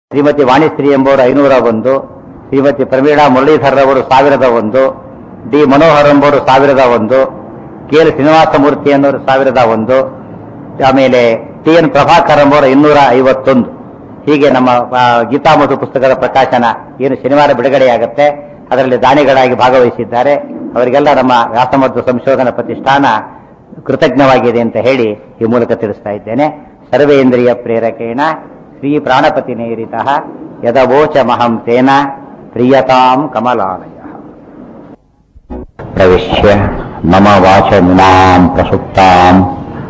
ಶ್ರೀಮತಿ ವಾಣಿಶ್ರೀ ಎಂಬುವರು ಐನೂರ ಒಂದು ಶ್ರೀಮತಿ ಪ್ರವೀಣಾ ಮುರಳೀಧರ್ ಅವರು ಸಾವಿರದ ಒಂದು ಡಿ ಮನೋಹರ್ ಎಂಬುವರು ಸಾವಿರದ ಒಂದು ಕೆ ಎಲ್ ಶ್ರೀನಿವಾಸ ಮೂರ್ತಿ ಅನ್ನೋರು ಸಾವಿರದ ಒಂದು ಆಮೇಲೆ ಟಿ ಎನ್ ಪ್ರಭಾಕರ್ ಎಂಬುವರು ಇನ್ನೂರ ಐವತ್ತೊಂದು ಹೀಗೆ ನಮ್ಮ ಆ, ಗೀತಾಮಧು ಪುಸ್ತಕದ ಪ್ರಕಾಶನ ಏನು ಶನಿವಾರ ಬಿಡುಗಡೆಯಾಗುತ್ತೆ ಅದರಲ್ಲಿ ದಾನಿಗಳಾಗಿ ಭಾಗವಹಿಸಿದ್ದಾರೆ ಅವರಿಗೆಲ್ಲ ನಮ್ಮ ವ್ಯಾಸಮದ್ದು ಸಂಶೋಧನಾ ಪ್ರತಿಷ್ಠಾನ ಕೃತಜ್ಞವಾಗಿದೆ ಅಂತ ಹೇಳಿ ಈ ಮೂಲಕ ತಿಳಿಸ್ತಾ ಇದ್ದೇನೆ ಸರ್ವೇಂದ್ರಿಯ ಪ್ರೇರಕೇಣ ಶ್ರೀ ಪ್ರಾಣಪತಿ ನೇರಿತ ಯದವೋಚ ಮಹಂ ತೇನ ಪ್ರಿಯತಾಂ ಕಮಲಾಲಯ प्रविश्य मम वाचमिमाम् प्रसुप्ताम्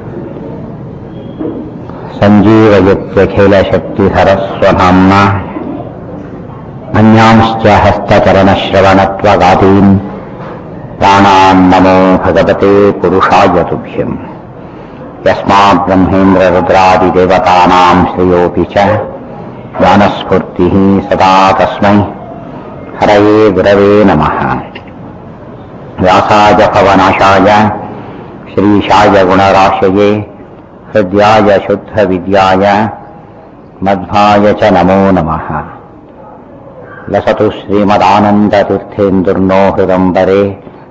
सञ्जीवयत्यखिलशक्तिधरस्वधाम्ना अन्यांश्च हस्तचरणश्रवणत्वगादीन् प्राणान् नमो भगवते पुरुषाय तुभ्यम् यस्मात् ब्रह्मेन्द्ररुद्रादिदेवतानाम् श्रेयोऽपि च ज्ञानस्फूर्तिः सदा तस्मै हरये गुरवे नमः व्यासाय भवनाशाय श्रीशाय गुणराशये हृद्याय शुद्धविद्याय मध्वाय च नमो नमः लसतु श्रीमदानन्दतीर्थेन्दुर्नो हृदम्बरे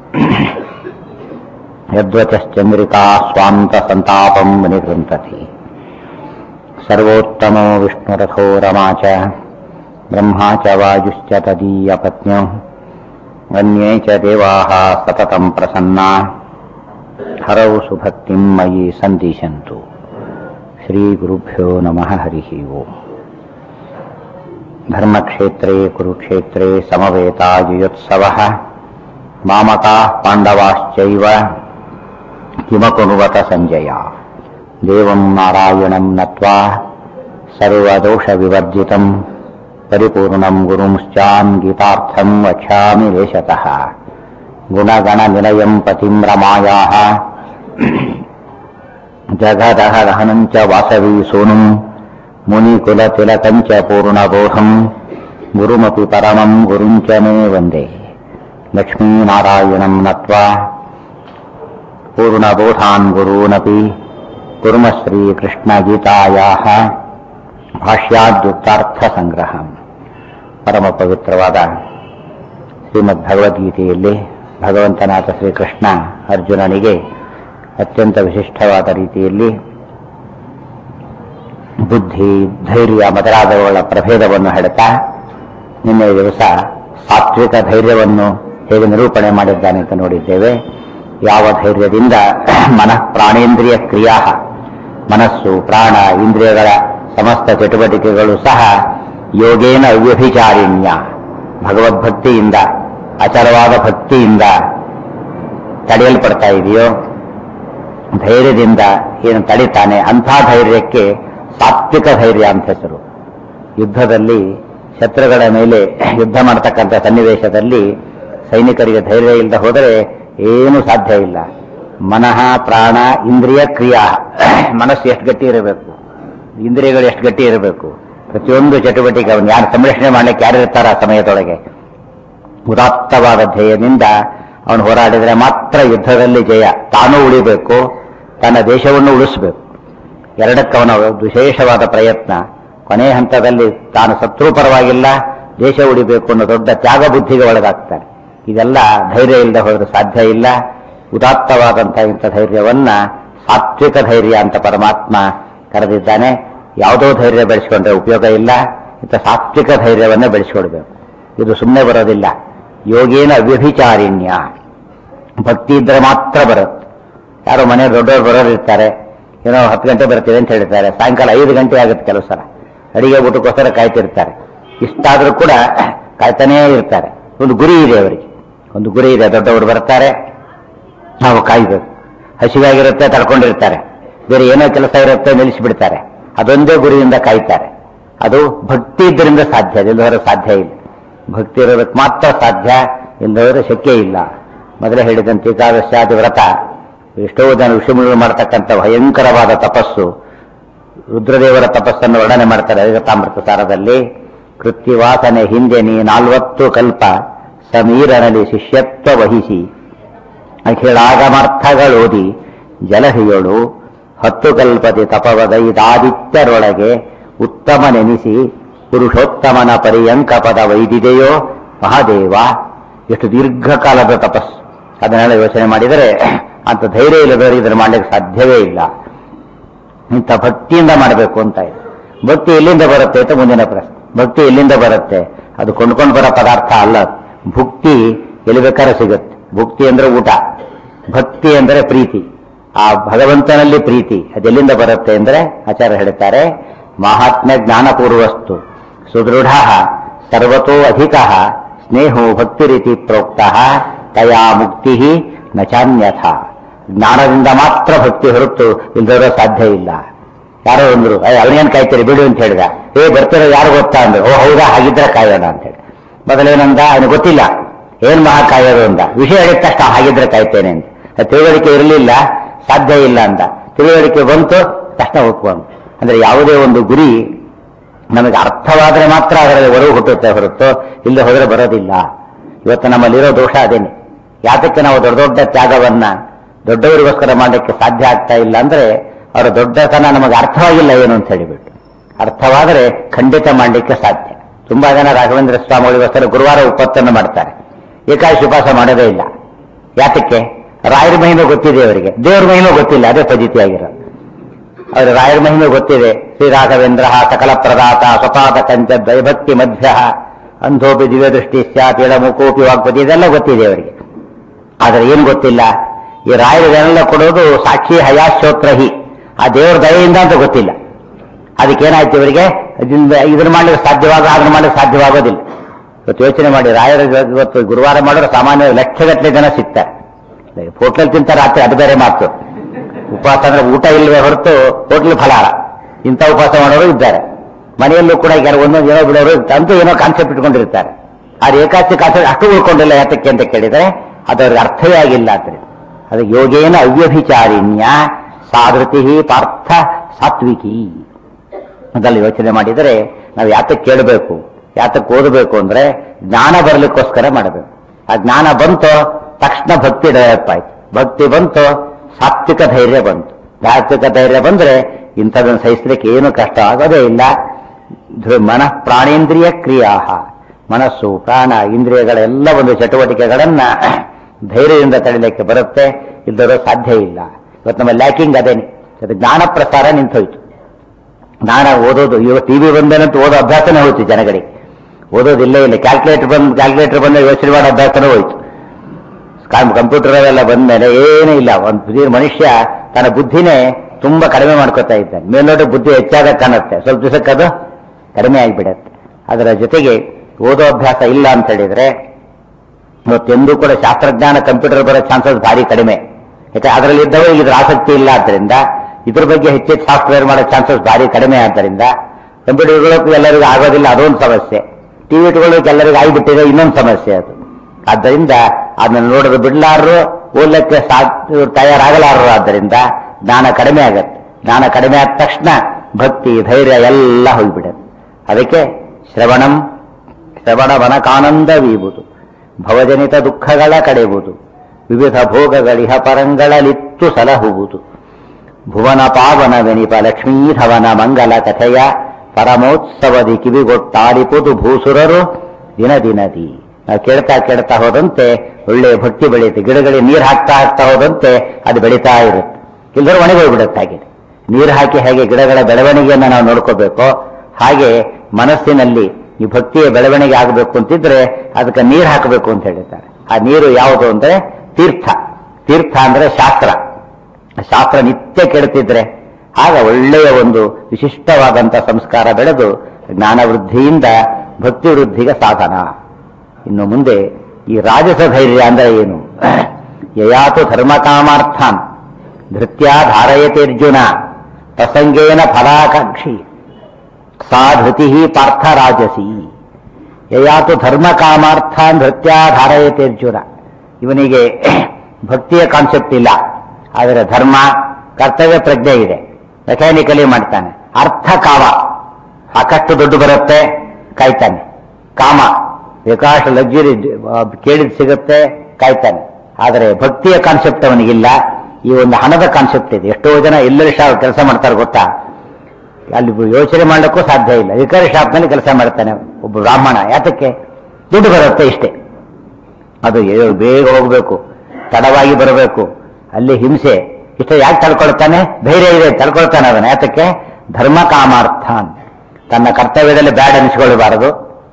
यद्वचश्चन्द्रिका स्वान्तसन्तापम् विनिगृन्तति सर्वोत्तमो विष्णुरथो रमा च ब्रह्मा च वायुश्च तदीयपत्न्यौ अन्ये च देवाः सततम् प्रसन्ना हरौ सुभक्तिम् मयि सन्दिशन्तु श्रीगुरुभ्यो नमः हरिः ओम् धर्मक्षेत्रे कुरुक्षेत्रे समवेतायुयोत्सवः मामकाः पाण्डवाश्चैव किमकुर्वत सञ्जय देवम् नारायणम् नत्वा सर्वदोषविवर्जितम् परिपूर्णम् गुरुंश्चाम् गीतार्थम् वक्ष्यामि लेशतः गुणगणनिलयम् पतिम् रमायाः जगदः दहनम् च वासवी सूनुम् मुनिकुलतिलकम् च पूर्णबोधम् गुरुमपि परमम् गुरुम् च मे वन्दे लक्ष्मीनारायणम् नत्वा पूर्णबोधान् गुरूनपि कुर्मः श्रीकृष्णगीतायाः ಭಾಷ್ಯಾದ್ಯುಕ್ತಾರ್ಥಸಂಗ್ರಹಂ ಪರಮ ಪವಿತ್ರವಾದ ಶ್ರೀಮದ್ ಭಗವದ್ಗೀತೆಯಲ್ಲಿ ಭಗವಂತನಾಥ ಶ್ರೀಕೃಷ್ಣ ಅರ್ಜುನನಿಗೆ ಅತ್ಯಂತ ವಿಶಿಷ್ಟವಾದ ರೀತಿಯಲ್ಲಿ ಬುದ್ಧಿ ಧೈರ್ಯ ಮೊದಲಾದವುಗಳ ಪ್ರಭೇದವನ್ನು ಹೇಳುತ್ತಾ ನಿನ್ನೆ ದಿವಸ ಸಾತ್ವಿಕ ಧೈರ್ಯವನ್ನು ಹೇಗೆ ನಿರೂಪಣೆ ಮಾಡಿದ್ದಾನೆ ಅಂತ ನೋಡಿದ್ದೇವೆ ಯಾವ ಧೈರ್ಯದಿಂದ ಮನಃ ಪ್ರಾಣೇಂದ್ರಿಯ ಕ್ರಿಯಾ ಮನಸ್ಸು ಪ್ರಾಣ ಇಂದ್ರಿಯಗಳ ಸಮಸ್ತ ಚಟುವಟಿಕೆಗಳು ಸಹ ಯೋಗೇನ ಅವ್ಯಭಿಚಾರಿಣ್ಯ ಭಗವದ್ಭಕ್ತಿಯಿಂದ ಅಚಲವಾದ ಭಕ್ತಿಯಿಂದ ತಡೆಯಲ್ಪಡ್ತಾ ಇದೆಯೋ ಧೈರ್ಯದಿಂದ ಏನು ತಡಿತಾನೆ ಅಂಥ ಧೈರ್ಯಕ್ಕೆ ಸಾತ್ವಿಕ ಧೈರ್ಯ ಅಂತ ಹೆಸರು ಯುದ್ಧದಲ್ಲಿ ಶತ್ರುಗಳ ಮೇಲೆ ಯುದ್ಧ ಮಾಡತಕ್ಕಂಥ ಸನ್ನಿವೇಶದಲ್ಲಿ ಸೈನಿಕರಿಗೆ ಧೈರ್ಯ ಇಲ್ಲದೆ ಹೋದರೆ ಏನೂ ಸಾಧ್ಯ ಇಲ್ಲ ಮನಃ ಪ್ರಾಣ ಇಂದ್ರಿಯ ಕ್ರಿಯಾ ಮನಸ್ಸು ಎಷ್ಟು ಗಟ್ಟಿ ಇರಬೇಕು ಇಂದ್ರಿಯಗಳು ಎಷ್ಟು ಗಟ್ಟಿ ಇರಬೇಕು ಪ್ರತಿಯೊಂದು ಚಟುವಟಿಕೆ ಅವನು ಯಾರು ಸಂರಕ್ಷಣೆ ಮಾಡ್ಲಿಕ್ಕೆ ಯಾರು ಇರ್ತಾರ ಆ ಸಮಯದೊಳಗೆ ಉದಾತ್ತವಾದ ಧ್ಯೇಯದಿಂದ ಅವನು ಹೋರಾಡಿದರೆ ಮಾತ್ರ ಯುದ್ಧದಲ್ಲಿ ಜಯ ತಾನೂ ಉಳಿಬೇಕು ತನ್ನ ದೇಶವನ್ನು ಉಳಿಸಬೇಕು ಎರಡಕ್ಕೆ ಅವನ ವಿಶೇಷವಾದ ಪ್ರಯತ್ನ ಕೊನೆ ಹಂತದಲ್ಲಿ ತಾನು ಶತ್ರು ಪರವಾಗಿಲ್ಲ ದೇಶ ಉಳಿಬೇಕು ಅನ್ನೋ ದೊಡ್ಡ ತ್ಯಾಗ ಬುದ್ಧಿಗೆ ಒಳಗಾಗ್ತಾನೆ ಇದೆಲ್ಲ ಧೈರ್ಯ ಇಲ್ಲದೆ ಹೋದ್ರೆ ಸಾಧ್ಯ ಇಲ್ಲ ಉದಾತ್ತವಾದಂತಹ ಇಂಥ ಧೈರ್ಯವನ್ನ ಸಾತ್ವಿಕ ಧೈರ್ಯ ಅಂತ ಪರಮಾತ್ಮ ಕರೆದಿದ್ದಾನೆ ಯಾವುದೋ ಧೈರ್ಯ ಬೆಳೆಸಿಕೊಂಡ್ರೆ ಉಪಯೋಗ ಇಲ್ಲ ಇಂಥ ಸಾತ್ವಿಕ ಧೈರ್ಯವನ್ನೇ ಬೆಳೆಸಿಕೊಡ್ಬೇಕು ಇದು ಸುಮ್ಮನೆ ಬರೋದಿಲ್ಲ ಯೋಗೇನ ಅವ್ಯಭಿಚಾರಿಣ್ಯ ಭಕ್ತಿ ಇದ್ರೆ ಮಾತ್ರ ಬರುತ್ತೆ ಯಾರೋ ಮನೆ ದೊಡ್ಡವರು ಬರೋರು ಇರ್ತಾರೆ ಏನೋ ಹತ್ತು ಗಂಟೆ ಬರ್ತೀವಿ ಅಂತ ಹೇಳ್ತಾರೆ ಸಾಯಂಕಾಲ ಐದು ಗಂಟೆ ಆಗುತ್ತೆ ಕೆಲವು ಸಲ ಅಡಿಗೆ ಊಟಕ್ಕೋಸ್ಕರ ಕಾಯ್ತಿರ್ತಾರೆ ಇಷ್ಟಾದ್ರೂ ಕೂಡ ಕಾಯ್ತಾನೇ ಇರ್ತಾರೆ ಒಂದು ಗುರಿ ಇದೆ ಅವರಿಗೆ ಒಂದು ಗುರಿ ಇದೆ ದೊಡ್ಡವರು ಬರ್ತಾರೆ ನಾವು ಕಾಯ್ಬೇಕು ಹಸಿವಾಗಿರುತ್ತೆ ತಡ್ಕೊಂಡಿರ್ತಾರೆ ಬೇರೆ ಏನೋ ಕೆಲಸ ಇರುತ್ತೆ ನಿಲ್ಲಿಸಿಬಿಡ್ತಾರೆ ಅದೊಂದೇ ಗುರಿಯಿಂದ ಕಾಯ್ತಾರೆ ಅದು ಭಕ್ತಿ ಇದ್ದರಿಂದ ಸಾಧ್ಯ ಇಲ್ಲದವರೆ ಸಾಧ್ಯ ಇಲ್ಲ ಭಕ್ತಿ ಇರೋದಕ್ಕೆ ಮಾತ್ರ ಸಾಧ್ಯ ಇಲ್ಲದವರೆ ಶಕ್ಯ ಇಲ್ಲ ಮೊದಲೇ ಹೇಳಿದಂತೆ ಏಕಾದಶಾದಿ ವ್ರತ ಎಷ್ಟೋ ಜನ ಋಷಿಮುನಿಗಳು ಮಾಡ್ತಕ್ಕಂಥ ಭಯಂಕರವಾದ ತಪಸ್ಸು ರುದ್ರದೇವರ ತಪಸ್ಸನ್ನು ವರ್ಣನೆ ಮಾಡ್ತಾರೆ ಅಧಿಗತಾಮೃತ ಸಾರದಲ್ಲಿ ಕೃತ್ಯವಾಸನೆ ಹಿಂದೆ ನೀ ನಾಲ್ವತ್ತು ಕಲ್ಪ ಸಮೀರನಲ್ಲಿ ಶಿಷ್ಯತ್ವ ವಹಿಸಿ ಅಖಿಳಾಗಮರ್ಥಗಳೋದಿ ಜಲಹಿಯೋಳು ಹತ್ತು ಕಲ್ಪತಿ ತಪವದೈದಾದಿತ್ಯರೊಳಗೆ ಉತ್ತಮ ನೆನೆಸಿ ಪುರುಷೋತ್ತಮನ ಪರ್ಯಂಕ ಪದ ವೈದಿದೆಯೋ ಮಹಾದೇವ ಎಷ್ಟು ದೀರ್ಘಕಾಲದ ತಪಸ್ಸು ಅದನ್ನೆಲ್ಲ ಯೋಚನೆ ಮಾಡಿದರೆ ಅಂತ ಧೈರ್ಯ ಇಲ್ಲದವರಿಗೆ ಇದನ್ನು ಮಾಡಲಿಕ್ಕೆ ಸಾಧ್ಯವೇ ಇಲ್ಲ ಇಂಥ ಭಕ್ತಿಯಿಂದ ಮಾಡಬೇಕು ಅಂತ ಇದೆ ಭಕ್ತಿ ಎಲ್ಲಿಂದ ಬರುತ್ತೆ ಅಂತ ಮುಂದಿನ ಪ್ರಶ್ನೆ ಭಕ್ತಿ ಎಲ್ಲಿಂದ ಬರುತ್ತೆ ಅದು ಕೊಂಡ್ಕೊಂಡು ಬರೋ ಪದಾರ್ಥ ಅಲ್ಲ ಭುಕ್ತಿ ಎಲ್ಲಿ ಬೇಕಾದ್ರೆ ಸಿಗುತ್ತೆ ಭುಕ್ತಿ ಅಂದ್ರೆ ಊಟ ಭಕ್ತಿ ಅಂದ್ರೆ ಪ್ರೀತಿ ಆ ಭಗವಂತನಲ್ಲಿ ಪ್ರೀತಿ ಅದೆಲ್ಲಿಂದ ಬರುತ್ತೆ ಅಂದ್ರೆ ಆಚಾರ್ಯ ಹೇಳ್ತಾರೆ ಮಹಾತ್ಮ್ಯ ಜ್ಞಾನಪೂರ್ವಸ್ತು ಸುದೃಢ ಸರ್ವತೋ ಅಧಿಕ ಸ್ನೇಹೋ ಭಕ್ತಿ ರೀತಿ ಪ್ರೋಕ್ತ ತಯಾ ಮುಕ್ತಿ ನ ಚಾನ್ಯಥ ಜ್ಞಾನದಿಂದ ಮಾತ್ರ ಭಕ್ತಿ ಹೊರತು ಇಲ್ದಿರೋ ಸಾಧ್ಯ ಇಲ್ಲ ಯಾರೋ ಅಂದ್ರು ಅವನೇನ್ ಕಾಯ್ತೀರಿ ಬಿಡು ಅಂತ ಹೇಳಿದ ಏ ಬರ್ತೀರ ಯಾರು ಗೊತ್ತಾ ಅಂದ್ರು ಓ ಹೌದಾ ಹಾಗಿದ್ರೆ ಕಾಯೋಣ ಅಂತ ಹೇಳಿ ಮೊದಲೇನಂದ ಅವನಿಗೆ ಗೊತ್ತಿಲ್ಲ ಏನ್ ಮಹಾ ಕಾಯೋದು ಅಂದ ವಿಷಯ ಹೇಳಿದ ತಕ್ಷಣ ಹಾಗಿದ್ರೆ ಕಾಯ್ತೇನೆ ಅಂತ ಅದು ತಿಳುವಳಿಕೆ ಇರಲಿಲ್ಲ ಸಾಧ್ಯ ಇಲ್ಲ ಅಂತ ತಿಳುವಳಿಕೆ ಬಂತು ತಕ್ಷಣ ಒಪ್ಕೊಂಡು ಅಂದ್ರೆ ಯಾವುದೇ ಒಂದು ಗುರಿ ನಮಗೆ ಅರ್ಥವಾದರೆ ಮಾತ್ರ ಅದರಲ್ಲಿ ಒಲವು ಹುಟ್ಟುತ್ತೆ ಹೊರತು ಇಲ್ಲದೆ ಹೋದರೆ ಬರೋದಿಲ್ಲ ಇವತ್ತು ನಮ್ಮಲ್ಲಿರೋ ದೋಷ ಅದೇನೆ ಯಾತಕ್ಕೆ ನಾವು ದೊಡ್ಡ ದೊಡ್ಡ ತ್ಯಾಗವನ್ನ ದೊಡ್ಡವರಿಗೋಸ್ಕರ ಮಾಡಲಿಕ್ಕೆ ಸಾಧ್ಯ ಆಗ್ತಾ ಇಲ್ಲ ಅಂದ್ರೆ ಅವರ ದೊಡ್ಡತನ ನಮಗೆ ಅರ್ಥವಾಗಿಲ್ಲ ಏನು ಅಂತ ಹೇಳಿಬಿಟ್ಟು ಅರ್ಥವಾದರೆ ಖಂಡಿತ ಮಾಡಲಿಕ್ಕೆ ಸಾಧ್ಯ ತುಂಬಾ ಜನ ರಾಘವೇಂದ್ರ ಸ್ವಾಮಿಗಳಿಗೋಸ್ಕರ ಗುರುವಾರ ಉಪತ್ತನ್ನು ಮಾಡ್ತಾರೆ ಏಕಾದಶಿ ಉಪವಾಸ ಮಾಡೋದೇ ಇಲ್ಲ ಯಾತಕ್ಕೆ ರಾಯರ ಮಹಿಮೆ ಗೊತ್ತಿದೆ ಅವರಿಗೆ ದೇವರ ಮಹಿಮೆ ಗೊತ್ತಿಲ್ಲ ಅದೇ ಪದ್ಧತಿ ಆಗಿರೋದು ಅವರ ರಾಯರ ಮಹಿಮೆ ಗೊತ್ತಿದೆ ಶ್ರೀ ರಾಘವೇಂದ್ರ ಸಕಲ ಪ್ರದಾತ ಸ್ವಪಾತ ಕಂಚ ದೈಭಕ್ತಿ ಮಧ್ಯ ಅಂಧೋಪಿ ದಿವ್ಯ ದೃಷ್ಟಿ ಸ್ಯಾತ್ ಎಳಮುಕೋಪಿ ವಾಗ್ಪತಿ ಇದೆಲ್ಲ ಗೊತ್ತಿದೆ ಅವರಿಗೆ ಆದರೆ ಏನು ಗೊತ್ತಿಲ್ಲ ಈ ರಾಯರಿಗೆಲ್ಲ ಕೊಡೋದು ಸಾಕ್ಷಿ ಹಯಾಶ್ರೋತ್ರಹಿ ಆ ದೇವರ ದಯೆಯಿಂದ ಅಂತ ಗೊತ್ತಿಲ್ಲ ಅದಕ್ಕೇನಾಯ್ತು ಇವರಿಗೆ ಇದರಿಂದ ಇದನ್ನ ಮಾಡ್ಲಿಕ್ಕೆ ಸಾಧ್ಯವಾಗ ಅದನ್ನ ಮಾಡ್ಲಿಕ್ಕೆ ಸಾಧ್ಯವಾಗೋದಿಲ್ಲ ಇವತ್ತು ಯೋಚನೆ ಮಾಡಿ ರಾಯರ ಇವತ್ತು ಗುರುವಾರ ಮಾಡೋರು ಸಾಮಾನ್ಯ ಲಕ್ಷಗಟ್ಟಲೆ ಜನ ಸಿಗ್ತಾರೆ ಹೋಟ್ಲಲ್ಲಿ ತಿಂತಾರೆ ರಾತ್ರಿ ಅದು ಬೇರೆ ಮಾತು ಉಪವಾಸ ಅಂದ್ರೆ ಊಟ ಇಲ್ಲವೇ ಹೊರತು ಹೋಟ್ಲ್ ಫಲಾರ ಇಂಥ ಉಪವಾಸ ಮಾಡೋರು ಇದ್ದಾರೆ ಮನೆಯಲ್ಲೂ ಕೂಡ ಕೆಲವು ಒಂದೊಂದು ಏನೋ ಬಿಡೋರು ಅಂತೂ ಏನೋ ಕಾನ್ಸೆಪ್ಟ್ ಇಟ್ಕೊಂಡಿರ್ತಾರೆ ಆ ಏಕಾಚಿ ಕಾನ್ಸೆಪ್ಟ್ ಅಷ್ಟು ಉಳ್ಕೊಂಡಿಲ್ಲ ಯಾತಕ್ಕೆ ಅಂತ ಕೇಳಿದರೆ ಅದು ಅವ್ರಿಗೆ ಅರ್ಥವೇ ಆಗಿಲ್ಲ ಅಂದ್ರೆ ಅದು ಯೋಗೇನ ಅವ್ಯಭಿಚಾರಿಣ್ಯ ಸಾಧೃತಿ ಪಾರ್ಥ ಸಾತ್ವಿಕಿ ಅದರಲ್ಲಿ ಯೋಚನೆ ಮಾಡಿದರೆ ನಾವು ಯಾತಕ್ಕೆ ಕೇಳಬೇಕು ಯಾತಕ್ಕೆ ಓದಬೇಕು ಅಂದ್ರೆ ಜ್ಞಾನ ಬರಲಿಕ್ಕೋಸ್ಕರ ಮಾಡಬೇಕು ಆ ಜ್ಞಾನ ಬಂತು ತಕ್ಷಣ ಭಕ್ತಿ ಡೆವಲಪ್ ಆಯ್ತು ಭಕ್ತಿ ಬಂತು ಸಾತ್ವಿಕ ಧೈರ್ಯ ಬಂತು ಸಾತ್ವಿಕ ಧೈರ್ಯ ಬಂದ್ರೆ ಇಂಥದನ್ನು ಸಹಿಸಲಿಕ್ಕೆ ಏನು ಕಷ್ಟ ಆಗೋದೇ ಇಲ್ಲ ಧೃ- ಮನಃ ಪ್ರಾಣೇಂದ್ರಿಯ ಕ್ರಿಯಾ ಮನಸ್ಸು ಪ್ರಾಣ ಇಂದ್ರಿಯಗಳೆಲ್ಲ ಒಂದು ಚಟುವಟಿಕೆಗಳನ್ನ ಧೈರ್ಯದಿಂದ ತಡಿಲಿಕ್ಕೆ ಬರುತ್ತೆ ಇಲ್ಲದರೋ ಸಾಧ್ಯ ಇಲ್ಲ ಇವತ್ತು ನಮ್ಮ ಲ್ಯಾಕಿಂಗ್ ಅದೇನೆ ಅದು ಜ್ಞಾನ ಪ್ರಸಾರ ನಿಂತೋಯ್ತು ಜ್ಞಾನ ಓದೋದು ಇವಾಗ ಟಿವಿ ಬಂದೇನಂತ ಓದೋ ಅಭ್ಯಾಸನೇ ಹೋಯ್ತು ಜನಗಳಿಗೆ ಓದೋದಿಲ್ಲೇ ಇಲ್ಲ ಕ್ಯಾಲ್ಕುಲೇಟರ್ ಬಂದು ಕ್ಯಾಲ್ಕುಲೇಟರ್ ಬಂದ ಯೋಚನೆ ಮಾಡೋ ಅಭ್ಯಾಸನೂ ಹೋಯ್ತು ಕಂಪ್ಯೂಟರ್ ಅವೆಲ್ಲ ಬಂದ್ಮೇಲೆ ಏನೂ ಇಲ್ಲ ಒಂದು ಬುದ್ಧಿ- ಮನುಷ್ಯ ತನ್ನ ಬುದ್ಧಿನೇ ತುಂಬಾ ಕಡಿಮೆ ಮಾಡ್ಕೊತಾ ಇದ್ದಾನೆ ಮೇಲ್ನೋಟ ಬುದ್ಧಿ ಹೆಚ್ಚಾಗ ಕಾಣುತ್ತೆ ಸ್ವಲ್ಪ ದಿವಸಕ್ಕೆ ಅದು ಕಡಿಮೆ ಆಗಿಬಿಡತ್ತೆ ಅದರ ಜೊತೆಗೆ ಓದೋ ಅಭ್ಯಾಸ ಇಲ್ಲ ಅಂತ ಹೇಳಿದ್ರೆ ಇವತ್ತೆಂದೂ ಕೂಡ ಶಾಸ್ತ್ರಜ್ಞಾನ ಕಂಪ್ಯೂಟರ್ ಬರೋ ಚಾನ್ಸಸ್ ಭಾರಿ ಕಡಿಮೆ ಯಾಕೆ ಅದರಲ್ಲಿ ಇದ್ದವರು ಇದ್ರ ಆಸಕ್ತಿ ಇಲ್ಲ ಆದ್ದರಿಂದ ಇದ್ರ ಬಗ್ಗೆ ಹೆಚ್ಚೆಚ್ಚು ಸಾಫ್ಟ್ವೇರ್ ಮಾಡೋ ಚಾನ್ಸಸ್ ಭಾರಿ ಕಡಿಮೆ ಆದ್ದರಿಂದ ಕಂಪ್ಯೂಟರ್ಗಳು ಎಲ್ಲರಿಗೂ ಆಗೋದಿಲ್ಲ ಅದೊಂದು ಸಮಸ್ಯೆ ಟಿವಿ ಇಟ್ಕೊಳ್ಳೋಕೆ ಎಲ್ಲರಿಗೂ ಆಗಿಬಿಟ್ಟಿದೆ ಇನ್ನೊಂದು ಸಮಸ್ಯೆ ಅದು ಆದ್ದರಿಂದ ಅದನ್ನ ನೋಡೋದು ಬಿಡ್ಲಾರರು ಓದಲಿಕ್ಕೆ ಸಾ- ತಯಾರಾಗಲಾರರು ಆದ್ದರಿಂದ ಜ್ಞಾನ ಕಡಿಮೆ ಆಗತ್ತೆ ಜ್ಞಾನ ಕಡಿಮೆ ಆದ ತಕ್ಷಣ ಭಕ್ತಿ ಧೈರ್ಯ ಎಲ್ಲ ಹೋಗ್ಬಿಡತ್ತೆ ಅದಕ್ಕೆ ಶ್ರವಣಂ ಶ್ರವಣವನಕಾನಂದವೀಬುದು ಭವಜನಿತ ದುಃಖಗಳ ಕಡೆಯುವುದು ವಿವಿಧ ಭೋಗಗಳಿಹ ಪರಂಗಳಲಿತ್ತು ಸಲಹುವುದು ಭುವನ ಪಾವನ ವೆನಿಪ ಲಕ್ಷ್ಮೀಧವನ ಮಂಗಲ ಕಥೆಯ ಪರಮೋತ್ಸವದಿ ಕಿವಿಗೊಟ್ಟಾಡಿಪುದು ಭೂಸುರರು ದಿನ ದಿನದಿ ನಾವು ಕೇಳ್ತಾ ಕೇಳ್ತಾ ಹೋದಂತೆ ಒಳ್ಳೆಯ ಭಕ್ತಿ ಬೆಳೆಯುತ್ತೆ ಗಿಡಗಳಿಗೆ ನೀರು ಹಾಕ್ತಾ ಹಾಕ್ತಾ ಹೋದಂತೆ ಅದು ಬೆಳೀತಾ ಇರುತ್ತೆ ಇಲ್ಲದ್ರೆ ಒಣಗೋಗ್ಬಿಡುತ್ತೆ ಹಾಗೆ ನೀರು ಹಾಕಿ ಹೇಗೆ ಗಿಡಗಳ ಬೆಳವಣಿಗೆಯನ್ನು ನಾವು ನೋಡ್ಕೋಬೇಕೋ ಹಾಗೆ ಮನಸ್ಸಿನಲ್ಲಿ ಈ ಭಕ್ತಿಯ ಬೆಳವಣಿಗೆ ಆಗಬೇಕು ಅಂತಿದ್ರೆ ಅದಕ್ಕೆ ನೀರು ಹಾಕಬೇಕು ಅಂತ ಹೇಳಿದ್ದಾರೆ ಆ ನೀರು ಯಾವುದು ಅಂದ್ರೆ ತೀರ್ಥ ತೀರ್ಥ ಅಂದ್ರೆ ಶಾಸ್ತ್ರ ಶಾಸ್ತ್ರ ನಿತ್ಯ ಕೇಳುತ್ತಿದ್ರೆ ಆಗ ಒಳ್ಳೆಯ ಒಂದು ವಿಶಿಷ್ಟವಾದಂಥ ಸಂಸ್ಕಾರ ಬೆಳೆದು ಜ್ಞಾನ ವೃದ್ಧಿಯಿಂದ ಭಕ್ತಿ ವೃದ್ಧಿಗೆ ಸಾಧನ ಇನ್ನು ಮುಂದೆ ಈ ರಾಜಸ ಧೈರ್ಯ ಅಂದ್ರೆ ಏನು ಯಯಾತು ಧರ್ಮಕಾಮಾರ್ಥಾನ್ ಧೃತ್ಯ ಧಾರಯತೆ ಅರ್ಜುನ ಪ್ರಸಂಗೇನ ಫಲಾಕಾಂಕ್ಷಿ ಸಾ ಧೃತಿ ಪಾರ್ಥ ರಾಜಸಿ ಯಯಾತು ಧರ್ಮ ಕಾಮಾರ್ಥ ನೃತ್ಯ ಧಾರಯತೆ ಅರ್ಜುನ ಇವನಿಗೆ ಭಕ್ತಿಯ ಕಾನ್ಸೆಪ್ಟ್ ಇಲ್ಲ ಆದರೆ ಧರ್ಮ ಕರ್ತವ್ಯ ಪ್ರಜ್ಞೆ ಇದೆ ಮೆಕ್ಯಾನಿಕಲಿ ಮಾಡ್ತಾನೆ ಅರ್ಥ ಕಾಮ ಸಾಕಷ್ಟು ದುಡ್ಡು ಬರುತ್ತೆ ಕಾಯ್ತಾನೆ ಕಾಮ ವಿಕಾಸ ಲಗ್ಜುರಿ ಕೇಳಿದ್ ಸಿಗುತ್ತೆ ಕಾಯ್ತಾನೆ ಆದರೆ ಭಕ್ತಿಯ ಕಾನ್ಸೆಪ್ಟ್ ಅವನಿಗಿಲ್ಲ ಈ ಒಂದು ಹಣದ ಕಾನ್ಸೆಪ್ಟ್ ಇದೆ ಎಷ್ಟೋ ಜನ ಎಲ್ಲರೂ ಕೆಲಸ ಮಾಡ್ತಾರೆ ಗೊತ್ತಾ ಅಲ್ಲಿ ಯೋಚನೆ ಮಾಡಲಿಕ್ಕೂ ಸಾಧ್ಯ ಇಲ್ಲ ರಿಕವರಿ ಶಾಪ್ನಲ್ಲಿ ಕೆಲಸ ಮಾಡ್ತಾನೆ ಒಬ್ಬ ಬ್ರಾಹ್ಮಣ ಯಾತಕ್ಕೆ ದುಡ್ಡು ಬರುತ್ತೆ ಇಷ್ಟೇ ಅದು ಏ- ಬೇಗ ಹೋಗಬೇಕು ತಡವಾಗಿ ಬರಬೇಕು ಅಲ್ಲಿ ಹಿಂಸೆ ಇಷ್ಟ ಯಾಕೆ ತಡ್ಕೊಳ್ತಾನೆ ಧೈರ್ಯ ಇದೆ ತಡ್ಕೊಳ್ತಾನೆ ಅದನ್ನ ಯಾತಕ್ಕೆ ಧರ್ಮ ಕಾಮಾರ್ಥಾನ್ ತನ್ನ ಕರ್ತವ್ಯದಲ್ಲಿ ಬ್ಯಾಡ್ ಅನಿಸ್ಕೊಳ್ಬಾರದು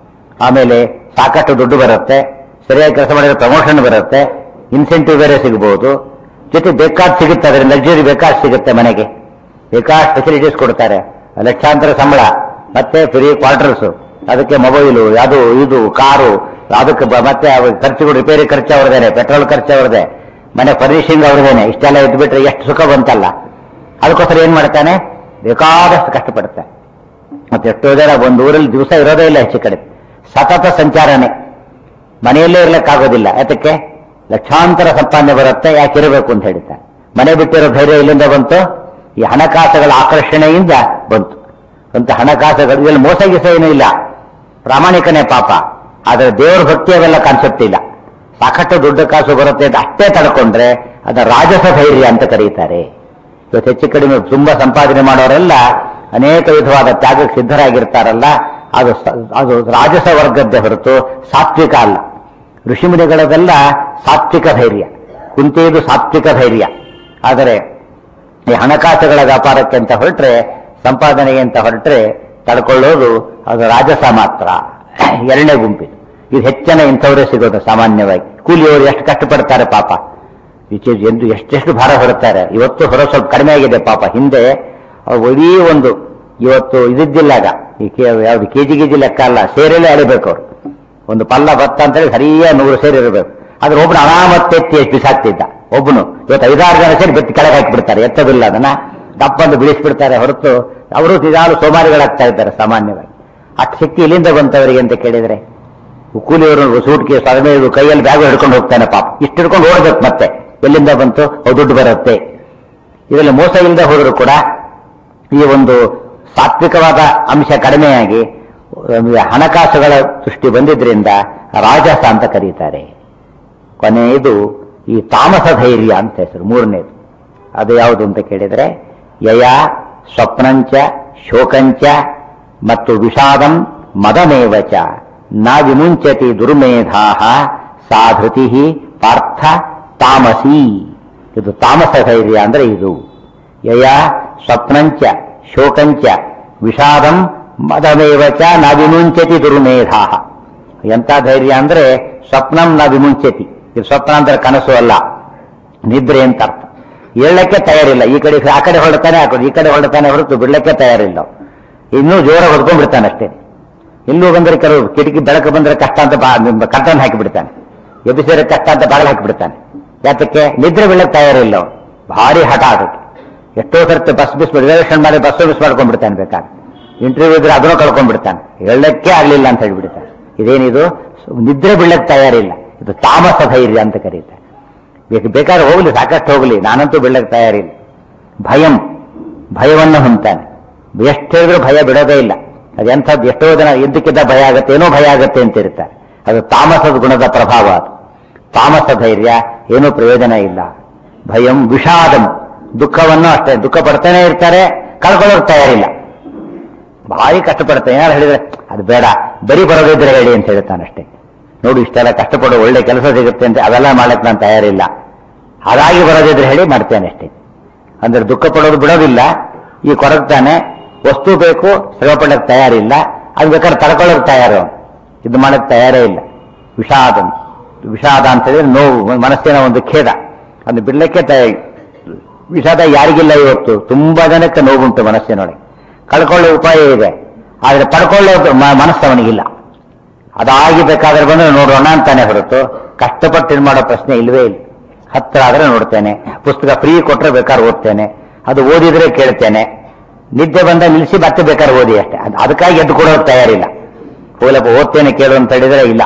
ಆಮೇಲೆ ಸಾಕಷ್ಟು ದುಡ್ಡು ಬರುತ್ತೆ ಸರಿಯಾಗಿ ಕೆಲಸ ಮಾಡಿದ್ರೆ ಪ್ರಮೋಷನ್ ಬರುತ್ತೆ ಇನ್ಸೆಂಟಿವ್ ಬೇರೆ ಸಿಗಬಹುದು ಜೊತೆ ಬೇಕಾದ ಸಿಗುತ್ತೆ ಅದರಿಂದ ಲಕ್ಸುರಿ ಬೇಕಾದ ಸಿಗುತ್ತೆ ಮನೆಗೆ ಬೇಕಾದ ಫೆಸಿಲಿಟೀಸ್ ಕೊಡ್ತಾರೆ ಲಕ್ಷಾಂತರ ಸಂಬಳ ಮತ್ತೆ ಫ್ರೀ ಕ್ವಾರ್ಟರ್ಸ್ ಅದಕ್ಕೆ ಮೊಬೈಲು ಅದು ಇದು ಕಾರು ಅದಕ್ಕೆ ಬ- ಮತ್ತೆ ಅವ ಖರ್ಚುಗಳು ರಿಪೇರಿ ಖರ್ಚು ಅವ್ರದೇನೆ ಪೆಟ್ರೋಲ್ ಖರ್ಚು ಅವ್ರದೇ ಮನೆ ಫರ್ನಿಷಿಂಗ್ ಅವ್ರದೇನೆ ಇಷ್ಟೆಲ್ಲ ಇದ್ದು ಬಿಟ್ರೆ ಎಷ್ಟು ಸುಖ ಬಂತಲ್ಲ ಅದಕ್ಕೋಸ್ಕರ ಏನ್ ಮಾಡ್ತಾನೆ ಬೇಕಾದಷ್ಟು ಕಷ್ಟಪಡ್ತಾನೆ ಮತ್ತೆ ಎಷ್ಟೋ ಜನ ಒಂದು ಊರಲ್ಲಿ ದಿವಸ ಇರೋದೇ ಇಲ್ಲ ಹೆಚ್ಚು ಕಡೆ ಸತತ ಸಂಚಾರನೆ ಮನೆಯಲ್ಲೇ ಇರ್ಲಿಕ್ಕಾಗೋದಿಲ್ಲ ಯಾತಕ್ಕೆ ಲಕ್ಷಾಂತರ ಸಂಪಾದನೆ ಬರುತ್ತೆ ಯಾಕೆ ಇರಬೇಕು ಅಂತ ಹೇಳ್ತಾರೆ ಮನೆ ಬಿಟ್ಟಿರೋ ಧೈರ್ಯ ಇಲ್ಲಿಂದ ಬಂತು ಈ ಹಣಕಾಸುಗಳ ಆಕರ್ಷಣೆಯಿಂದ ಬಂತು ಅಂತ ಹಣಕಾಸುಗಳು ಇದರಲ್ಲಿ ಮೋಸ ಗೀಸ ಏನೂ ಇಲ್ಲ ಪ್ರಾಮಾಣಿಕನೇ ಪಾಪ ಆದರೆ ದೇವರ ಭಕ್ತಿ ಅವೆಲ್ಲ ಕಾನ್ಸೆಪ್ಟ್ ಇಲ್ಲ ಸಾಕಷ್ಟು ದುಡ್ಡು ಕಾಸು ಬರುತ್ತೆ ಅಂತ ಅಷ್ಟೇ ತಡ್ಕೊಂಡ್ರೆ ಅದ ರಾಜಸ ಧೈರ್ಯ ಅಂತ ಕರೀತಾರೆ ಇವತ್ತು ಹೆಚ್ಚು ಕಡಿಮೆ ತುಂಬಾ ಸಂಪಾದನೆ ಮಾಡೋರೆಲ್ಲ ಅನೇಕ ವಿಧವಾದ ತ್ಯಾಗಕ್ಕೆ ಸಿದ್ಧರಾಗಿರ್ತಾರಲ್ಲ ಅದು ಸ- ಅದು ರಾಜಸ ವರ್ಗದ್ದೇ ಹೊರತು ಸಾತ್ವಿಕ ಅಲ್ಲ ಋಷಿಮುನಿಗಳದೆಲ್ಲ ಸಾತ್ವಿಕ ಧೈರ್ಯ ಕುಂತಿಯದು ಸಾತ್ವಿಕ ಧೈರ್ಯ ಆದರೆ ಈ ಹಣಕಾಸುಗಳ ವ್ಯಾಪಾರಕ್ಕೆ ಅಂತ ಹೊರಟ್ರೆ ಸಂಪಾದನೆಗೆ ಅಂತ ಹೊರಟ್ರೆ ತಡ್ಕೊಳ್ಳೋದು ಅದು ರಾಜಸ ಮಾತ್ರ ಎರಡನೇ ಗುಂಪಿದು ಇದು ಹೆಚ್ಚಿನ ಇಂಥವರೇ ಸಿಗೋದು ಸಾಮಾನ್ಯವಾಗಿ ಕೂಲಿಯವರು ಎಷ್ಟು ಕಷ್ಟಪಡ್ತಾರೆ ಪಾಪ ಈಚೆ ಎಂದು ಎಷ್ಟೆಷ್ಟು ಭಾರ ಹೊರುತ್ತಾರೆ ಇವತ್ತು ಹೊರ ಸ್ವಲ್ಪ ಕಡಿಮೆ ಆಗಿದೆ ಪಾಪ ಹಿಂದೆ ಅವು ಇಡೀ ಒಂದು ಇವತ್ತು ಇದಿದ್ದಿಲ್ಲಾಗ ಈ ಕೆ ಯಾವ್ದು ಕೆಜಿ ಗಿಜಿ ಲೆಕ್ಕ ಅಲ್ಲ ಸೇರೆಲ್ಲೇ ಅಳಿಬೇಕು ಅವ್ರು ಒಂದು ಪಲ್ಲ ಭತ್ತ ಅಂತೇಳಿ ಸರಿಯಾಗಿ ನೂರು ಸೇರಿ ಇರಬೇಕು ಆದ್ರೆ ಒಬ್ಬನು ಅನಾಮತ್ತೆತ್ತಿ ಎಷ್ಟು ಬಿಸಾಕ್ತಿದ್ದ ಒಬ್ಬನು ಇವತ್ತು ಐದಾರು ಜನ ಸೇರಿ ಬೆತ್ತಿ ಕೆಳಗೆ ಹಾಕಿಬಿಡ್ತಾರೆ ಎತ್ತದಿಲ್ಲ ಅದನ್ನ ದಪ್ಪಂದು ಬಿಡಿಸ್ಬಿಡ್ತಾರೆ ಹೊರತು ಅವರು ನಿಧಾನ ಸೋಮಾರಿಗಳಾಗ್ತಾ ಇದ್ದಾರೆ ಸಾಮಾನ್ಯವಾಗಿ ಅಷ್ಟು ಶಕ್ತಿ ಎಲ್ಲಿಂದ ಬಂತವರಿಗೆ ಅಂತ ಕೇಳಿದ್ರೆ ಕೂಲಿಯವರು ಸೂಟ್ ಕೇಸ್ ಅದನ್ನೇ ಇದು ಕೈಯಲ್ಲಿ ಬ್ಯಾಗ್ ಹಿಡ್ಕೊಂಡು ಹೋಗ್ತಾನೆ ಪಾಪ ಇಷ್ಟು ಹಿಡ್ಕೊಂಡು ಓಡಬೇಕು ಮತ್ತೆ ಎಲ್ಲಿಂದ ಬಂತು ಅವು ದುಡ್ಡು ಬರುತ್ತೆ ಇದರಲ್ಲಿ ಮೋಸ ಇಲ್ಲದೆ ಹೋದರೂ ಕೂಡ ಈ ಒಂದು ಸಾತ್ವಿಕವಾದ ಅಂಶ ಕಡಿಮೆಯಾಗಿ ಒಂದು ಹಣಕಾಸುಗಳ ದೃಷ್ಟಿ ಬಂದಿದ್ರಿಂದ ರಾಜಸ ಅಂತ ಕರೀತಾರೆ ಕೊನೆಯದು ಈ ತಾಮಸ ಧೈರ್ಯ ಅಂತ ಹೆಸರು ಮೂರನೇದು ಅದು ಯಾವುದು ಅಂತ ಕೇಳಿದರೆ ಯಯ ಸ್ವಪ್ನಂಚ ಶೋಕಂಚ ಮತ್ತು ವಿಷಾದಂ ಮದಮೇವಚ ನ ವಿಮುಂಚತಿ ದುರ್ಮೇಧಾ ಸಾಧೃತಿ ಪಾರ್ಥ ತಾಮಸಿ ಇದು ತಾಮಸ ಧೈರ್ಯ ಅಂದ್ರೆ ಇದು ಯಯ ಸ್ವಪ್ನಂಚ ಶೋಕಂಚ ವಿಷಾದಂ ಮದಮೇವಚ ನ ವಿಮುಂಚತಿ ದುರ್ಮೇಧಾ ಎಂತ ಧೈರ್ಯ ಅಂದ್ರೆ ಸ್ವಪ್ನಂ ನ ವಿಮುಂಚತಿ ಇದು ಸ್ವಪ್ನ ಅಂದ್ರೆ ಕನಸು ಅಲ್ಲ ನಿದ್ರೆ ಅಂತ ಅರ್ಥ ಏಳಕ್ಕೆ ತಯಾರಿಲ್ಲ ಈ ಕಡೆ ಆ ಕಡೆ ಹೊರಡ್ತಾನೆ ಆ ಕಡೆ ಈ ಕಡೆ ಹೊರಡ್ತಾನೆ ಹೊರತು ಬಿಡ್ಲಿಕ್ಕೆ ತಯಾರಿಲ್ಲ ಇನ್ನೂ ಜೋರ ಹೊಡ್ಕೊಂಡ್ಬಿಡ್ತಾನೆ ಅಷ್ಟೇ ಎಲ್ಲೂ ಬಂದ್ರೆ ಕೆಲವು ಕಿಟಕಿ ಬೆಳಕು ಬಂದ್ರೆ ಕಷ್ಟ ಅಂತ ಬಾ ಕರ್ತನ್ ಹಾಕಿಬಿಡ್ತಾನೆ ಎಬ್ಬಿಸಿದ್ರೆ ಕಷ್ಟ ಅಂತ ಬಾಗಿಲು ಹಾಕಿಬಿಡ್ತಾನೆ ಯಾತಕ್ಕೆ ನಿದ್ರೆ ಬೀಳಕ್ಕೆ ತಯಾರಿಲ್ಲ ಅವ್ನು. ಭಾರಿ ಹಠ ಅದಕ್ಕೆ ಎಷ್ಟೋ ಸರ್ತಿ ಬಸ್ ಬಿಸ್ ರಿಸರ್ವೇಷನ್ ಮಾಡಿ ಬಸ್ ಮಿಸ್ ಮಾಡ್ಕೊಂಡ್ಬಿಡ್ತಾನೆ ಬೇಕಾದ್ರೆ ಇಂಟರ್ವ್ಯೂ ಇದ್ರೆ ಅದನ್ನು ಕಳ್ಕೊಂಡ್ಬಿಡ್ತಾನೆ ಹೇಳಕ್ಕೆ ಆಗ್ಲಿಲ್ಲ ಅಂತ ಹೇಳ್ಬಿಡ್ತಾನೆ ಇದೇನಿದು ನಿದ್ರೆ ಬೀಳಕ್ಕೆ ತಯಾರಿಲ್ಲ ಇದು ತಾಮಸ ಧೈರ್ಯ ಅಂತ ಕರೀತಾರೆ ಬೇಕು ಬೇಕಾದ್ರೆ ಹೋಗ್ಲಿ ಸಾಕಷ್ಟು ಹೋಗ್ಲಿ ನಾನಂತೂ ಬೀಳಕ್ಕೆ ತಯಾರಿಲ್ಲ ಭಯಂ ಭಯವನ್ನು ಹೊಂತಾನೆ ಎಷ್ಟು ಹೇಳಿದ್ರು ಭಯ ಬಿಡೋದೇ ಇಲ್ಲ ಅದೆಂಥದ್ದು ಎಷ್ಟೋ ಜನ ಇದ್ದಕ್ಕಿದ್ದ ಭಯ ಆಗತ್ತೆ ಏನೋ ಭಯ ಆಗತ್ತೆ ಅಂತ ಇರ್ತಾರೆ ಅದು ತಾಮಸದ ಗುಣದ ಪ್ರಭಾವ ಅದು ತಾಮಸ ಧೈರ್ಯ ಏನೂ ಪ್ರಯೋಜನ ಇಲ್ಲ ಭಯಂ ವಿಷಾದಂ ದುಃಖವನ್ನು ಅಷ್ಟೇ ದುಃಖ ಪಡ್ತಾನೆ ಇರ್ತಾರೆ ಕಳ್ಕೊಳ್ಳೋಕೆ ತಯಾರಿಲ್ಲ ಭಾರಿ ಕಷ್ಟಪಡ್ತಾನೆ ಏನಾರು ಹೇಳಿದ್ರೆ ಅದು ಬೇಡ ಬರೀ ಬರೋದಿದ್ರೆ ಹೇಳಿ ಅಂತ ಹೇಳ್ತಾನೆ ಅಷ್ಟೇ ನೋಡು ಇಷ್ಟೆಲ್ಲ ಕಷ್ಟಪಡೋ ಒಳ್ಳೆ ಕೆಲಸ ಸಿಗುತ್ತೆ ಅಂತ ಅವೆಲ್ಲ ಮಾಡಕ್ಕೆ ನಾನು ತಯಾರಿಲ್ಲ ಹಾಗಾಗಿ ಬರೋದಿದ್ರೆ ಹೇಳಿ ಮಾಡ್ತೇನೆ ಅಷ್ಟೇ ಅಂದ್ರೆ ದುಃಖ ಪಡೋದು ಬಿಡೋದಿಲ್ಲ ಈ ಕೊರಗ್ತಾನೆ ವಸ್ತು ಬೇಕು ಶ್ರಮ ಪಡಕ್ಕೆ ತಯಾರಿಲ್ಲ ಅದು ಬೇಕಾದ್ರೆ ತಡ್ಕೊಳ್ಳೋಕೆ ತಯಾರು ಅವ್ನು. ಇದು ಮಾಡಕ್ಕೆ ತಯಾರೇ ಇಲ್ಲ ವಿಷಾದ ವಿಷಾದ ಅಂತ ಹೇಳಿದ್ರೆ ನೋವು ಮನಸ್ಸಿನ ಒಂದು ಖೇದ ಅದು ಬಿಡ್ಲಿಕ್ಕೆ ತಯಾರಿ ವಿಷಾದ ಯಾರಿಗಿಲ್ಲ ಇವತ್ತು ತುಂಬಾ ಜನಕ್ಕೆ ನೋವುಂಟು ಮನಸ್ಸಿನೊಳಗೆ ಕಳ್ಕೊಳ್ಳೋ ಉಪಾಯ ಇದೆ ಆದ್ರೆ ಪಡ್ಕೊಳ್ಳೋ ಮ- ಮನಸ್ಸು ಅವನಿಗಿಲ್ಲ ಅದಾಗಿ ಬೇಕಾದ್ರೆ ಬಂದ್ರೆ ನೋಡೋಣ ಅಂತಾನೆ ಹೊರತು ಕಷ್ಟಪಟ್ಟು ಇದು ಮಾಡೋ ಪ್ರಶ್ನೆ ಇಲ್ವೇ ಇಲ್ಲ ಹತ್ರ ಆದ್ರೆ ನೋಡ್ತೇನೆ ಪುಸ್ತಕ ಫ್ರೀ ಕೊಟ್ರೆ ಬೇಕಾದ್ರೆ ಓದ್ತೇನೆ ಅದು ಓದಿದ್ರೆ ಕೇಳ್ತೇನೆ ನಿದ್ದೆ ಬಂದ ನಿಲ್ಲಿಸಿ ಮತ್ತೆ ಬೇಕಾದ್ರೆ ಓದಿ ಅಷ್ಟೇ ಅದ್- ಅದಕ್ಕಾಗಿ ಎದ್ದು ಕೊಡೋಕೆ ತಯಾರಿಲ್ಲ ಹೋಲಪ್ಪ ಓದ್ತೇನೆ ಕೇಳು ಅಂತ ಹೇಳಿದ್ರೆ ಇಲ್ಲ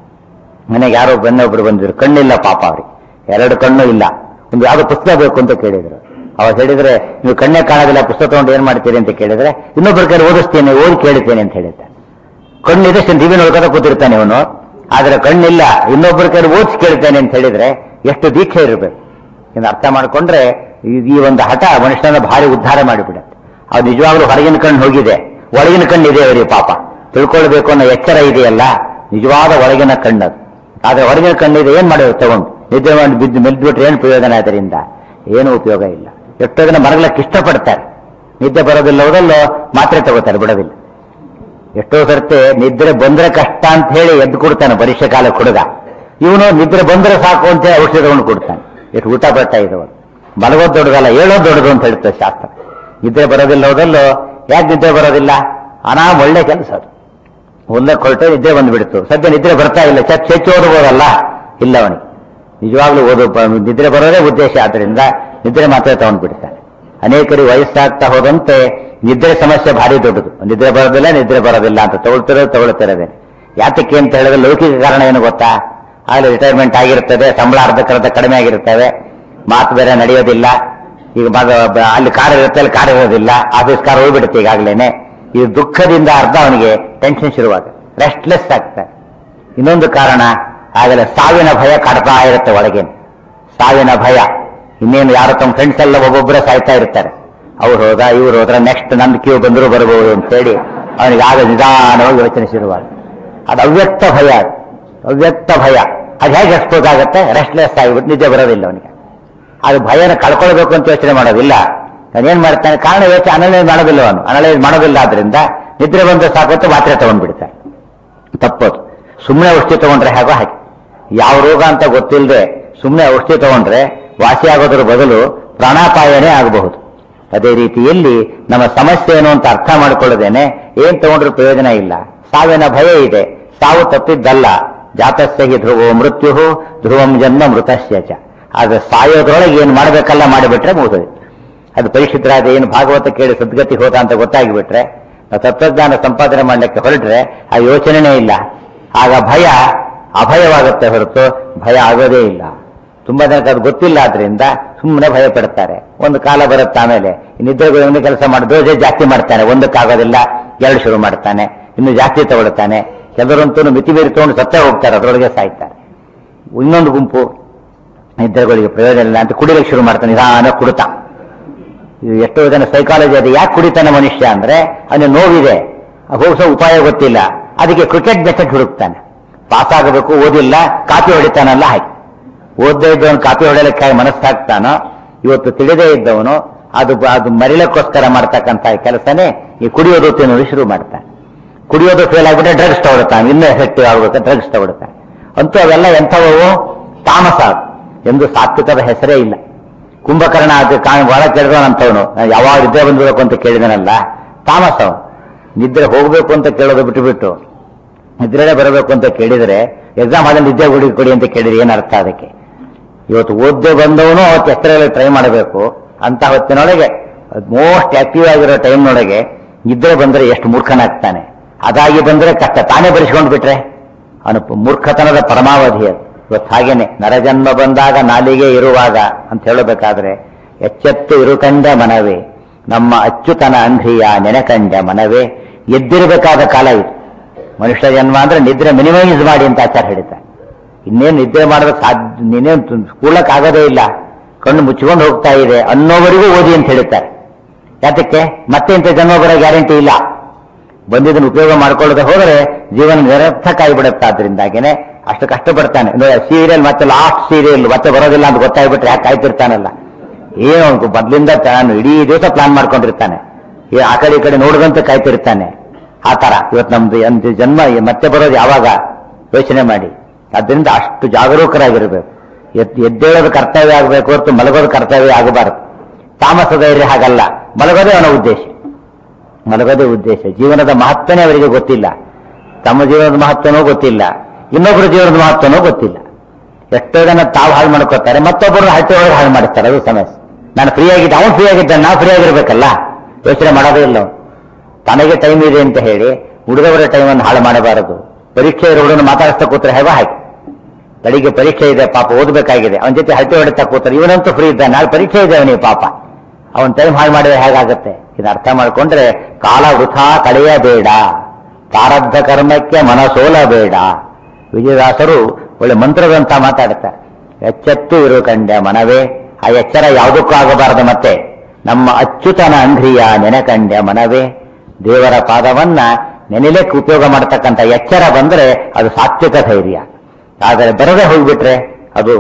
ಮನೆಗೆ ಯಾರೋ ಬೆನ್ನೊಬ್ರು ಬಂದಿದ್ರು ಕಣ್ಣಿಲ್ಲ ಪಾಪ ಅವ್ರಿಗೆ ಎರಡು ಕಣ್ಣು ಇಲ್ಲ ಒಂದು ಯಾವ್ದು ಪುಸ್ತಕ ಬೇಕು ಅಂತ ಕೇಳಿದ್ರು ಅವಾಗ ಹೇಳಿದ್ರೆ ನೀವು ಕಣ್ಣೇ ಕಾಣೋದಿಲ್ಲ ಪುಸ್ತಕ ತಗೊಂಡು ಏನ್ ಮಾಡ್ತೀರಿ ಅಂತ ಕೇಳಿದ್ರೆ ಇನ್ನೊಬ್ಬರ ಕೈ ಓದಿಸ್ತೇನೆ ಓದಿ ಕೇಳ್ತೇನೆ ಅಂತ ಹೇಳಿದ್ದೆ ಕಣ್ಣಿದೆ ಟಿವಿ ನೋಡ್ಕೊತ ಕೂತಿರ್ತಾನೆ ಇವನು ಆದ್ರೆ ಕಣ್ಣಿಲ್ಲ ಇನ್ನೊಬ್ಬರ ಕೈ ಓದಿಸಿ ಕೇಳ್ತೇನೆ ಅಂತ ಹೇಳಿದ್ರೆ ಎಷ್ಟು ದೀಕ್ಷೆ ಇರಬೇಕು ಇನ್ನು ಅರ್ಥ ಮಾಡ್ಕೊಂಡ್ರೆ ಈ- ಈ ಒಂದು ಹಠ ಮನುಷ್ಯನ ಭಾರಿ ಉದ್ಧಾರ ಮಾಡಿಬಿಡುತ್ತೆ ಅವ್ರು ನಿಜವಾಗ್ಲೂ ಹೊರಗಿನ ಕಣ್ಣು ಹೋಗಿದೆ ಒಳಗಿನ ಕಣ್ಣು ಇದೆ ಅವರಿಗೆ ಪಾಪ ತಿಳ್ಕೊಳ್ಬೇಕು ಅನ್ನೋ ಎಚ್ಚರ ಇದೆಯಲ್ಲ ನಿಜವಾದ ಒಳಗಿನ ಕಣ್ಣದು ಆದ್ರೆ ಹೊರಗಿನ ಕಣ್ಣಿದೆ ಏನ್ ಮಾಡೋದು ತಗೊಂಡು ನಿದ್ದೆ ಮಾಡಿ ಬಿದ್ದು ಮೆಲ್ದ್ಬಿಟ್ರೆ ಏನು ಪ್ರಯೋಜನ ಅದರಿಂದ ಏನು ಉಪಯೋಗ ಇಲ್ಲ ಎಷ್ಟೋ ಜನ ಮರಗಳಕ್ಕೆ ಇಷ್ಟಪಡ್ತಾರೆ ನಿದ್ದೆ ಬರೋದಿಲ್ಲ ಹೋದಲ್ಲೋ ಮಾತ್ರೆ ತಗೋತಾರೆ ಬಿಡೋದಿಲ್ಲ ಎಷ್ಟೋ ಸರ್ತಿ ನಿದ್ರೆ ಬಂದ್ರೆ ಕಷ್ಟ ಅಂತ ಹೇಳಿ ಎದ್ದು ಕೊಡ್ತಾನೆ ಪರೀಕ್ಷೆ ಕಾಲ ಹುಡುಗ ಇವನು ನಿದ್ರೆ ಬಂದ್ರೆ ಸಾಕು ಅಂತ ಹೇಳಿ ಔಷಧಿ ತಗೊಂಡು ಕೊಡ್ತಾನೆ ಎಷ್ಟು ಊಟ ಬಟ್ಟ ಇದು ಮಲಗೋದು ದೊಡ್ಡದಲ್ಲ ಹೇಳೋದು ದೊಡ್ಡದು ಅಂತ ಹೇಳ್ತಾರೆ ಶಾಸ್ತ್ರ ನಿದ್ರೆ ಬರೋದಿಲ್ಲ ಹೋದಲ್ಲೋ ಯಾಕೆ ನಿದ್ರೆ ಬರೋದಿಲ್ಲ ಅನಾಮ್ ಒಳ್ಳೆ ಕೆಲಸ ಅದು ಒಂದಕ್ಕೆ ಹೊರಟೆ ನಿದ್ರೆ ಬಂದ್ಬಿಡ್ತು ಸದ್ಯ ನಿದ್ರೆ ಬರ್ತಾ ಇಲ್ಲ ಚಚ್ ಹೆಚ್ಚು ಓದಬಹುದಲ್ಲ ಇಲ್ಲ ಅವನಿಗೆ ನಿಜವಾಗ್ಲೂ ಓದು ಬ- ನಿದ್ರೆ ಬರೋದೇ ಉದ್ದೇಶ ಆದ್ರಿಂದ ನಿದ್ರೆ ಮಾತ್ರ ತಗೊಂಡ್ಬಿಡ್ತಾನೆ ಅನೇಕರಿಗೆ ವಯಸ್ಸಾಗ್ತಾ ಹೋದಂತೆ ನಿದ್ರೆ ಸಮಸ್ಯೆ ಭಾರಿ ದೊಡ್ಡದು ನಿದ್ರೆ ಬರೋದಿಲ್ಲ ನಿದ್ರೆ ಬರೋದಿಲ್ಲ ಅಂತ ತಗೊಳ್ತಿರೋದು ತಗೊಳ್ತಿರೋದೇ ಯಾತಕ್ಕೆ ಅಂತ ಹೇಳಿದ್ರೆ ಲೌಕಿಕ ಕಾರಣ ಏನು ಗೊತ್ತಾ ಆಗಲೇ ರಿಟೈರ್ಮೆಂಟ್ ಆಗಿರ್ತದೆ ಸಂಬಳ ಅರ್ಧಕ್ಕರ್ಧ ಕಡಿಮೆ ಆಗಿರ್ತವೆ ಮಾತು ಬೇರೆ ನಡೆಯೋದಿಲ್ಲ ಈಗ ಬ- ಬ- ಅಲ್ಲಿ ಕಾರ್ ಇರುತ್ತೆ ಅಲ್ಲಿ ಕಾರ್ ಇರೋದಿಲ್ಲ ಆಫೀಸ್ ಕಾರ್ ಹೋಗ್ಬಿಡುತ್ತೆ ಈಗಾಗ್ಲೇನೆ ಈ ದುಃಖದಿಂದ ಅರ್ಧ ಅವನಿಗೆ ಟೆನ್ಷನ್ ಶುರುವಾಗ ರೆಸ್ಟ್ಲೆಸ್ ಆಗ್ತಾನೆ ಇನ್ನೊಂದು ಕಾರಣ ಆಗಲೇ ಸಾವಿನ ಭಯ ಕಾಡ್ತಾ ಇರುತ್ತೆ ಒಳಗೆ ಸಾವಿನ ಭಯ ಇನ್ನೇನು ಯಾರು ತಮ್ಮ ಫ್ರೆಂಡ್ಸ್ ಎಲ್ಲ ಒಬ್ಬೊಬ್ಬರೇ ಸಾಯ್ತಾ ಇರ್ತಾರೆ ಅವ್ರು ಹೋದ ಇವ್ರು ಹೋದ್ರ ನೆಕ್ಸ್ಟ್ ನಂದು ಕ್ಯೂ ಬಂದರೂ ಬರಬಹುದು ಅಂತೇಳಿ ಅವನಿಗೆ ಆಗ ನಿಧಾನವಾಗಿ ಯೋಚನೆ ಶುರುವಾಗ ಅದು ಅವ್ಯಕ್ತ ಭಯ ಅದು ಅವ್ಯಕ್ತ ಭಯ ಅದು ಹೇಗೆ ಎಕ್ಸ್ಪೋಸ್ ಆಗುತ್ತೆ ರೆಸ್ಟ್ಲೆಸ್ ಆಗಿಬಿಟ್ಟು ನಿದ್ದೆ ಬರೋದಿಲ್ಲ ಅವನಿಗೆ ಅದು ಭಯನ ಕಳ್ಕೊಳ್ಬೇಕು ಅಂತ ಯೋಚನೆ ಮಾಡೋದಿಲ್ಲ ಏನ್ ಮಾಡ್ತಾನೆ ಕಾರಣ ಯೋಚನೆ ಅನಲೈಸ್ ಮಾಡೋದಿಲ್ಲ ಅವನು ಅನಲೈಸ್ ಮಾಡೋದಿಲ್ಲ ಆದ್ರಿಂದ ನಿದ್ರೆ ಬಂದ್ರೆ ಸಾಕತ್ತು ಮಾತ್ರೆ ತಗೊಂಡ್ಬಿಡ್ತಾನೆ ತಪ್ಪೋದು ಸುಮ್ಮನೆ ಔಷಧಿ ತಗೊಂಡ್ರೆ ಹೇಗೋ ಹಾಗೆ ಯಾವ ರೋಗ ಅಂತ ಗೊತ್ತಿಲ್ಲದೆ ಸುಮ್ಮನೆ ಔಷಧಿ ತಗೊಂಡ್ರೆ ವಾಸಿ ಆಗೋದ್ರ ಬದಲು ಪ್ರಾಣಾಪಾಯನೇ ಆಗಬಹುದು ಅದೇ ರೀತಿಯಲ್ಲಿ ನಮ್ಮ ಸಮಸ್ಯೆ ಏನು ಅಂತ ಅರ್ಥ ಮಾಡ್ಕೊಳ್ಳೋದೇನೆ ಏನ್ ತಗೊಂಡ್ರೂ ಪ್ರಯೋಜನ ಇಲ್ಲ ಸಾವಿನ ಭಯ ಇದೆ ಸಾವು ತಪ್ಪಿದ್ದಲ್ಲ ಜಾತಸ್ಯ ಹಿ ಧ್ರುವೋ ಮೃತ್ಯು ಧ್ರುವಂ ಜನ್ಮ ಮೃತಸ್ಯ ಚ ಆದ್ರೆ ಸಾಯೋದ್ರೊಳಗೆ ಏನು ಮಾಡಬೇಕಲ್ಲ ಮಾಡಿಬಿಟ್ರೆ ಮುಗಿದೋಯ್ತು ಅದು ಪರಿಶುದ್ಧರಾದ ಏನು ಭಾಗವತ ಕೇಳಿ ಸದ್ಗತಿ ಹೋದ ಅಂತ ಗೊತ್ತಾಗಿಬಿಟ್ರೆ ನಾವು ತತ್ವಜ್ಞಾನ ಸಂಪಾದನೆ ಮಾಡಲಿಕ್ಕೆ ಹೊರಟ್ರೆ ಆ ಯೋಚನೆನೇ ಇಲ್ಲ ಆಗ ಭಯ ಅಭಯವಾಗುತ್ತೆ ಹೊರತು ಭಯ ಆಗೋದೇ ಇಲ್ಲ ತುಂಬಾ ಜನಕ್ಕೆ ಅದು ಗೊತ್ತಿಲ್ಲ ಆದ್ರಿಂದ ಸುಮ್ಮನೆ ಭಯ ಪಡ್ತಾರೆ ಒಂದು ಕಾಲ ಬರುತ್ತೆ ಆಮೇಲೆ ನಿದ್ರೆಗೆ ಒಂದು ಕೆಲಸ ಮಾಡಿ ಡೋಸೇಜ್ ಜಾಸ್ತಿ ಮಾಡ್ತಾನೆ ಒಂದಕ್ಕಾಗೋದಿಲ್ಲ ಎರಡು ಶುರು ಮಾಡ್ತಾನೆ ಇನ್ನು ಜಾಸ್ತಿ ತಗೊಳ್ತಾನೆ ಕೆಲವರಂತೂ ಮಿತಿ ಮೀರಿ ತಗೊಂಡು ಸತ್ತೇ ಹೋಗ್ತಾರೆ ಅದರೊಳಗೆ ಸಾಯ್ತಾರೆ ಇನ್ನೊಂದು ಗುಂಪು ನಿದ್ರೆಗಳಿಗೆ ಪ್ರಯೋಜನ ಇಲ್ಲ ಅಂತ ಕುಡಿಲಿಕ್ಕೆ ಶುರು ಮಾಡ್ತಾನೆ ನಿಧಾನ ಕುಡಿತ ಇದು ಎಷ್ಟೋ ಜನ ಸೈಕಾಲಜಿ ಅದು ಯಾಕೆ ಕುಡಿತಾನೆ ಮನುಷ್ಯ ಅಂದ್ರೆ ಅವನಿಗೆ ನೋವಿದೆ ಹೋಗಿಸೋ ಉಪಾಯ ಗೊತ್ತಿಲ್ಲ ಅದಕ್ಕೆ ಕ್ರಿಕೆಟ್ ಮೆಥಡ್ ಹುಡುಕ್ತಾನೆ ಪಾಸ್ ಆಗಬೇಕು ಓದಿಲ್ಲ ಕಾಪಿ ಹೊಡಿತಾನಲ್ಲ ಹಾಗೆ ಓದದೇ ಇದ್ದವನು ಕಾಪಿ ಹೊಡೆಯಲಿಕ್ಕೆ ಮನಸ್ಸು ಹಾಕ್ತಾನೋ ಇವತ್ತು ತಿಳಿದೇ ಇದ್ದವನು ಅದು ಅದು ಮರಿಲಕ್ಕೋಸ್ಕರ ಮಾಡ್ತಕ್ಕಂಥ ಕೆಲಸನೇ ಈ ಕುಡಿಯೋದು ತಿನ್ನೋದು ಶುರು ಮಾಡ್ತಾನೆ ಕುಡಿಯೋದು ಫೇಲ್ ಆಗ್ಬಿಟ್ರೆ ಡ್ರಗ್ಸ್ ತಗೊಳ್ತಾನೆ ಇನ್ನೂ ಎಫೆಕ್ಟಿವ್ ಆಗ್ಬೇಕು ಡ್ರಗ್ಸ್ ತಗೊಳ್ತಾನೆ ಅಂತೂ ಅವೆಲ್ಲ ಎಂಥವು ತಾಮಸ ಅದು. ಎಂದು ಸಾತ್ವಿಕದ ಹೆಸರೇ ಇಲ್ಲ ಕುಂಭಕರ್ಣ ಅದು ಕಾ ಒಳ ಕೇಳಿದವನಂತವನು ಯಾವಾಗ ನಿದ್ರೆ ಬಂದಿರಬೇಕು ಅಂತ ಕೇಳಿದನಲ್ಲ ತಾಮಸ ಅವನು. ನಿದ್ರೆ ಹೋಗ್ಬೇಕು ಅಂತ ಕೇಳೋದು ಬಿಟ್ಟು ಬಿಟ್ಟು ನಿದ್ರೆನೇ ಬರಬೇಕು ಅಂತ ಕೇಳಿದರೆ ಎಕ್ಸಾಮ್ ಆದ ನಿದ್ದೆ ಗುಡಿ ಕೊಡಿ ಅಂತ ಕೇಳಿದ್ರೆ ಏನ್ ಅರ್ಥ ಅದಕ್ಕೆ ಇವತ್ತು ಓದ್ದೆ ಬಂದವನು ಅವತ್ತು ಎಷ್ಟರಲ್ಲಿ ಟ್ರೈ ಮಾಡಬೇಕು ಅಂತ ಹೊತ್ತಿನೊಳಗೆ ಮೋಸ್ಟ್ ಆಕ್ಟಿವ್ ಆಗಿರೋ ಟೈಮ್ನೊಳಗೆ ನಿದ್ರೆ ಬಂದ್ರೆ ಎಷ್ಟು ಮೂರ್ಖನಾಗ್ತಾನೆ ಅದಾಗಿ ಬಂದ್ರೆ ಕಷ್ಟ ತಾನೇ ಬರೆಸ್ಕೊಂಡು ಬಿಟ್ರೆ ಅವನು ಮೂರ್ಖತನದ ಪರಮಾವಧಿ ಅದು ಇವತ್ತು ಹಾಗೇನೆ ನರಜನ್ಮ ಬಂದಾಗ ನಾಲಿಗೆ ಇರುವಾಗ ಅಂತ ಹೇಳಬೇಕಾದ್ರೆ ಎಚ್ಚೆತ್ತು ಇರುಕಂಡ ಮನವೇ ನಮ್ಮ ಅಚ್ಚುತನ ಅಂಧ್ರಿಯ ನೆನೆಕಂಡ ಮನವೇ ಎದ್ದಿರಬೇಕಾದ ಕಾಲ ಇದು ಮನುಷ್ಯ ಜನ್ಮ ಅಂದ್ರೆ ನಿದ್ರೆ ಮಿನಿಮೈಸ್ ಮಾಡಿ ಅಂತ ಆಚಾರ ಹೇಳ್ತಾರೆ ಇನ್ನೇನು ನಿದ್ರೆ ಮಾಡೋದಕ್ಕೆ ಸಾಧ್ಯ ಇನ್ನೇನು ಕೂಡಕ್ ಆಗೋದೇ ಇಲ್ಲ ಕಣ್ಣು ಮುಚ್ಚಿಕೊಂಡು ಹೋಗ್ತಾ ಇದೆ ಅನ್ನೋವರೆಗೂ ಓದಿ ಅಂತ ಹೇಳ್ತಾರೆ ಯಾತಕ್ಕೆ ಮತ್ತೆ ಇಂಥ ಜನ್ಮ ಬರೋ ಗ್ಯಾರಂಟಿ ಇಲ್ಲ ಬಂದಿದ್ದನ್ನು ಉಪಯೋಗ ಮಾಡ್ಕೊಳ್ಳದೆ ಹೋದರೆ ಜೀವನ ನಿರರ್ಥಕ ಆಗಿಬಿಡುತ್ತೆ ಆದ್ರಿಂದಾಗೇನೆ ಅಷ್ಟು ಕಷ್ಟಪಡ್ತಾನೆ ಸೀರಿಯಲ್ ಮತ್ತೆ ಲಾಸ್ಟ್ ಸೀರಿಯಲ್ ಮತ್ತೆ ಬರೋದಿಲ್ಲ ಅಂತ ಗೊತ್ತಾಗ್ಬಿಟ್ರೆ ಯಾಕೆ ಕಾಯ್ತಿರ್ತಾನಲ್ಲ ಏನು ಅವ್ನು ಮೊದ್ಲಿಂದ ತಾನು ಇಡೀ ದಿವಸ ಪ್ಲಾನ್ ಮಾಡ್ಕೊಂಡಿರ್ತಾನೆ ಈ ಆ ಕಡೆ ಈ ಕಡೆ ನೋಡಿದಂತೆ ಕಾಯ್ತಿರ್ತಾನೆ ಆ ತರ ಇವತ್ತು ನಮ್ದು ಒಂದು ಜನ್ಮ ಮತ್ತೆ ಬರೋದು ಯಾವಾಗ ಯೋಚನೆ ಮಾಡಿ ಅದರಿಂದ ಅಷ್ಟು ಜಾಗರೂಕರಾಗಿರ್ಬೇಕು ಎದ್ ಎದ್ದೇಳೋದು ಕರ್ತವ್ಯ ಆಗಬೇಕು ಹೊರತು ಮಲಗೋದು ಕರ್ತವ್ಯ ಆಗಬಾರದು ತಾಮಸ ಧೈರ್ಯ ಹಾಗಲ್ಲ ಮಲಗೋದೇ ಅವನ ಉದ್ದೇಶ ಮಲಗೋದೇ ಉದ್ದೇಶ ಜೀವನದ ಮಹತ್ವನೇ ಅವರಿಗೆ ಗೊತ್ತಿಲ್ಲ ತಮ್ಮ ಜೀವನದ ಮಹತ್ವನೂ ಗೊತ್ತಿಲ್ಲ ಇನ್ನೊಬ್ಬರ ಜೀವನದ ಮಹತ್ವನೂ ಗೊತ್ತಿಲ್ಲ ಎಷ್ಟೋ ಜನ ತಾವು ಹಾಳು ಮಾಡ್ಕೋತಾರೆ ಮತ್ತೊಬ್ಬರು ಹಟ್ಟಿ ಒಳಗೆ ಹಾಳು ಮಾಡ್ತಾರೆ ಅದು ಸಮಸ್ಯೆ ನಾನು ಫ್ರೀ ಆಗಿದ್ದೆ ಅವನು ಫ್ರೀ ಆಗಿದ್ದಾನೆ ನಾವು ಫ್ರೀ ಆಗಿರ್ಬೇಕಲ್ಲ ಯೋಚನೆ ಮಾಡೋದೇ ಇಲ್ಲ ಅವನು ತನಗೆ ಟೈಮ್ ಇದೆ ಅಂತ ಹೇಳಿ ಹುಡುಗವರ ಟೈಮನ್ನು ಹಾಳು ಮಾಡಬಾರದು ಪರೀಕ್ಷೆ ಇರೋ ಹುಡುಗನ ಮಾತಾಡಿಸ್ತಾ ಕೂತ್ರೆ ಹೇಗೋ ಹಾಗೆ ಬೆಳಿಗ್ಗೆ ಪರೀಕ್ಷೆ ಇದೆ ಪಾಪ ಓದಬೇಕಾಗಿದೆ ಅವನ ಜೊತೆ ಹಟ್ಟಿ ಹೊಡಿತಾ ಕೂತ್ರೆ ಇವನಂತೂ ಫ್ರೀ ಇದ್ದಾನೆ ನಾಳೆ ಪರೀಕ್ಷೆ ಇದೆ ಅವನಿಗೆ ಪಾಪ ಅವನ ಟೈಮ್ ಹಾಳು ಮಾಡಿದ್ರೆ ಹೇಗಾಗುತ್ತೆ ಇದು ಅರ್ಥ ಮಾಡ್ಕೊಂಡ್ರೆ ಕಾಲ ವೃಥಾ ಕಳೆಯಬೇಡ ಪ್ರಾರಬ್ಧ ಕರ್ಮಕ್ಕೆ ಮನಸೋಲಬೇಡ ವಿಜಯದಾಸರು ಒಳ್ಳೆ ಮಂತ್ರದಂತ ಮಾತಾಡ್ತಾರೆ ಎಚ್ಚೆತ್ತು ಇರು ಕಂಡೆ ಮನವೇ ಆ ಎಚ್ಚರ ಯಾವುದಕ್ಕೂ ಆಗಬಾರದು ಮತ್ತೆ ನಮ್ಮ ಅಚ್ಯುತನ ಅಂಗ್ರಿಯ ನೆನೆಕಂಡ್ಯ ಮನವೇ ದೇವರ ಪಾದವನ್ನ ನೆನೆಲೆಕ್ಕೆ ಉಪಯೋಗ ಮಾಡತಕ್ಕಂಥ ಎಚ್ಚರ ಬಂದ್ರೆ ಅದು ಸಾತ್ವಿಕ ಧೈರ್ಯ ಆದರೆ ಬರದೆ ಹೋಗ್ಬಿಟ್ರೆ ಅದು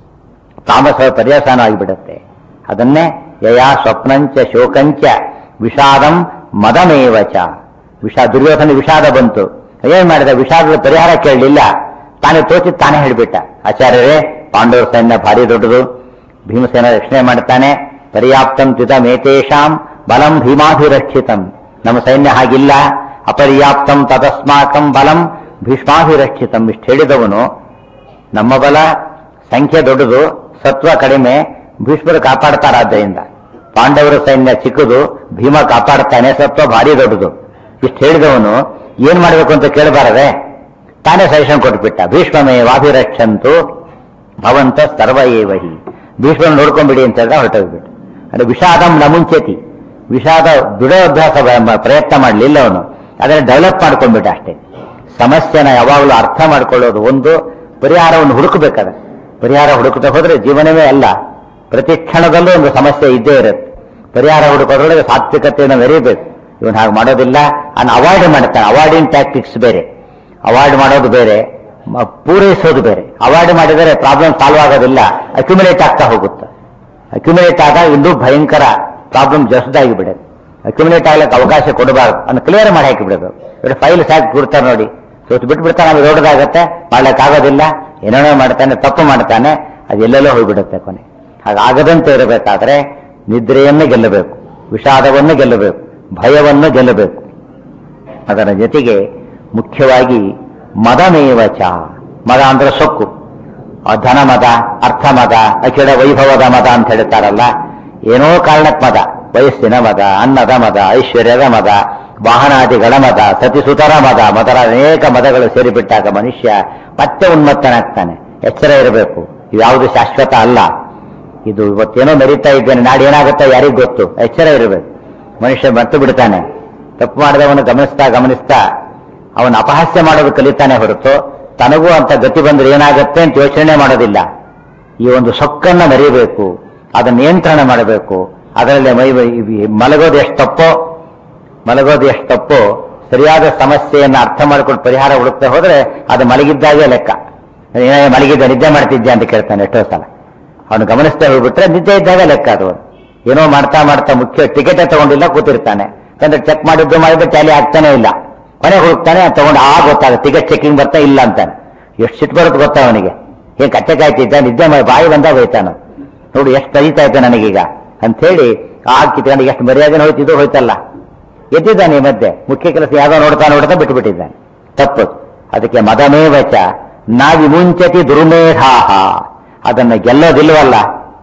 ತಾಮಸ ಪರ್ಯಾಸನ ಆಗಿಬಿಡುತ್ತೆ ಅದನ್ನೇ ಯಯಾ ಸ್ವಪ್ನಂಚ ಶೋಕಂಚ ವಿಷಾದಂ ಮದಮೇವಚ ವಿಷ ದುರ್ಯೋಧನ ವಿಷಾದ ಬಂತು ಏನ್ ಮಾಡಿದ ವಿಷಾದದ ಪರಿಹಾರ ಕೇಳಲಿಲ್ಲ ತಾನೇ ತೋಚಿ ತಾನೇ ಹೇಳ್ಬಿಟ್ಟ ಆಚಾರ್ಯರೇ ಪಾಂಡವರ ಸೈನ್ಯ ಭಾರಿ ದೊಡ್ಡದು ಭೀಮಸೇನ ರಕ್ಷಣೆ ಮಾಡ್ತಾನೆ ಪರ್ಯಾಪ್ತಂ ತ್ಯುತ ಮೇತೇಶಾಂ ಬಲಂ ಭೀಮಾಭಿರಕ್ಷಿತಂ ನಮ್ಮ ಸೈನ್ಯ ಹಾಗಿಲ್ಲ ಅಪರ್ಯಾಪ್ತಂ ತದಸ್ಮಾಕಂ ಬಲಂ ಭೀಷ್ಮಾಭಿರಕ್ಷಿತಂ ಇಷ್ಟು ಹೇಳಿದವನು ನಮ್ಮ ಬಲ ಸಂಖ್ಯೆ ದೊಡ್ಡದು ಸತ್ವ ಕಡಿಮೆ ಭೀಷ್ಮರು ಕಾಪಾಡ್ತಾರಾದ್ದರಿಂದ ಪಾಂಡವರ ಸೈನ್ಯ ಚಿಕ್ಕದು ಭೀಮ ಕಾಪಾಡ್ತಾನೆ ಸತ್ವ ಭಾರಿ ದೊಡ್ಡದು ಇಷ್ಟು ಹೇಳಿದವನು ಏನ್ ಮಾಡಬೇಕು ಅಂತ ಕೇಳಬಾರದೆ ತಾನೇ ಸಜೆಷನ್ ಕೊಟ್ಬಿಟ್ಟ ಭೀಷ್ಮಮೇ ವಾಭಿರಕ್ಷಂತು ಭವಂತ ಸರ್ವ ಏವಹಿ ಭೀಷ್ಮನ ನೋಡ್ಕೊಂಡ್ಬಿಡಿ ಅಂತ ಹೇಳಿದ ಹೊರಟೋಗ್ಬಿಟ್ಟು ಅಂದ್ರೆ ವಿಷಾದಂ ನ ಮುಂಚೆತಿ ವಿಷಾದ ದೃಢಾಭ್ಯಾಸ ಬ- ಪ್ರಯತ್ನ ಮಾಡಲಿಲ್ಲ ಅವನು ಅದನ್ನ ಡೆವಲಪ್ ಮಾಡ್ಕೊಂಡ್ಬಿಟ್ಟ ಅಷ್ಟೇ ಸಮಸ್ಯೆನ ಯಾವಾಗಲೂ ಅರ್ಥ ಮಾಡ್ಕೊಳ್ಳೋದು ಒಂದು ಪರಿಹಾರವನ್ನು ಹುಡುಕಬೇಕಾದ ಪರಿಹಾರ ಹುಡುಕುತ್ತಾ ಹೋದ್ರೆ ಜೀವನವೇ ಅಲ್ಲ ಪ್ರತಿ ಕ್ಷಣದಲ್ಲೂ ಒಂದು ಸಮಸ್ಯೆ ಇದ್ದೇ ಇರುತ್ತೆ ಪರಿಹಾರ ಹುಡುಕೋದ್ರೊಳಗೆ ಸಾತ್ವಿಕತೆಯನ್ನು ಮೆರೀಬೇಕು ಇವನು ಹಾಗೆ ಮಾಡೋದಿಲ್ಲ ಅನ್ನು ಅವಾಯ್ಡ್ ಮಾಡ್ತಾನೆ ಅವಾಯ್ಡಿಂಗ್ ಟ್ಯಾಕ್ಟಿಕ್ಸ್ ಬೇರೆ ಅವಾಯ್ಡ್ ಮಾಡೋದು ಬೇರೆ ಮ- ಪೂರೈಸೋದು ಬೇರೆ ಅವಾಯ್ಡ್ ಮಾಡಿದರೆ ಪ್ರಾಬ್ಲಮ್ ಸಾಲ್ವ್ ಆಗೋದಿಲ್ಲ ಅಕ್ಯುಮುಲೇಟ್ ಆಗ್ತಾ ಹೋಗುತ್ತೆ ಅಕ್ಯುಮುಲೇಟ್ ಆದಾಗ ಇನ್ನೂ ಭಯಂಕರ ಪ್ರಾಬ್ಲಮ್ ಜಸ್ದಾಗಿ ಬಿಡುತ್ತೆ ಅಕ್ಯುಮುಲೇಟ್ ಆಗ್ಲಿಕ್ಕೆ ಅವಕಾಶ ಕೊಡಬಾರ್ದು ಅನ್ನು ಕ್ಲಿಯರ್ ಮಾಡಿ ಹಾಕಿ ಬಿಡೋದು ಇವರು ಫೈಲ್ ಸಾಕಿ ಬಿಡ್ತಾರೆ ನೋಡಿ ಇವತ್ತು ಬಿಟ್ಟು ಬಿಡ್ತಾನೆ ನಮಗೆ ದೊಡ್ಡದಾಗತ್ತೆ ಮಾಡ್ಲಿಕ್ಕೆ ಆಗೋದಿಲ್ಲ ಏನೇನೋ ಮಾಡ್ತಾನೆ ತಪ್ಪು ಮಾಡ್ತಾನೆ ಅದೆಲ್ಲೆಲ್ಲೋ ಹೋಗ್ಬಿಡುತ್ತೆ ಕೊನೆ ಹಾಗಾಗದಂತೆ ಇರಬೇಕಾದ್ರೆ ನಿದ್ರೆಯನ್ನು ಗೆಲ್ಲಬೇಕು ವಿಷಾದವನ್ನು ಗೆಲ್ಲಬೇಕು ಭಯವನ್ನು ಗೆಲ್ಲಬೇಕು ಅದರ ಜೊತೆಗೆ ಮುಖ್ಯವಾಗಿ ಮದಮೇವಚ ಮದ ಅಂದ್ರೆ ಸೊಕ್ಕು ಆ ಧನ ಮದ ಅರ್ಥ ಮದ ಅಖಿಲ ವೈಭವದ ಮದ ಅಂತ ಹೇಳ್ತಾರಲ್ಲ ಏನೋ ಕಾರಣಕ್ಕೆ ಮದ ವಯಸ್ಸಿನ ಮದ ಅನ್ನದ ಮದ ಐಶ್ವರ್ಯದ ಮದ ವಾಹನಾದಿಗಳ ಮದ ಸತಿಸುತರ ಮದ ಮೊದಲ ಅನೇಕ ಮದಗಳು ಸೇರಿಬಿಟ್ಟಾಗ ಮನುಷ್ಯ ಮತ್ತೆ ಉನ್ಮತ್ತನಾಗ್ತಾನೆ ಎಚ್ಚರ ಇರಬೇಕು ಇವ್ಯಾವುದು ಶಾಶ್ವತ ಅಲ್ಲ ಇದು ಇವತ್ತೇನೋ ಮೆರೀತಾ ಇದ್ದೇನೆ ನಾಳೆ ಏನಾಗುತ್ತೋ ಯಾರಿಗ್ ಗೊತ್ತು ಎಚ್ಚರ ಇರಬೇಕು ಮನುಷ್ಯ ಮರ್ತು ಬಿಡ್ತಾನೆ ತಪ್ಪು ಮಾಡಿದವನು ಗಮನಿಸ್ತಾ ಗಮನಿಸ್ತಾ ಅವನು ಅಪಹಾಸ್ಯ ಮಾಡೋದು ಕಲಿತಾನೆ ಹೊರತು ತನಗೂ ಅಂತ ಗತಿ ಬಂದ್ರೆ ಏನಾಗುತ್ತೆ ಅಂತ ಯೋಚನೆ ಮಾಡೋದಿಲ್ಲ ಈ ಒಂದು ಸೊಕ್ಕನ್ನ ಮರಿಬೇಕು ಅದನ್ನ ನಿಯಂತ್ರಣ ಮಾಡಬೇಕು ಅದರಲ್ಲಿ ಮೈ ಈ ಮಲಗೋದು ಎಷ್ಟು ತಪ್ಪೋ ಮಲಗೋದು ಎಷ್ಟು ತಪ್ಪೋ ಸರಿಯಾದ ಸಮಸ್ಯೆಯನ್ನು ಅರ್ಥ ಮಾಡ್ಕೊಂಡು ಪರಿಹಾರ ಹುಡುಕ್ತಾ ಹೋದ್ರೆ ಅದು ಮಲಗಿದ್ದಾಗೆ ಲೆಕ್ಕ ಏನೇ ಮಲಗಿದ್ದ ನಿದ್ದೆ ಮಾಡ್ತಿದ್ದೆ ಅಂತ ಕೇಳ್ತಾನೆ ಎಷ್ಟೋ ಸಲ ಅವನು ಗಮನಿಸ್ತಾ ಹೋಗ್ಬಿಟ್ರೆ ನಿದ್ದೆ ಇದ್ದಾಗ ಲೆಕ್ಕ ಅದು ಏನೋ ಮಾಡ್ತಾ ಮಾಡ್ತಾ ಮುಖ್ಯ ಟಿಕೆಟೇ ತಗೊಂಡಿಲ್ಲ ಕೂತಿರ್ತಾನೆ ಯಾಕಂದ್ರೆ ಚೆಕ್ ಮಾಡಿದ್ದು ಮಾಡಿದ್ರೆ ಟ್ಯಾಲಿ ಆಗ್ತಾನೆ ಇಲ್ಲ ಕೊನೆಗೆ ಹೋಗ್ತಾನೆ ಅದ್ ತಗೊಂಡು ಆ ಗೊತ್ತಾಗುತ್ತೆ ಟಿಕೆಟ್ ಚೆಕಿಂಗ್ ಬರ್ತಾ ಇಲ್ಲ ಅಂತಾನೆ ಎಷ್ಟು ಸಿಟ್ಟು ಬರುತ್ತೆ ಗೊತ್ತಾ ಅವನಿಗೆ ಏನ್ ಕಚ್ಚೆ ಕಾಯ್ತಿದ್ದ ನಿದ್ದೆ ಮಾಡಿ ಬಾಯಿ ಬಂದಾಗ ಹೋಯ್ತಾನ ನೋಡು ಎಷ್ಟು ಕರೀತಾ ಇದ್ದ ನನಗೀಗ ಅಂಥೇಳಿ ಆ ಕಿತ್ಕೊಂಡು ಎಷ್ಟು ಮರ್ಯಾದೆ ಹೋಯ್ತಿದ್ದು ಹೋಯ್ತಲ್ಲ ಎದ್ದಿದ್ದಾನೆ ಈ ಮಧ್ಯೆ ಮುಖ್ಯ ಕೆಲಸ ಯಾವ್ದೋ ನೋಡ್ತಾ ನೋಡ್ತಾ ಬಿಟ್ಟು ಬಿಟ್ಟಿದ್ದಾನೆ ತಪ್ಪು ಅದಕ್ಕೆ ಮದಮೇವಚ ನಾವಿ ಮುಂಚತಿ ದುರ್ಮೇಧಾಹ ಅದನ್ನು ಗೆಲ್ಲೋದಿಲ್ವಲ್ಲ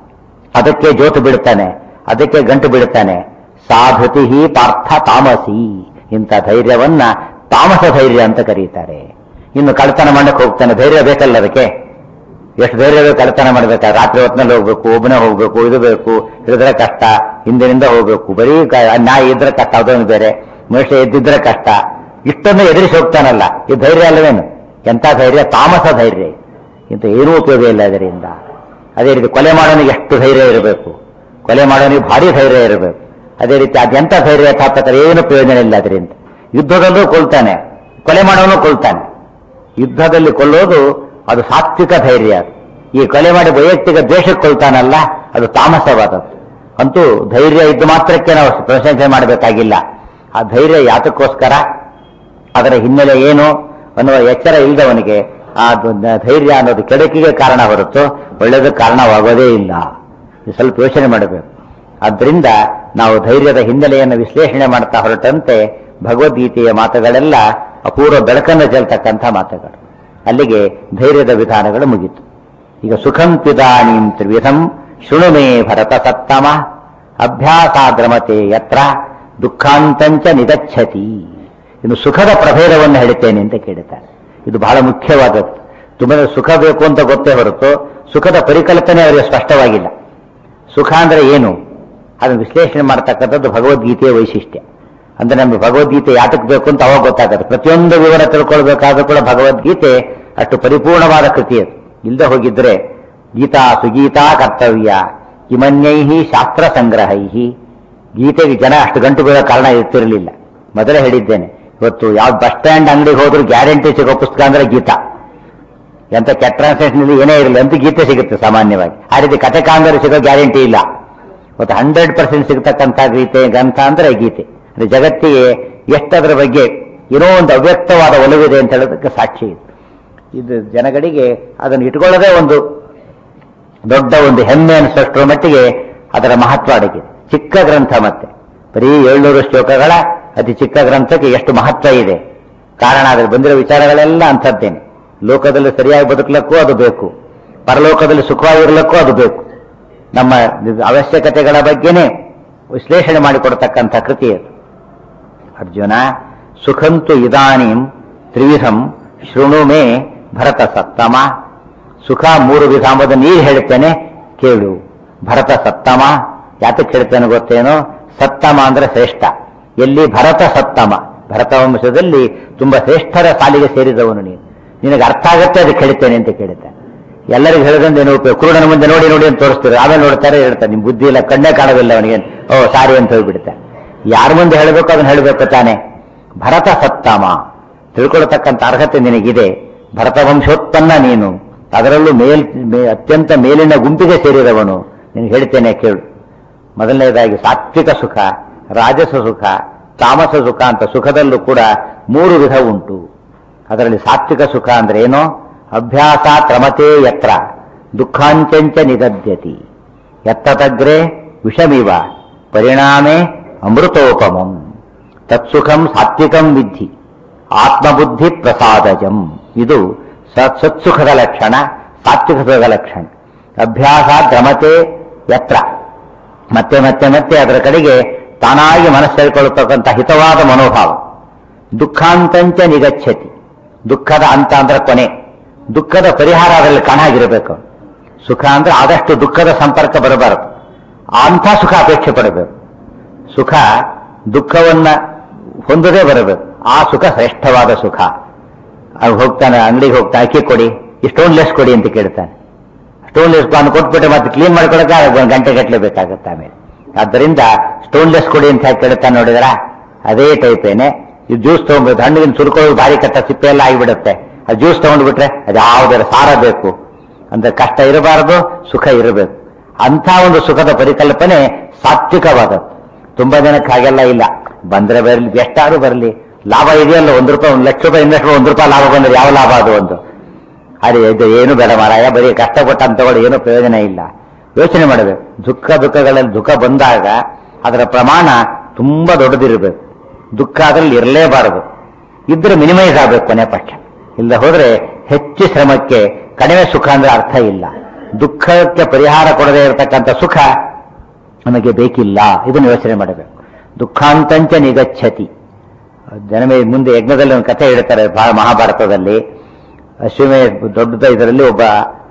ಅದಕ್ಕೆ ಜೋತು ಬಿಡುತ್ತಾನೆ ಅದಕ್ಕೆ ಗಂಟು ಬಿಡುತ್ತಾನೆ ಸಾಧುತಿ ಪಾರ್ಥ ತಾಮಸಿ ಇಂಥ ಧೈರ್ಯವನ್ನ ತಾಮಸ ಧೈರ್ಯ ಅಂತ ಕರೀತಾರೆ ಇನ್ನು ಕಳ್ತನ ಮಾಡಕ್ಕೆ ಹೋಗ್ತಾನೆ ಧೈರ್ಯ ಬೇಕಲ್ಲ ಅದಕ್ಕೆ ಎಷ್ಟು ಧೈರ್ಯ ಬೇಕು ಕಳ್ತನ ಮಾಡ್ಬೇಕಾ ರಾತ್ರಿ ಹೊತ್ತಿನಲ್ಲಿ ಹೋಗ್ಬೇಕು ಒಬ್ಬನೇ ಹೋಗ್ಬೇಕು ಇದು ಬೇಕು ಹಿಡಿದ್ರೆ ಕಷ್ಟ ಹಿಂದಿನಿಂದ ಹೋಗ್ಬೇಕು ಬರೀ ಕ- ನಾಯಿ ಇದ್ರೆ ಕಷ್ಟ ಅದೊಂದು ಬೇರೆ ಮನುಷ್ಯ ಎದ್ದಿದ್ರೆ ಕಷ್ಟ ಇಷ್ಟೊಂದು ಎದುರಿಸಿ ಹೋಗ್ತಾನಲ್ಲ ಈ ಧೈರ್ಯ ಅಲ್ಲವೇನು ಎಂತ ಧೈರ್ಯ ತಾಮಸ ಧೈರ್ಯ ಇಂಥ ಏನೂ ಉಪಯೋಗ ಇಲ್ಲ ಇದರಿಂದ ಅದೇ ರೀತಿ ಕೊಲೆ ಮಾಡೋನಿಗೆ ಎಷ್ಟು ಧೈರ್ಯ ಇರಬೇಕು ಕೊಲೆ ಮಾಡೋನಿಗೆ ಭಾರಿ ಧೈರ್ಯ ಇರಬೇಕು ಅದೇ ರೀತಿ ಅದೆಂತ ಧೈರ್ಯ ತಾಪತ್ರೆ ಏನು ಪ್ರಯೋಜನ ಇಲ್ಲ ಅದರಿಂದ ಯುದ್ಧದಲ್ಲೂ ಕೊಲ್ತಾನೆ ಕೊಲೆ ಮಾಡೋನು ಕೊಲ್ತಾನೆ ಯುದ್ಧದಲ್ಲಿ ಕೊಲ್ಲೋದು ಅದು ಸಾತ್ವಿಕ ಧೈರ್ಯ ಅದು. ಈ ಕೊಲೆ ಮಾಡಿ ವೈಯಕ್ತಿಕ ದ್ವೇಷಕ್ಕೆ ಕೊಲ್ತಾನಲ್ಲ ಅದು ತಾಮಸವಾದದ್ದು ಅಂತೂ ಧೈರ್ಯ ಇದ್ದು ಮಾತ್ರಕ್ಕೆ ನಾವು ಪ್ರಶಂಸೆ ಮಾಡಬೇಕಾಗಿಲ್ಲ ಆ ಧೈರ್ಯ ಯಾತಕ್ಕೋಸ್ಕರ ಅದರ ಹಿನ್ನೆಲೆ ಏನು ಅನ್ನುವ ಎಚ್ಚರ ಇಲ್ಲದವನಿಗೆ ಆ ದ- ಧೈರ್ಯ ಅನ್ನೋದು ಕೆಡಕಿಗೆ ಕಾರಣ ಹೊರತು ಒಳ್ಳೆಯದು ಕಾರಣವಾಗೋದೇ ಇಲ್ಲ ಇದು ಸ್ವಲ್ಪ ಯೋಚನೆ ಮಾಡಬೇಕು ಆದ್ರಿಂದ ನಾವು ಧೈರ್ಯದ ಹಿನ್ನೆಲೆಯನ್ನು ವಿಶ್ಲೇಷಣೆ ಮಾಡ್ತಾ ಹೊರಟಂತೆ ಭಗವದ್ಗೀತೆಯ ಮಾತುಗಳೆಲ್ಲ ಅಪೂರ್ವ ಬೆಳಕನ್ನು ಚೆಲ್ತಕ್ಕಂಥ ಮಾತುಗಳು ಅಲ್ಲಿಗೆ ಧೈರ್ಯದ ವಿಧಾನಗಳು ಮುಗಿತು ಈಗ ಸುಖಂ ಪಿದಾನೀಂ ತ್ರಿವಿಧಂ ಶೃಣು ಮೇ ಭರತ ಸತ್ತಮ ಅಭ್ಯಾಸಾದ್ರಮತೆ ಯತ್ರ ದುಃಖಾಂತಂಚ ನಿಗಚ್ಚತಿ ಇನ್ನು ಸುಖದ ಪ್ರಭೇದವನ್ನು ಹೇಳ್ತೇನೆ ಅಂತ ಕೇಳುತ್ತಾರೆ ಇದು ಬಹಳ ಮುಖ್ಯವಾದದ್ದು ತುಂಬ ಸುಖ ಬೇಕು ಅಂತ ಗೊತ್ತೇ ಹೊರತು ಸುಖದ ಪರಿಕಲ್ಪನೆ ಅವರಿಗೆ ಸ್ಪಷ್ಟವಾಗಿಲ್ಲ ಸುಖ ಅಂದ್ರೆ ಏನು ಅದನ್ನು ವಿಶ್ಲೇಷಣೆ ಮಾಡ್ತಕ್ಕಂಥದ್ದು ಭಗವದ್ಗೀತೆಯ ವೈಶಿಷ್ಟ್ಯ ಅಂದ್ರೆ ನಮಗೆ ಭಗವದ್ಗೀತೆ ಯಾತಕ್ಕೆ ಬೇಕು ಅಂತ ಅವಾಗ ಗೊತ್ತಾಗುತ್ತೆ ಪ್ರತಿಯೊಂದು ವಿವರ ತಿಳ್ಕೊಳ್ಬೇಕಾದ್ರೂ ಕೂಡ ಭಗವದ್ಗೀತೆ ಅಷ್ಟು ಪರಿಪೂರ್ಣವಾದ ಕೃತಿ ಅದು ಇಲ್ಲದೆ ಹೋಗಿದ್ರೆ ಗೀತಾ ಸುಗೀತಾ ಕರ್ತವ್ಯ ಇಮನ್ಯೈ ಶಾಸ್ತ್ರ ಸಂಗ್ರಹೈ ಗೀತೆಗೆ ಜನ ಅಷ್ಟು ಗಂಟು ಬೀಳೋ ಕಾರಣ ಇರ್ತಿರಲಿಲ್ಲ ಮೊದಲೇ ಹೇಳಿದ್ದೇನೆ ಇವತ್ತು ಯಾವ ಬಸ್ ಸ್ಟ್ಯಾಂಡ್ ಅಂಗಡಿಗೆ ಹೋದ್ರು ಗ್ಯಾರಂಟಿ ಸಿಗೋ ಪುಸ್ತಕ ಅಂದ್ರೆ ಗೀತಾ ಎಂತ ಕೆಟ್ಟ ಟ್ರಾನ್ಸ್ಲೇಷನ್ ಏನೇ ಇರಲಿ ಅಂತ ಗೀತೆ ಸಿಗುತ್ತೆ ಸಾಮಾನ್ಯವಾಗಿ ಆ ರೀತಿ ಕಥೆ ಕಾಂಗರು ಸಿಗೋ ಗ್ಯಾರಂಟಿ ಇಲ್ಲ ಇವತ್ತು ಹಂಡ್ರೆಡ್ ಪರ್ಸೆಂಟ್ ಸಿಗ್ತಕ್ಕಂಥ ಗೀತೆ ಗ್ರಂಥ ಅಂದ್ರೆ ಗೀತೆ ಅಂದ್ರೆ ಜಗತ್ತಿಗೆ ಎಷ್ಟದರ ಬಗ್ಗೆ ಏನೋ ಒಂದು ಅವ್ಯಕ್ತವಾದ ಒಲವಿದೆ ಅಂತ ಹೇಳೋದಕ್ಕೆ ಸಾಕ್ಷಿ ಇದೆ ಇದು ಜನಗಳಿಗೆ ಅದನ್ನು ಇಟ್ಕೊಳ್ಳೋದೇ ಒಂದು ದೊಡ್ಡ ಒಂದು ಹೆಮ್ಮೆ ಅನಿಸೋಷ್ಟರ ಮಟ್ಟಿಗೆ ಅದರ ಮಹತ್ವ ಅಡಗಿದೆ ಚಿಕ್ಕ ಗ್ರಂಥ ಮತ್ತೆ ಬರೀ ಏಳ್ನೂರು ಶ್ಲೋಕಗಳ ಅತಿ ಚಿಕ್ಕ ಗ್ರಂಥಕ್ಕೆ ಎಷ್ಟು ಮಹತ್ವ ಇದೆ ಕಾರಣ ಅದ್ರಲ್ಲಿ ಬಂದಿರೋ ವಿಚಾರಗಳೆಲ್ಲ ಅಂಥದ್ದೇನೆ ಲೋಕದಲ್ಲಿ ಸರಿಯಾಗಿ ಬದುಕಲಿಕ್ಕೂ ಅದು ಬೇಕು ಪರಲೋಕದಲ್ಲಿ ಸುಖವಾಗಿರ್ಲಿಕ್ಕೂ ಅದು ಬೇಕು ನಮ್ಮ ಅವಶ್ಯಕತೆಗಳ ಬಗ್ಗೆನೇ ವಿಶ್ಲೇಷಣೆ ಮಾಡಿಕೊಡ್ತಕ್ಕಂಥ ಕೃತಿ ಅದು ಅರ್ಜುನ ಸುಖಂತು ಇದಾನೀಂ ತ್ರಿವಿಧಂ ಶೃಣು ಮೇ ಭರತ ಸತ್ತಮ ಸುಖ ಮೂರು ವಿಧ ಎಂಬುದನ್ನು ಈಗ ಹೇಳ್ತೇನೆ ಕೇಳು ಭರತ ಸತ್ತಮ ಯಾತಕ್ಕೆ ಹೇಳ್ತೇನೆ ಗೊತ್ತೇನೋ ಸತ್ತಮ ಅಂದ್ರೆ ಶ್ರೇಷ್ಠ ಎಲ್ಲಿ ಭರತ ಸತ್ತಮ ಭರತ ವಂಶದಲ್ಲಿ ತುಂಬಾ ಶ್ರೇಷ್ಠರ ಸಾಲಿಗೆ ಸೇರಿದವನು ನೀನು ನಿನಗೆ ಅರ್ಥ ಆಗತ್ತೆ ಅದಕ್ಕೆ ಹೇಳ್ತೇನೆ ಅಂತ ಕೇಳುತ್ತೆ ಎಲ್ಲರಿಗೂ ಹೇಳಿದ್ರೆ ಏನು ಉಪಯೋಗ ಕುರುಡನ ಮುಂದೆ ನೋಡಿ ನೋಡಿ ಅಂತ ತೋರಿಸ್ತಾರೆ ಆಮೇಲೆ ನೋಡ್ತಾರೆ ಹೇಳ್ತಾರೆ ನಿಮ್ ಬುದ್ಧಿ ಇಲ್ಲ ಕಣ್ಣೇ ಕಾಣೋದಿಲ್ಲ ಅವನಿಗೆ ಓ ಸಾರಿ ಅಂತ ಹೋಗ್ಬಿಡುತ್ತೆ ಯಾರ ಮುಂದೆ ಹೇಳಬೇಕು ಅದನ್ನ ಹೇಳಬೇಕು ತಾನೆ ಭರತ ಸತ್ತಮ ತಿಳ್ಕೊಳ್ತಕ್ಕಂಥ ಅರ್ಹತೆ ನಿನಗಿದೆ ಭರತ ವಂಶೋತ್ಪನ್ನ ನೀನು ಅದರಲ್ಲೂ ಮೇಲ್ ಮೇ- ಅತ್ಯಂತ ಮೇಲಿನ ಗುಂಪಿಗೆ ಸೇರಿದವನು ನಿನಗೆ ಹೇಳ್ತೇನೆ ಕೇಳು ಮೊದಲನೇದಾಗಿ ಸಾತ್ವಿಕ ಸುಖ ರಾಜಸ ಸುಖ ತಾಮಸ ಸುಖ ಅಂತ ಸುಖದಲ್ಲೂ ಕೂಡ ಮೂರು ವಿಧ ಉಂಟು ಅದರಲ್ಲಿ ಸಾತ್ವಿಕ ಸುಖ ಅಂದ್ರೆ ಏನು ಅಭ್ಯಾಸ ಕ್ರಮತೆ ಯತ್ರ ದುಃಖಾಂಚಂಚ ನಿಗದ್ಯತಿ ಎತ್ತತಗ್ರೆ ವಿಷಮಿವ ಪರಿಣಾಮೆ ಅಮೃತೋಪಮಂ ತತ್ಸುಖಂ ಸಾತ್ವಿಕಂ ವಿಧಿ ಆತ್ಮಬುದ್ಧಿ ಪ್ರಸಾದಜಂ ಇದು ಸ- ಸತ್ಸುಖದ ಲಕ್ಷಣ ಸಾತ್ವಿಕ ಸುಖದ ಲಕ್ಷಣ ಅಭ್ಯಾಸ ಕ್ರಮತೆ ಯತ್ರ ಮತ್ತೆ ಮತ್ತೆ ಮತ್ತೆ ಅದರ ಕಡೆಗೆ ತಾನಾಗಿ ಮನಸ್ಸು ಹೇಳ್ಕೊಳ್ಳತಕ್ಕಂಥ ಹಿತವಾದ ಮನೋಭಾವ ದುಃಖಾಂತಂಚ ನಿಗಚ್ಚತಿ ದುಃಖದ ಅಂತ ಅಂದ್ರೆ ಕೊನೆ ದುಃಖದ ಪರಿಹಾರ ಅದರಲ್ಲಿ ಕಾಣಾಗಿರಬೇಕು ಸುಖ ಅಂದ್ರೆ ಆದಷ್ಟು ದುಃಖದ ಸಂಪರ್ಕ ಬರಬಾರದು ಅಂಥ ಸುಖ ಅಪೇಕ್ಷೆ ಪಡಬೇಕು ಸುಖ ದುಃಖವನ್ನ ಹೊಂದದೇ ಬರಬೇಕು ಆ ಸುಖ ಶ್ರೇಷ್ಠವಾದ ಸುಖ ಅವ್ನು ಹೋಗ್ತಾನೆ ಅಂಗಡಿಗೆ ಹೋಗ್ತಾನೆ ಅಕ್ಕಿ ಕೊಡಿ ಸ್ಟೋನ್ ಲೆಸ್ ಕೊಡಿ ಅಂತ ಕೇಳ್ತಾನೆ ಸ್ಟೋನ್ ಲೆಸ್ ನಾನು ಕೊಟ್ಬಿಟ್ಟು ಮತ್ತೆ ಕ್ಲೀನ್ ಮಾಡ್ಕೊಳಕ್ಕೆ ಒಂದು ಗಂಟೆ ಗಟ್ಟಲೆ ಬೇಕಾಗುತ್ತೆ ಆಮೇಲೆ ಆದ್ದರಿಂದ ಸ್ಟೋನ್ ಲೆಸ್ ಕೊಡಿ ಅಂತ ಹೇಳಿ ಕೇಳ್ತಾನೆ ನೋಡಿದ್ರ ಅದೇ ಟೈಪೇನೆ ಈ ಜ್ಯೂಸ್ ತಗೊಂಡ್ಬಿಟ್ಟು ಹಣ್ಣಿನ ಸುರ್ಕೊಳ್ಳೋದು ಭಾರಿ ಕಟ್ಟ ಸಿಪ್ಪೆ ಎಲ್ಲ ಆಗಿಬಿಡುತ್ತೆ ಆ ಜ್ಯೂಸ್ ತಗೊಂಡ್ಬಿಟ್ರೆ ಅದು ಯಾವುದರ ಸಾರ ಬೇಕು ಅಂದ್ರೆ ಕಷ್ಟ ಇರಬಾರದು ಸುಖ ಇರಬೇಕು ಅಂಥ ಒಂದು ಸುಖದ ಪರಿಕಲ್ಪನೆ ಸಾತ್ವಿಕವಾದದ್ದು ತುಂಬಾ ಜನಕ್ಕೆ ಹಾಗೆಲ್ಲ ಇಲ್ಲ ಬಂದ್ರೆ ಬರಲಿ ಎಷ್ಟಾದ್ರೂ ಬರಲಿ ಲಾಭ ಇದೆಯಲ್ಲ ಒಂದು ರೂಪಾಯಿ ಒಂದು ಲಕ್ಷ ರೂಪಾಯಿ ಇನ್ವೆಸ್ಟ್ ಒಂದು ರೂಪಾಯಿ ಲಾಭ ಬಂದ್ರೆ ಯಾವ ಲಾಭ ಅದು ಒಂದು ಅದೇ ಇದು ಏನು ಬೇಡ ಮಾರಾಯ ಬರೀ ಕಷ್ಟಪಟ್ಟ ಅಂತ ತಗೊಳ್ಳಿ ಏನೂ ಪ್ರಯೋಜನ ಇಲ್ಲ ಯೋಚನೆ ಮಾಡಬೇಕು ದುಃಖ ದುಃಖಗಳಲ್ಲಿ ದುಃಖ ಬಂದಾಗ ಅದರ ಪ್ರಮಾಣ ತುಂಬಾ ದೊಡ್ಡದಿರಬೇಕು ದುಃಖ ಅದರಲ್ಲಿ ಇರಲೇಬಾರದು ಇದ್ರೆ ಮಿನಿಮೈಸ್ ಆಗಬೇಕು ಕೊನೆ ಪಕ್ಷ ಇಲ್ಲ ಹೋದ್ರೆ ಹೆಚ್ಚು ಶ್ರಮಕ್ಕೆ ಕಡಿಮೆ ಸುಖ ಅಂದ್ರೆ ಅರ್ಥ ಇಲ್ಲ ದುಃಖಕ್ಕೆ ಪರಿಹಾರ ಕೊಡದೇ ಇರತಕ್ಕಂಥ ಸುಖ ನಮಗೆ ಬೇಕಿಲ್ಲ ಇದನ್ನು ಯೋಚನೆ ಮಾಡಬೇಕು ದುಃಖಾಂತಂಚ ನಿಗಚ್ಚತಿ ಜನಮೇ ಮುಂದೆ ಯಜ್ಞದಲ್ಲಿ ಒಂದು ಕಥೆ ಹೇಳ್ತಾರೆ ಬಹಳ ಮಹಾಭಾರತದಲ್ಲಿ ಅಶ್ವಮೇ ದೊಡ್ಡ ಇದರಲ್ಲಿ ಒಬ್ಬ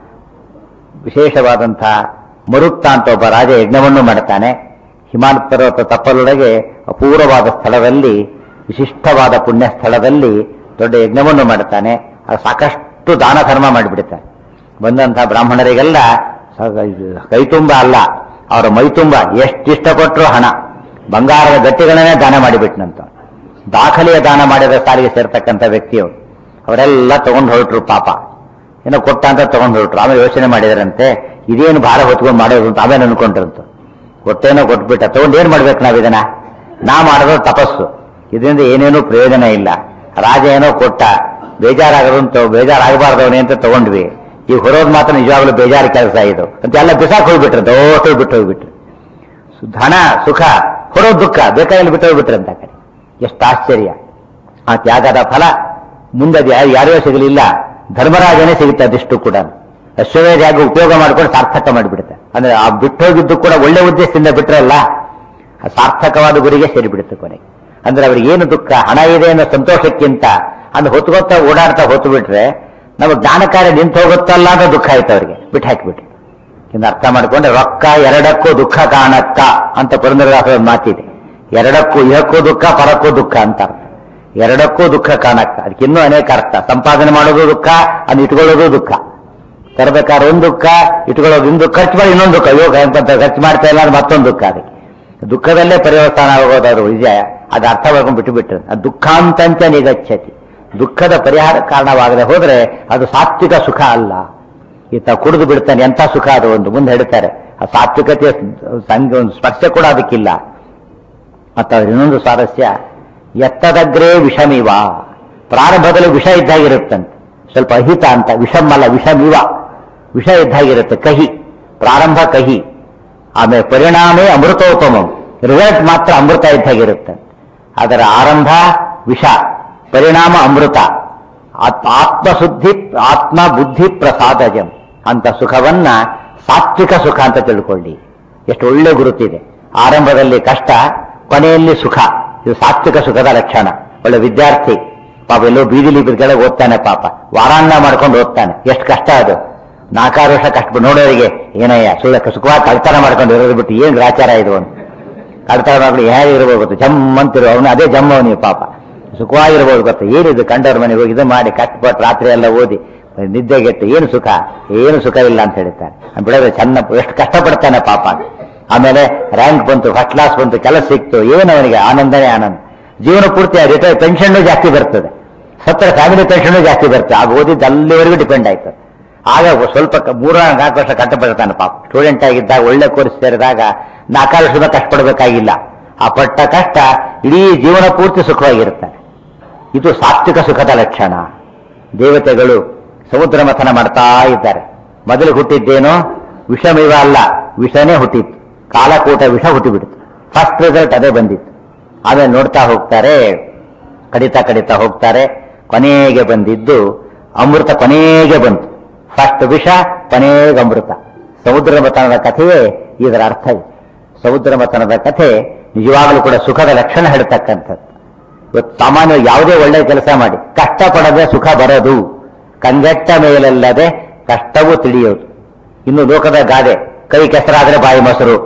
ವಿಶೇಷವಾದಂಥ ಮರುತ್ತ ಅಂತ ಒಬ್ಬ ರಾಜ ಯಜ್ಞವನ್ನು ಮಾಡ್ತಾನೆ ಹಿಮಾಲಯ ಪರ್ವತ ತಪ್ಪಲೊಳಗೆ ಅಪೂರ್ವವಾದ ಸ್ಥಳದಲ್ಲಿ ವಿಶಿಷ್ಟವಾದ ಪುಣ್ಯ ಸ್ಥಳದಲ್ಲಿ ದೊಡ್ಡ ಯಜ್ಞವನ್ನು ಮಾಡ್ತಾನೆ ಅದು ಸಾಕಷ್ಟು ದಾನ ಧರ್ಮ ಮಾಡಿಬಿಡ್ತಾನೆ ಬಂದಂತಹ ಬ್ರಾಹ್ಮಣರಿಗೆಲ್ಲ ಸ- ಇದು ಕೈತುಂಬ ಅಲ್ಲ ಅವರ ಮೈತುಂಬ ಎಷ್ಟು ಇಷ್ಟಪಟ್ಟರು ಹಣ ಬಂಗಾರದ ಗಟ್ಟಿಗಳನ್ನೇ ದಾನ ಮಾಡಿಬಿಟ್ನಂತ ದಾಖಲೆಯ ದಾನ ಮಾಡಿದ ಸಾಲಿಗೆ ಸೇರ್ತಕ್ಕಂಥ ವ್ಯಕ್ತಿಯವರು ಅವರೆಲ್ಲ ತಗೊಂಡು ಹೊರಟ್ರು ಪಾಪ ಏನೋ ಕೊಟ್ಟ ಅಂತ ತಗೊಂಡು ಹೊರಟ್ರು ಆಮೇಲೆ ಯೋಚನೆ ಮಾಡಿದರಂತೆ ಇದೇನು ಭಾರ ಹೊತ್ಕೊಂಡು ಮಾಡೋದು ಅಂತ ಆಮೇಲೆ ಅನ್ಕೊಂಡ್ರಂತ ಕೊಟ್ಟೇನೋ ಕೊಟ್ಬಿಟ್ಟ ತಗೊಂಡು ಏನ್ ಮಾಡ್ಬೇಕು ನಾವ್ ಇದನ್ನ ನಾ ಮಾಡೋದು ತಪಸ್ಸು ಇದರಿಂದ ಏನೇನೂ ಪ್ರಯೋಜನ ಇಲ್ಲ ರಾಜ ಏನೋ ಕೊಟ್ಟ ಬೇಜಾರಾಗದಂತ ಬೇಜಾರಾಗಬಾರ್ದು ಅವನೇ ಅಂತ ತಗೊಂಡ್ವಿ ಈಗ ಹೊರೋದು ಮಾತ್ರ ನಿಜವಾಗ್ಲೂ ಬೇಜಾರು ಕೆಲಸ ಇದು ಅಂತ ಎಲ್ಲ ಬಿಸಾಕ್ ಹೋಗ್ಬಿಟ್ರೆ ದೋಷ್ಟು ಬಿಟ್ಟು ಹೋಗ್ಬಿಟ್ರು ಸು- ಧನ ಸುಖ ಹೊರೋ ದುಃಖ ಬೇಕಾದಲ್ಲಿ ಬಿಟ್ಟು ಹೋಗ್ಬಿಟ್ರಂತ ಆ ಕಡೆ ಎಷ್ಟು ಆಶ್ಚರ್ಯ ಆ ತ್ಯಾಗದ ಫಲ ಮುಂದೆ ಅದು ಯಾರು ಯಾರಿಗೂ ಸಿಗಲಿಲ್ಲ ಧರ್ಮರಾಜನೇ ಸಿಗುತ್ತೆ ಅದಿಷ್ಟು ಕೂಡ ಅಶ್ವಮೇಧ ಯಾಗ ಉಪಯೋಗ ಮಾಡ್ಕೊಂಡು ಸಾರ್ಥಕ ಮಾಡಿಬಿಡುತ್ತೆ ಅಂದ್ರೆ ಆ ಬಿಟ್ಟೋಗಿದ್ದು ಕೂಡ ಒಳ್ಳೆ ಉದ್ದೇಶದಿಂದ ಬಿಟ್ರಲ್ಲ ಆ ಸಾರ್ಥಕವಾದ ಗುರಿಗೆ ಸೇರಿಬಿಡುತ್ತೆ ಕೊನೆಗೆ ಅಂದ್ರೆ ಅವ್ರಿಗೆ ಏನು ದುಃಖ ಹಣ ಇದೆ ಅನ್ನೋ ಸಂತೋಷಕ್ಕಿಂತ ಅದು ಹೊತ್ಕೊತಾ ಓಡಾಡ್ತಾ ಹೊತ್ತು ಬಿಟ್ರೆ ನಮ್ಮ ಜ್ಞಾನ ಕಾರ್ಯ ನಿಂತು ಹೋಗುತ್ತಲ್ಲ ಅನ್ನೋ ದುಃಖ ಆಯ್ತು ಅವ್ರಿಗೆ ಬಿಟ್ಟು ಹಾಕಿಬಿಟ್ರು ಇನ್ನು ಅರ್ಥ ಮಾಡ್ಕೊಂಡ್ರೆ ರೊಕ್ಕ ಎರಡಕ್ಕೂ ದುಃಖ ಕಾಣಕ್ಕ ಅಂತ ಪುರಂದರದಾಸರ ಮಾತಿದೆ ಎರಡಕ್ಕೂ ಇಹಕ್ಕೂ ದುಃಖ ಪರಕ್ಕೂ ದುಃಖ ಅಂತ ಅರ್ಥ ಎರಡಕ್ಕೂ ದುಃಖ ಕಾಣಕ್ಕ ಅದಕ್ಕೆ ಇನ್ನೂ ಅನೇಕ ಅರ್ಥ ಸಂಪಾದನೆ ಮಾಡೋದು ದುಃಖ ಅದನ್ನ ಇಟ್ಕೊಳ್ಳೋದು ದುಃಖ ತರಬೇಕಾದ್ರೆ ಒಂದು ದುಃಖ ಇಟ್ಕೊಳ್ಳೋದು ಇಂದು ಖರ್ಚು ಮಾಡಿ ಇನ್ನೊಂದು ದುಃಖ ಅಯ್ಯೋ ಅಂತ ಖರ್ಚು ಮಾಡ್ತಾ ಇಲ್ಲ ಅಂದ್ರೆ ಮತ್ತೊಂದು ದುಃಖ ಅದಕ್ಕೆ ದುಃಖದಲ್ಲೇ ಪರ್ಯವಸಾನ ಆಗೋದಾದ್ರು ನಿಜ ಅದು ಅರ್ಥ ಮಾಡ್ಕೊಂಡು ಬಿಟ್ಟು ಬಿಟ್ರು ಅದು ದುಃಖಾಂತಂಚ ನಿಗಚ್ಚತಿ ದುಃಖದ ಪರಿಹಾರ ಕಾರಣವಾಗದೆ ಹೋದ್ರೆ ಅದು ಸಾತ್ವಿಕ ಸುಖ ಅಲ್ಲ ಈತ ಕುಡಿದು ಬಿಡ್ತಾನೆ ಎಂಥ ಸುಖ ಅದು ಒಂದು ಮುಂದೆ ಹೇಳ್ತಾರೆ ಆ ಸಾತ್ವಿಕತೆಯ ಸಂಗ ಒಂದು ಸ್ಪರ್ಶ ಕೂಡ ಅದಕ್ಕಿಲ್ಲ ಮತ್ತು ಅದ್ರ ಇನ್ನೊಂದು ಸ್ವಾರಸ್ಯ ಎತ್ತದಗ್ರೇ ವಿಷಮಿವ ಪ್ರಾರಂಭದಲ್ಲಿ ವಿಷ ಇದ್ದಾಗಿರುತ್ತಂತೆ ಸ್ವಲ್ಪ ಅಹಿತ ಅಂತ ವಿಷಮ್ ಅಲ್ಲ ವಿಷಮಿವ ವಿಷ ಇದ್ದಾಗಿರುತ್ತೆ ಕಹಿ ಪ್ರಾರಂಭ ಕಹಿ ಆಮೇಲೆ ಪರಿಣಾಮೇ ಅಮೃತೋತ್ತಮಂ ರಿಸಲ್ಟ್ ಮಾತ್ರ ಅಮೃತ ಇದ್ದಾಗಿರುತ್ತೆ ಅದರ ಆರಂಭ ವಿಷ ಪರಿಣಾಮ ಅಮೃತ ಆತ್- ಆತ್ಮಶುದ್ಧಿ ಆತ್ಮ ಬುದ್ಧಿ ಪ್ರಸಾದಜಂ ಅಂತ ಸುಖವನ್ನ ಸಾತ್ವಿಕ ಸುಖ ಅಂತ ತಿಳ್ಕೊಳ್ಳಿ ಎಷ್ಟು ಒಳ್ಳೆ ಗುರುತಿದೆ ಆರಂಭದಲ್ಲಿ ಕಷ್ಟ ಕೊನೆಯಲ್ಲಿ ಸುಖ ಇದು ಸಾತ್ವಿಕ ಸುಖದ ಲಕ್ಷಣ ಒಳ್ಳೆ ವಿದ್ಯಾರ್ಥಿ ಪಾಪ ಎಲ್ಲೋ ಬೀದಿಲಿ ಕೆಳಗೆ ಓದ್ತಾನೆ ಪಾಪ ವಾರಾನ್ನ ಮಾಡ್ಕೊಂಡು ಓದ್ತಾನೆ ಎಷ್ಟು ಕಷ್ಟ ಅದು ನಾಲ್ಕಾರು ವರ್ಷ ಕಷ್ಟ ನೋಡೋರಿಗೆ ಏನಯ್ಯ ಸುಳ್ಳ ಸುಖವಾಗಿ ಕಳ್ತನ ಮಾಡ್ಕೊಂಡು ಇರೋದು ಬಿಟ್ಟು ಏನ್ ಗ್ರಾಚಾರ ಇದು ಅಂತ ಕಳ್ತನ ಮಾಡ್ಕೊಂಡು ಹೇಗೆ ಇರ್ಬೋದು ಗೊತ್ತು ಜಮ್ ಅಂತಿರೋ ಅವನು ಅದೇ ಜಮ್ ಅವನಿಗೆ ಪಾಪ ಸುಖವಾಗಿರ್ಬೋದು ಗೊತ್ತು ಏನಿದು ಕಂಡವ್ರ ಮನೆಗೆ ಹೋಗಿ ಇದು ಮಾಡಿ ಕಷ್ಟಪಟ್ಟು ರಾತ್ರಿ ಎಲ್ಲ ಓದಿ ನಿದ್ದೆಗೆಟ್ಟು ಏನು ಸುಖ ಏನು ಸುಖ ಇಲ್ಲ ಅಂತ ಹೇಳ್ತಾನೆ ಅವ್ನು ಬಿಡೋದು ಚೆನ್ನ ಎಷ್ಟು ಕಷ್ಟಪಡ್ತಾನೆ ಪಾಪ ಆಮೇಲೆ ರ್ಯಾಂಕ್ ಬಂತು ಫಸ್ಟ್ ಕ್ಲಾಸ್ ಬಂತು ಕೆಲಸ ಸಿಕ್ತು ಏನು ಅವನಿಗೆ ಆನಂದನೇ ಆನಂದ ಜೀವನ ಪೂರ್ತಿ ರಿಟೈರ್ ಪೆನ್ಷನ್ ಜಾಸ್ತಿ ಬರ್ತದೆ ಸತ್ತರ ಫ್ಯಾಮಿಲಿ ಪೆನ್ಷನ್ ಜಾಸ್ತಿ ಬರ್ತದೆ ಆಗ ಓದಿದ್ದು ಅಲ್ಲಿವರೆಗೂ ಡಿಪೆಂಡ್ ಆಯ್ತದೆ ಆಗ ಸ್ವಲ್ಪ ಕ- ಮೂರ ನಾಲ್ಕು ವರ್ಷ ಕಷ್ಟಪಡ್ತಾನೆ ಪಾಪ ಸ್ಟೂಡೆಂಟ್ ಆಗಿದ್ದಾಗ ಒಳ್ಳೆ ಕೋರ್ಸ್ ಸೇರಿದಾಗ ನಾಲ್ಕಾರು ವರ್ಷದ ಕಷ್ಟಪಡಬೇಕಾಗಿಲ್ಲ ಆ ಪಟ್ಟ ಕಷ್ಟ ಇಡೀ ಜೀವನ ಪೂರ್ತಿ ಸುಖವಾಗಿರ್ತಾನೆ ಇದು ಸಾತ್ವಿಕ ಸುಖದ ಲಕ್ಷಣ ದೇವತೆಗಳು ಸಮುದ್ರ ಮಥನ ಮಾಡ್ತಾ ಇದ್ದಾರೆ ಮೊದಲು ಹುಟ್ಟಿದ್ದೇನೋ ವಿಷಮಿವ ಅಲ್ಲ ವಿಷನೇ ಹುಟ್ಟಿತ್ತು ಕಾಲಕೂಟ ವಿಷ ಹುಟ್ಟಿಬಿಡ್ತು ಫಸ್ಟ್ ರಿಸಲ್ಟ್ ಅದೇ ಬಂದಿತ್ತು ಆಮೇಲೆ ನೋಡ್ತಾ ಹೋಗ್ತಾರೆ ಕಡಿತಾ ಕಡಿತಾ ಹೋಗ್ತಾರೆ ಕೊನೆಗೆ ಬಂದಿದ್ದು ಅಮೃತ ಕೊನೆಗೆ ಬಂತು ಫಸ್ಟ್ ವಿಷ ಕೊನೆಗೆ ಅಮೃತ ಸಮುದ್ರ ಮಥನದ ಕಥೆಯೇ ಇದರ ಅರ್ಥ ಇದೆ ಸಮುದ್ರ ಮಥನದ ಕಥೆ ನಿಜವಾಗಲೂ ಕೂಡ ಸುಖದ ಲಕ್ಷಣ ಹೇಳ್ತಕ್ಕಂಥದ್ದು ಇವತ್ತು ಸಾಮಾನ್ಯವಾಗಿ ಯಾವುದೇ ಒಳ್ಳೆಯ ಕೆಲಸ ಮಾಡಿ ಕಷ್ಟಪಡದೆ ಸುಖ ಬರದು ಕಂಗೆಟ್ಟ ಮೇಲಲ್ಲದೆ ಕಷ್ಟವೂ ತಿಳಿಯೋದು ಇನ್ನು ಲೋಕದ ಗಾದೆ ಕೈ ಕೆಸರಾದ್ರೆ ಬಾಯಿ ಮೊಸರು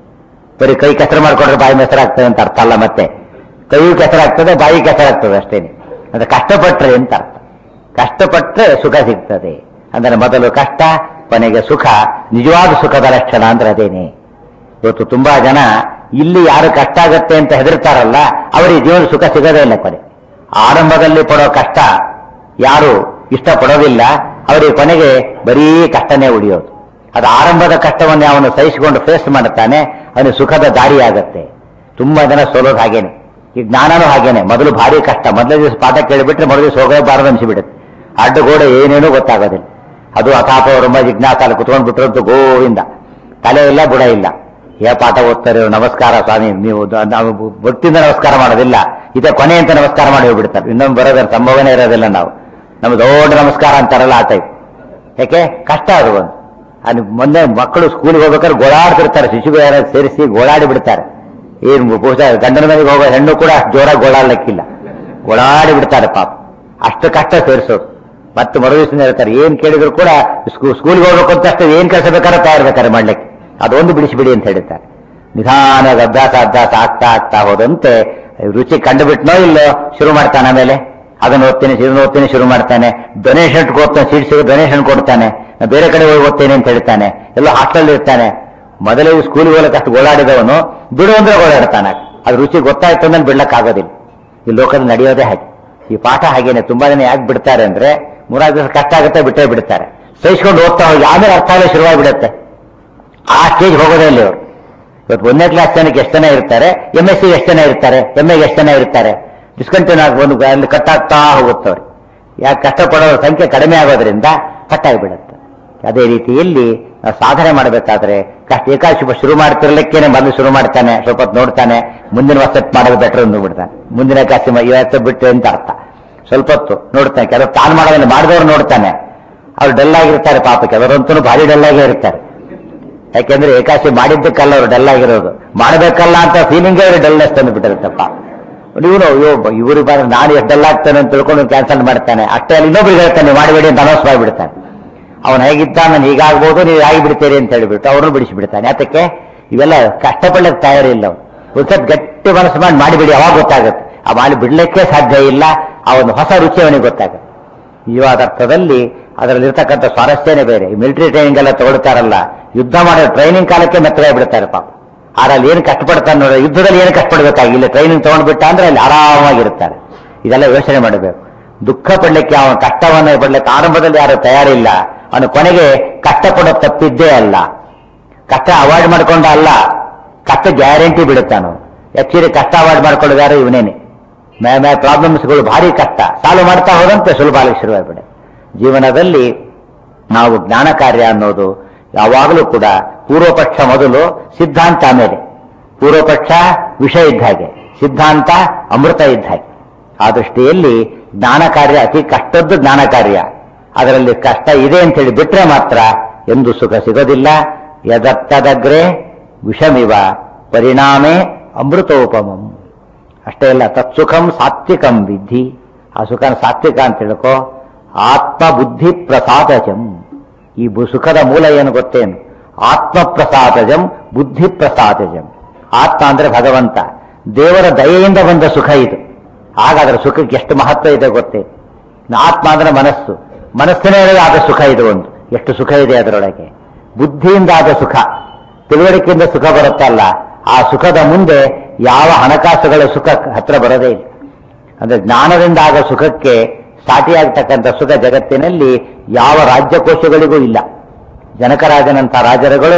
ಬರೀ ಕೈ ಕೆಸರು ಮಾಡ್ಕೊಂಡ್ರೆ ಬಾಯಿ ಮೊಸರಾಗ್ತದೆ ಅಂತ ಅರ್ಥ ಅಲ್ಲ ಮತ್ತೆ ಕೈಯು ಕೆಸರಾಗ್ತದೆ ಬಾಯಿ ಕೆಸರಾಗ್ತದೆ ಅಷ್ಟೇನೆ ಅಂದ್ರೆ ಕಷ್ಟಪಟ್ರೆ ಅಂತ ಅರ್ಥ ಕಷ್ಟಪಟ್ರೆ ಸುಖ ಸಿಗ್ತದೆ ಅಂದ್ರೆ ಮೊದಲು ಕಷ್ಟ ಕೊನೆಗೆ ಸುಖ ನಿಜವಾದ ಸುಖದ ಲಕ್ಷಣ ಅಂದ್ರೆ ಅದೇನೆ ಇವತ್ತು ತುಂಬಾ ಜನ ಇಲ್ಲಿ ಯಾರು ಕಷ್ಟ ಆಗತ್ತೆ ಅಂತ ಹೆದರ್ತಾರಲ್ಲ ಅವರಿಗೆ ಜೀವನ ಸುಖ ಸಿಗೋದೇ ಇಲ್ಲ ಕೊನೆ ಆರಂಭದಲ್ಲಿ ಪಡೋ ಕಷ್ಟ ಯಾರು ಇಷ್ಟಪಡೋದಿಲ್ಲ ಅವರಿಗೆ ಕೊನೆಗೆ ಬರೀ ಕಷ್ಟನೇ ಉಳಿಯೋದು ಅದು ಆರಂಭದ ಕಷ್ಟವನ್ನು ಅವನು ಸಹಿಸಿಕೊಂಡು ಫೇಸ್ ಮಾಡುತ್ತಾನೆ ಅವನಿಗೆ ಸುಖದ ದಾರಿ ಆಗತ್ತೆ ತುಂಬಾ ಜನ ಸೋಲೋದು ಹಾಗೇನೆ ಈ ಜ್ಞಾನನೂ ಹಾಗೇನೆ ಮೊದಲು ಭಾರಿ ಕಷ್ಟ ಮೊದಲೇ ದಿವಸ ಪಾಠ ಕೇಳಿಬಿಟ್ರೆ ಮೊದಲು ದಿವಸ ಹೋಗಬಾರದು ಅನಿಸಿಬಿಡುತ್ತೆ ಅಡ್ಡಗೋಡೆ ಏನೇನೂ ಗೊತ್ತಾಗೋದಿಲ್ಲ ಅದು ಅಥಾಪ ರೊಂಬ ಜಿಜ್ಞಾಸ ಅಲ್ಲಿ ಕುತ್ಕೊಂಡು ಬಿಟ್ರಂತೂ ಗೋವಿಂದ ತಲೆ ಇಲ್ಲ ಬುಡ ಇಲ್ಲ ಏ ಪಾಠ ಓದ್ತಾರೆ ಇವ್ರು, ನಮಸ್ಕಾರ ಸ್ವಾಮಿ ನೀವು ದ- ನಾವು ಭಕ್ತಿಯಿಂದ ನಮಸ್ಕಾರ ಮಾಡೋದಿಲ್ಲ ಇದೇ ಕೊನೆ ಅಂತ ನಮಸ್ಕಾರ ಮಾಡಿ ಹೋಗ್ಬಿಡ್ತಾರೆ ಇನ್ನೊಂದು ಬರೋದ್ರ ಸಂಭವನೆ ಇರೋದಿಲ್ಲ ನಾವು ನಮ್ಗೆ ದೊಡ್ಡ ನಮಸ್ಕಾರ ಅಂತಾರಲ್ಲ ಆ ಟೈಪ್ ಯಾಕೆ ಕಷ್ಟ ಅದು ಒಂದು ಅದು ಮೊನ್ನೆ ಮಕ್ಕಳು ಸ್ಕೂಲ್ಗೆ ಹೋಗ್ಬೇಕಾದ್ರೆ ಗೋಳಾಡ್ತಿರ್ತಾರೆ ಶಿಶುಗಳ ಸೇರಿಸಿ ಗೋಳಾಡಿ ಬಿಡ್ತಾರೆ ಏನ್ ಬಹುಶಃ ಗಂಡನ ಮನೆಗೆ ಹೋಗೋ ಹೆಣ್ಣು ಕೂಡ ಅಷ್ಟು ಜೋರಾಗಿ ಗೋಳಾಡ್ಲಿಕ್ಕಿಲ್ಲ ಗೋಳಾಡಿ ಬಿಡ್ತಾರೆ ಪಾಪ ಅಷ್ಟು ಕಷ್ಟ ಸೇರಿಸೋದು ಮತ್ತೆ ಮರು ದಿವಸ ಹೇಳ್ತಾರೆ ಏನ್ ಕೇಳಿದ್ರು ಕೂಡ ಸ್ಕೂ- ಸ್ಕೂಲ್ಗೆ ಹೋಗ್ಬೇಕು ಅಂತ ಅಷ್ಟೇ ಏನ್ ಕೆಲಸ ಬೇಕಾದ್ರೆ ತಯಾರ್ಬೇಕಾರೆ ಮಾಡ್ಲಿಕ್ಕೆ ಅದೊಂದು ಬಿಡಿಸಿಬಿಡಿ ಅಂತ ಹೇಳ್ತಾರೆ ನಿಧಾನ ಅಭ್ಯಾಸ ಅಭ್ಯಾಸ ಆಗ್ತಾ ಆಗ್ತಾ ಹೋದಂತೆ ರುಚಿ ಕಂಡುಬಿಟ್ನೋ ಇಲ್ಲೋ ಶುರು ಮಾಡ್ತಾನೆ ಆಮೇಲೆ ಅದನ್ನ ಓದ್ತೇನೆ ಇದನ್ನ ಓದ್ತೇನೆ ಶುರು ಮಾಡ್ತಾನೆ ಡೊನೇಷನ್ ಓದ್ತಾನೆ ಸೀಟ್ ಸಿಗೋ ಡೊನೇಷನ್ ಕೊಡ್ತಾನೆ ನಾ ಬೇರೆ ಕಡೆ ಹೋಗಿ ಓದ್ತೇನೆ ಅಂತ ಹೇಳ್ತಾನೆ ಎಲ್ಲ ಹಾಸ್ಟೆಲ್ ಇರ್ತಾನೆ ಮೊದಲೇ ಸ್ಕೂಲ್ಗೆ ಹೋಗಕ್ಕೆ ಅಷ್ಟು ಗೋಳಾಡಿದವನು ಬಿಡು ಅಂದ್ರೆ ಗೋಳಾಡ್ತಾನೆ ಅದು ರುಚಿ ಗೊತ್ತಾಯ್ತು ಅಂದ್ರೆ ಬಿಡ್ಲಕ್ಕಾಗೋದಿಲ್ಲ ಈ ಲೋಕದಲ್ಲಿ ನಡೆಯೋದೇ ಹಾಗೆ ಈ ಪಾಠ ಹಾಗೇನೆ ತುಂಬಾ ಜನ ಯಾಕೆ ಬಿಡ್ತಾರೆ ಅಂದ್ರೆ ಮೂರಾರು ದಿವಸ ಕಷ್ಟ ಆಗುತ್ತೆ ಬಿಟ್ಟೇ ಬಿಡ್ತಾರೆ ಸಹಿಸ್ಕೊಂಡು ಓದ್ತಾ ಹೋಗಿ ಆಮೇಲೆ ಅರ್ಥ ಆಗಲಿ ಶುರುವಾಗಿ ಬಿಡುತ್ತೆ ಆ ಸ್ಟೇಜ್ ಹೋಗೋದೇ ಇಲ್ಲ ಇವರು ಇವತ್ತು ಒಂದನೇ ಕ್ಲಾಸ್ ಜನಕ್ಕೆ ಎಷ್ಟು ಜನ ಇರ್ತಾರೆ ಎಂ ಎಸ್ ಸಿ ಎಷ್ಟು ಜನ ಇರ್ತಾರೆ ಎಂ ಎಗೆ ಎಷ್ಟು ಜನ ಇರ್ತಾರೆ ಡಿಸ್ಕಂಟಿನ್ಯೂ ಆಗಿ ಒಂದು ಅಲ್ಲಿ ಕಟ್ಟಾಗ್ತಾ ಹೋಗುತ್ತವ್ರು ಯಾಕೆ ಕಷ್ಟಪಡೋರ ಸಂಖ್ಯೆ ಕಡಿಮೆ ಆಗೋದ್ರಿಂದ ಕಟ್ಟಾಗಿಬಿಡುತ್ತೆ ಅದೇ ರೀತಿಯಲ್ಲಿ ನಾವು ಸಾಧನೆ ಮಾಡಬೇಕಾದ್ರೆ ಕಷ್ಟ ಏಕಾಶಿ ಶುರು ಮಾಡ್ತಿರ್ಲಿಕ್ಕೇನೆ ಮೊದಲು ಶುರು ಮಾಡ್ತಾನೆ ಸ್ವಲ್ಪ ಹೊತ್ತು ನೋಡ್ತಾನೆ ಮುಂದಿನ ವರ್ಷ ಮಾಡೋದು ಬೆಟರ್ ಅಂದು ಬಿಡ್ತಾನೆ ಮುಂದಿನ ಕಾಸಿ ಇವತ್ತು ಬಿಟ್ಟು ಅಂತ ಅರ್ಥ ಸ್ವಲ್ಪ ಹೊತ್ತು ನೋಡ್ತಾನೆ ಕೆಲವು ತಾನು ಮಾಡೋದನ್ನ ಮಾಡಿದವ್ರು ನೋಡ್ತಾನೆ ಅವ್ರು ಡಲ್ ಆಗಿರ್ತಾರೆ ಪಾಪ ಕೆಲವರಂತೂ ಭಾರಿ ಡಲ್ ಆಗೇ ಇರ್ತಾರೆ ಯಾಕೆಂದ್ರೆ ಏಕಾಶಿ ಮಾಡಿದ್ದಕ್ಕಲ್ಲ ಅವರು ಡಲ್ ಆಗಿರೋದು ಮಾಡಬೇಕಲ್ಲ ಅಂತ ಫೀಲಿಂಗ್ ಅವರು ಡಲ್ನೆಸ್ ತಂದು ಬಿಟ್ಟಿರುತ್ತಪ್ಪ ಇವನು ಅಯ್ಯೋ ಇವರು ಬಾರ ನಾನು ಎಷ್ಟು ಡಲ್ ಆಗ್ತಾನೆ ಅಂತ ತಿಳ್ಕೊಂಡು ಕ್ಯಾನ್ಸಲ್ ಮಾಡ್ತಾನೆ ಅಷ್ಟೇ ಅಲ್ಲಿ ಇನ್ನೊಬ್ರಿಗೆ ಹೇಳ್ತಾನೆ ಮಾಡಬೇಡಿ ಅಂತ ಅನೌನ್ಸ್ ಮಾಡಿಬಿಡ್ತಾನೆ ಅವನು ಹೇಗಿದ್ದ ನಾನು ಹೀಗಾಗ್ಬೋದು ನೀವು ಆಗಿಬಿಡ್ತೀರಿ ಅಂತ ಹೇಳಿಬಿಟ್ಟು ಅವ್ರನ್ನು ಬಿಡಿಸಿಬಿಡ್ತಾನೆ ಯಾತಕ್ಕೆ ಇವೆಲ್ಲ ಕಷ್ಟಪಡ್ಲಿಕ್ಕೆ ತಯಾರಿಲ್ಲ ಅವನು ಒಂದ್ಸತ್ ಗಟ್ಟಿ ಮನಸ್ಸು ಮಾಡಿ ಮಾಡಿಬಿಡಿ ಅವಾಗ ಗೊತ್ತಾಗುತ್ತೆ ಆ ಮಾಡಿ ಬಿಡ್ಲಿಕ್ಕೆ ಸಾಧ್ಯ ಇಲ್ಲ ಆ ಒಂದು ಹೊಸ ರುಚಿ ಅವನಿಗೆ ಗೊತ್ತಾಗುತ್ತೆ ನಿಜವಾದ ಅರ್ಥದಲ್ಲಿ ಅದರಲ್ಲಿರ್ತಕ್ಕಂಥ ಸ್ವಾರಸ್ಯನೇ ಬೇರೆ ಮಿಲಿಟರಿ ಟ್ರೈನಿಂಗ್ ಎಲ್ಲ ತಗೊಳ್ತಾರಲ್ಲ ಯುದ್ಧ ಮಾಡೋ ಟ್ರೈನಿಂಗ್ ಕಾಲಕ್ಕೆ ಮೆತ್ತಗಾಗಿ ಬಿಡ್ತಾರೆ ಪಾಪ ಆರಲ್ಲಿ ಏನು ಕಷ್ಟಪಡ್ತಾನೆ ನೋಡಿ ಯುದ್ಧದಲ್ಲಿ ಏನು ಕಷ್ಟಪಡಬೇಕಾಗಿಲ್ಲ ಟ್ರೈನಿಂಗ್ ತಗೊಂಡ್ಬಿಟ್ಟ ಅಂದ್ರೆ ಅಲ್ಲಿ ಆರಾಮಾಗಿರ್ತಾರೆ ಇದೆಲ್ಲ ಯೋಚನೆ ಮಾಡಬೇಕು ದುಃಖ ಪಡ್ಲಿಕ್ಕೆ ಅವನ ಕಷ್ಟವನ್ನು ಪಡ್ಲಿಕ್ಕೆ ಆರಂಭದಲ್ಲಿ ಯಾರು ತಯಾರಿಲ್ಲ ಅವನು ಕೊನೆಗೆ ಕಷ್ಟಪಡೋ ತಪ್ಪಿದ್ದೇ ಅಲ್ಲ ಕಷ್ಟ ಅವಾಯ್ಡ್ ಮಾಡ್ಕೊಂಡ ಅಲ್ಲ ಕಷ್ಟ ಗ್ಯಾರಂಟಿ ಬಿಡುತ್ತಾನು ಆಕ್ಚುಲಿ ಕಷ್ಟ ಅವಾಯ್ಡ್ ಮಾಡ್ಕೊಳ್ಳೋದು ಯಾರು ಇವನೇನೆ ಮೇ ಮೇ ಪ್ರಾಬ್ಲಮ್ಸ್ಗಳು ಭಾರಿ ಕಷ್ಟ ಸಾಲ್ವ್ ಮಾಡ್ತಾ ಹೋದಂತೆ ಸುಲಭ ಆಗಲಿಕ್ಕೆ ಶುರುವಾಗ್ಬಿಡೆ ಜೀವನದಲ್ಲಿ ನಾವು ಜ್ಞಾನ ಕಾರ್ಯ ಅನ್ನೋದು ಯಾವಾಗಲೂ ಕೂಡ ಪೂರ್ವಪಕ್ಷ ಮೊದಲು ಸಿದ್ಧಾಂತ ಆಮೇಲೆ ಪೂರ್ವಪಕ್ಷ ವಿಷ ಇದ್ದ ಹಾಗೆ ಸಿದ್ಧಾಂತ ಅಮೃತ ಇದ್ದ ಹಾಗೆ ಆ ದೃಷ್ಟಿಯಲ್ಲಿ ಜ್ಞಾನ ಕಾರ್ಯ ಅತಿ ಕಷ್ಟದ್ದು ಜ್ಞಾನ ಕಾರ್ಯ ಅದರಲ್ಲಿ ಕಷ್ಟ ಇದೆ ಅಂತ ಹೇಳಿ ಬಿಟ್ರೆ ಮಾತ್ರ ಎಂದು ಸುಖ ಸಿಗೋದಿಲ್ಲ ಯದತ್ತದಗ್ರೆ ವಿಷಮಿವ ಪರಿಣಾಮೇ ಅಮೃತೋಪಮಂ ಅಷ್ಟೇ ಅಲ್ಲ ತತ್ಸುಖಂ ಸಾತ್ವಿಕಂ ವಿಧಿ ಆ ಸುಖ ಸಾತ್ವಿಕ ಅಂತ ತಿಳ್ಕೋ ಆತ್ಮ ಬುದ್ಧಿ ಪ್ರಸಾದಜಂ ಈ ಬು- ಸುಖದ ಮೂಲ ಏನು ಗೊತ್ತೇನು ಆತ್ಮ ಪ್ರಸಾದಜಂ ಬುದ್ಧಿ ಪ್ರಸಾದಜಂ ಆತ್ಮ ಅಂದ್ರೆ ಭಗವಂತ ದೇವರ ದಯೆಯಿಂದ ಬಂದ ಸುಖ ಇದು ಆಗ ಅದರ ಸುಖಕ್ಕೆ ಎಷ್ಟು ಮಹತ್ವ ಇದೆ ಗೊತ್ತೇ ಆತ್ಮ ಅಂದ್ರೆ ಮನಸ್ಸು ಮನಸ್ಸಿನೇ ಆದ ಸುಖ ಇದು ಒಂದು ಎಷ್ಟು ಸುಖ ಇದೆ ಅದರೊಳಗೆ ಬುದ್ಧಿಯಿಂದ ಆದ ಸುಖ ತಿಳುವಳಿಕೆಯಿಂದ ಸುಖ ಬರುತ್ತಲ್ಲ ಆ ಸುಖದ ಮುಂದೆ ಯಾವ ಹಣಕಾಸುಗಳ ಸುಖ ಹತ್ರ ಬರೋದೇ ಇಲ್ಲ ಅಂದ್ರೆ ಜ್ಞಾನದಿಂದ ಆಗ ಸುಖಕ್ಕೆ ಸಾಟಿಯಾಗ್ತಕ್ಕಂಥ ಸುಖ ಜಗತ್ತಿನಲ್ಲಿ ಯಾವ ರಾಜ್ಯಕೋಶಗಳಿಗೂ ಇಲ್ಲ ಜನಕರಾಜನಂತ ರಾಜರುಗಳು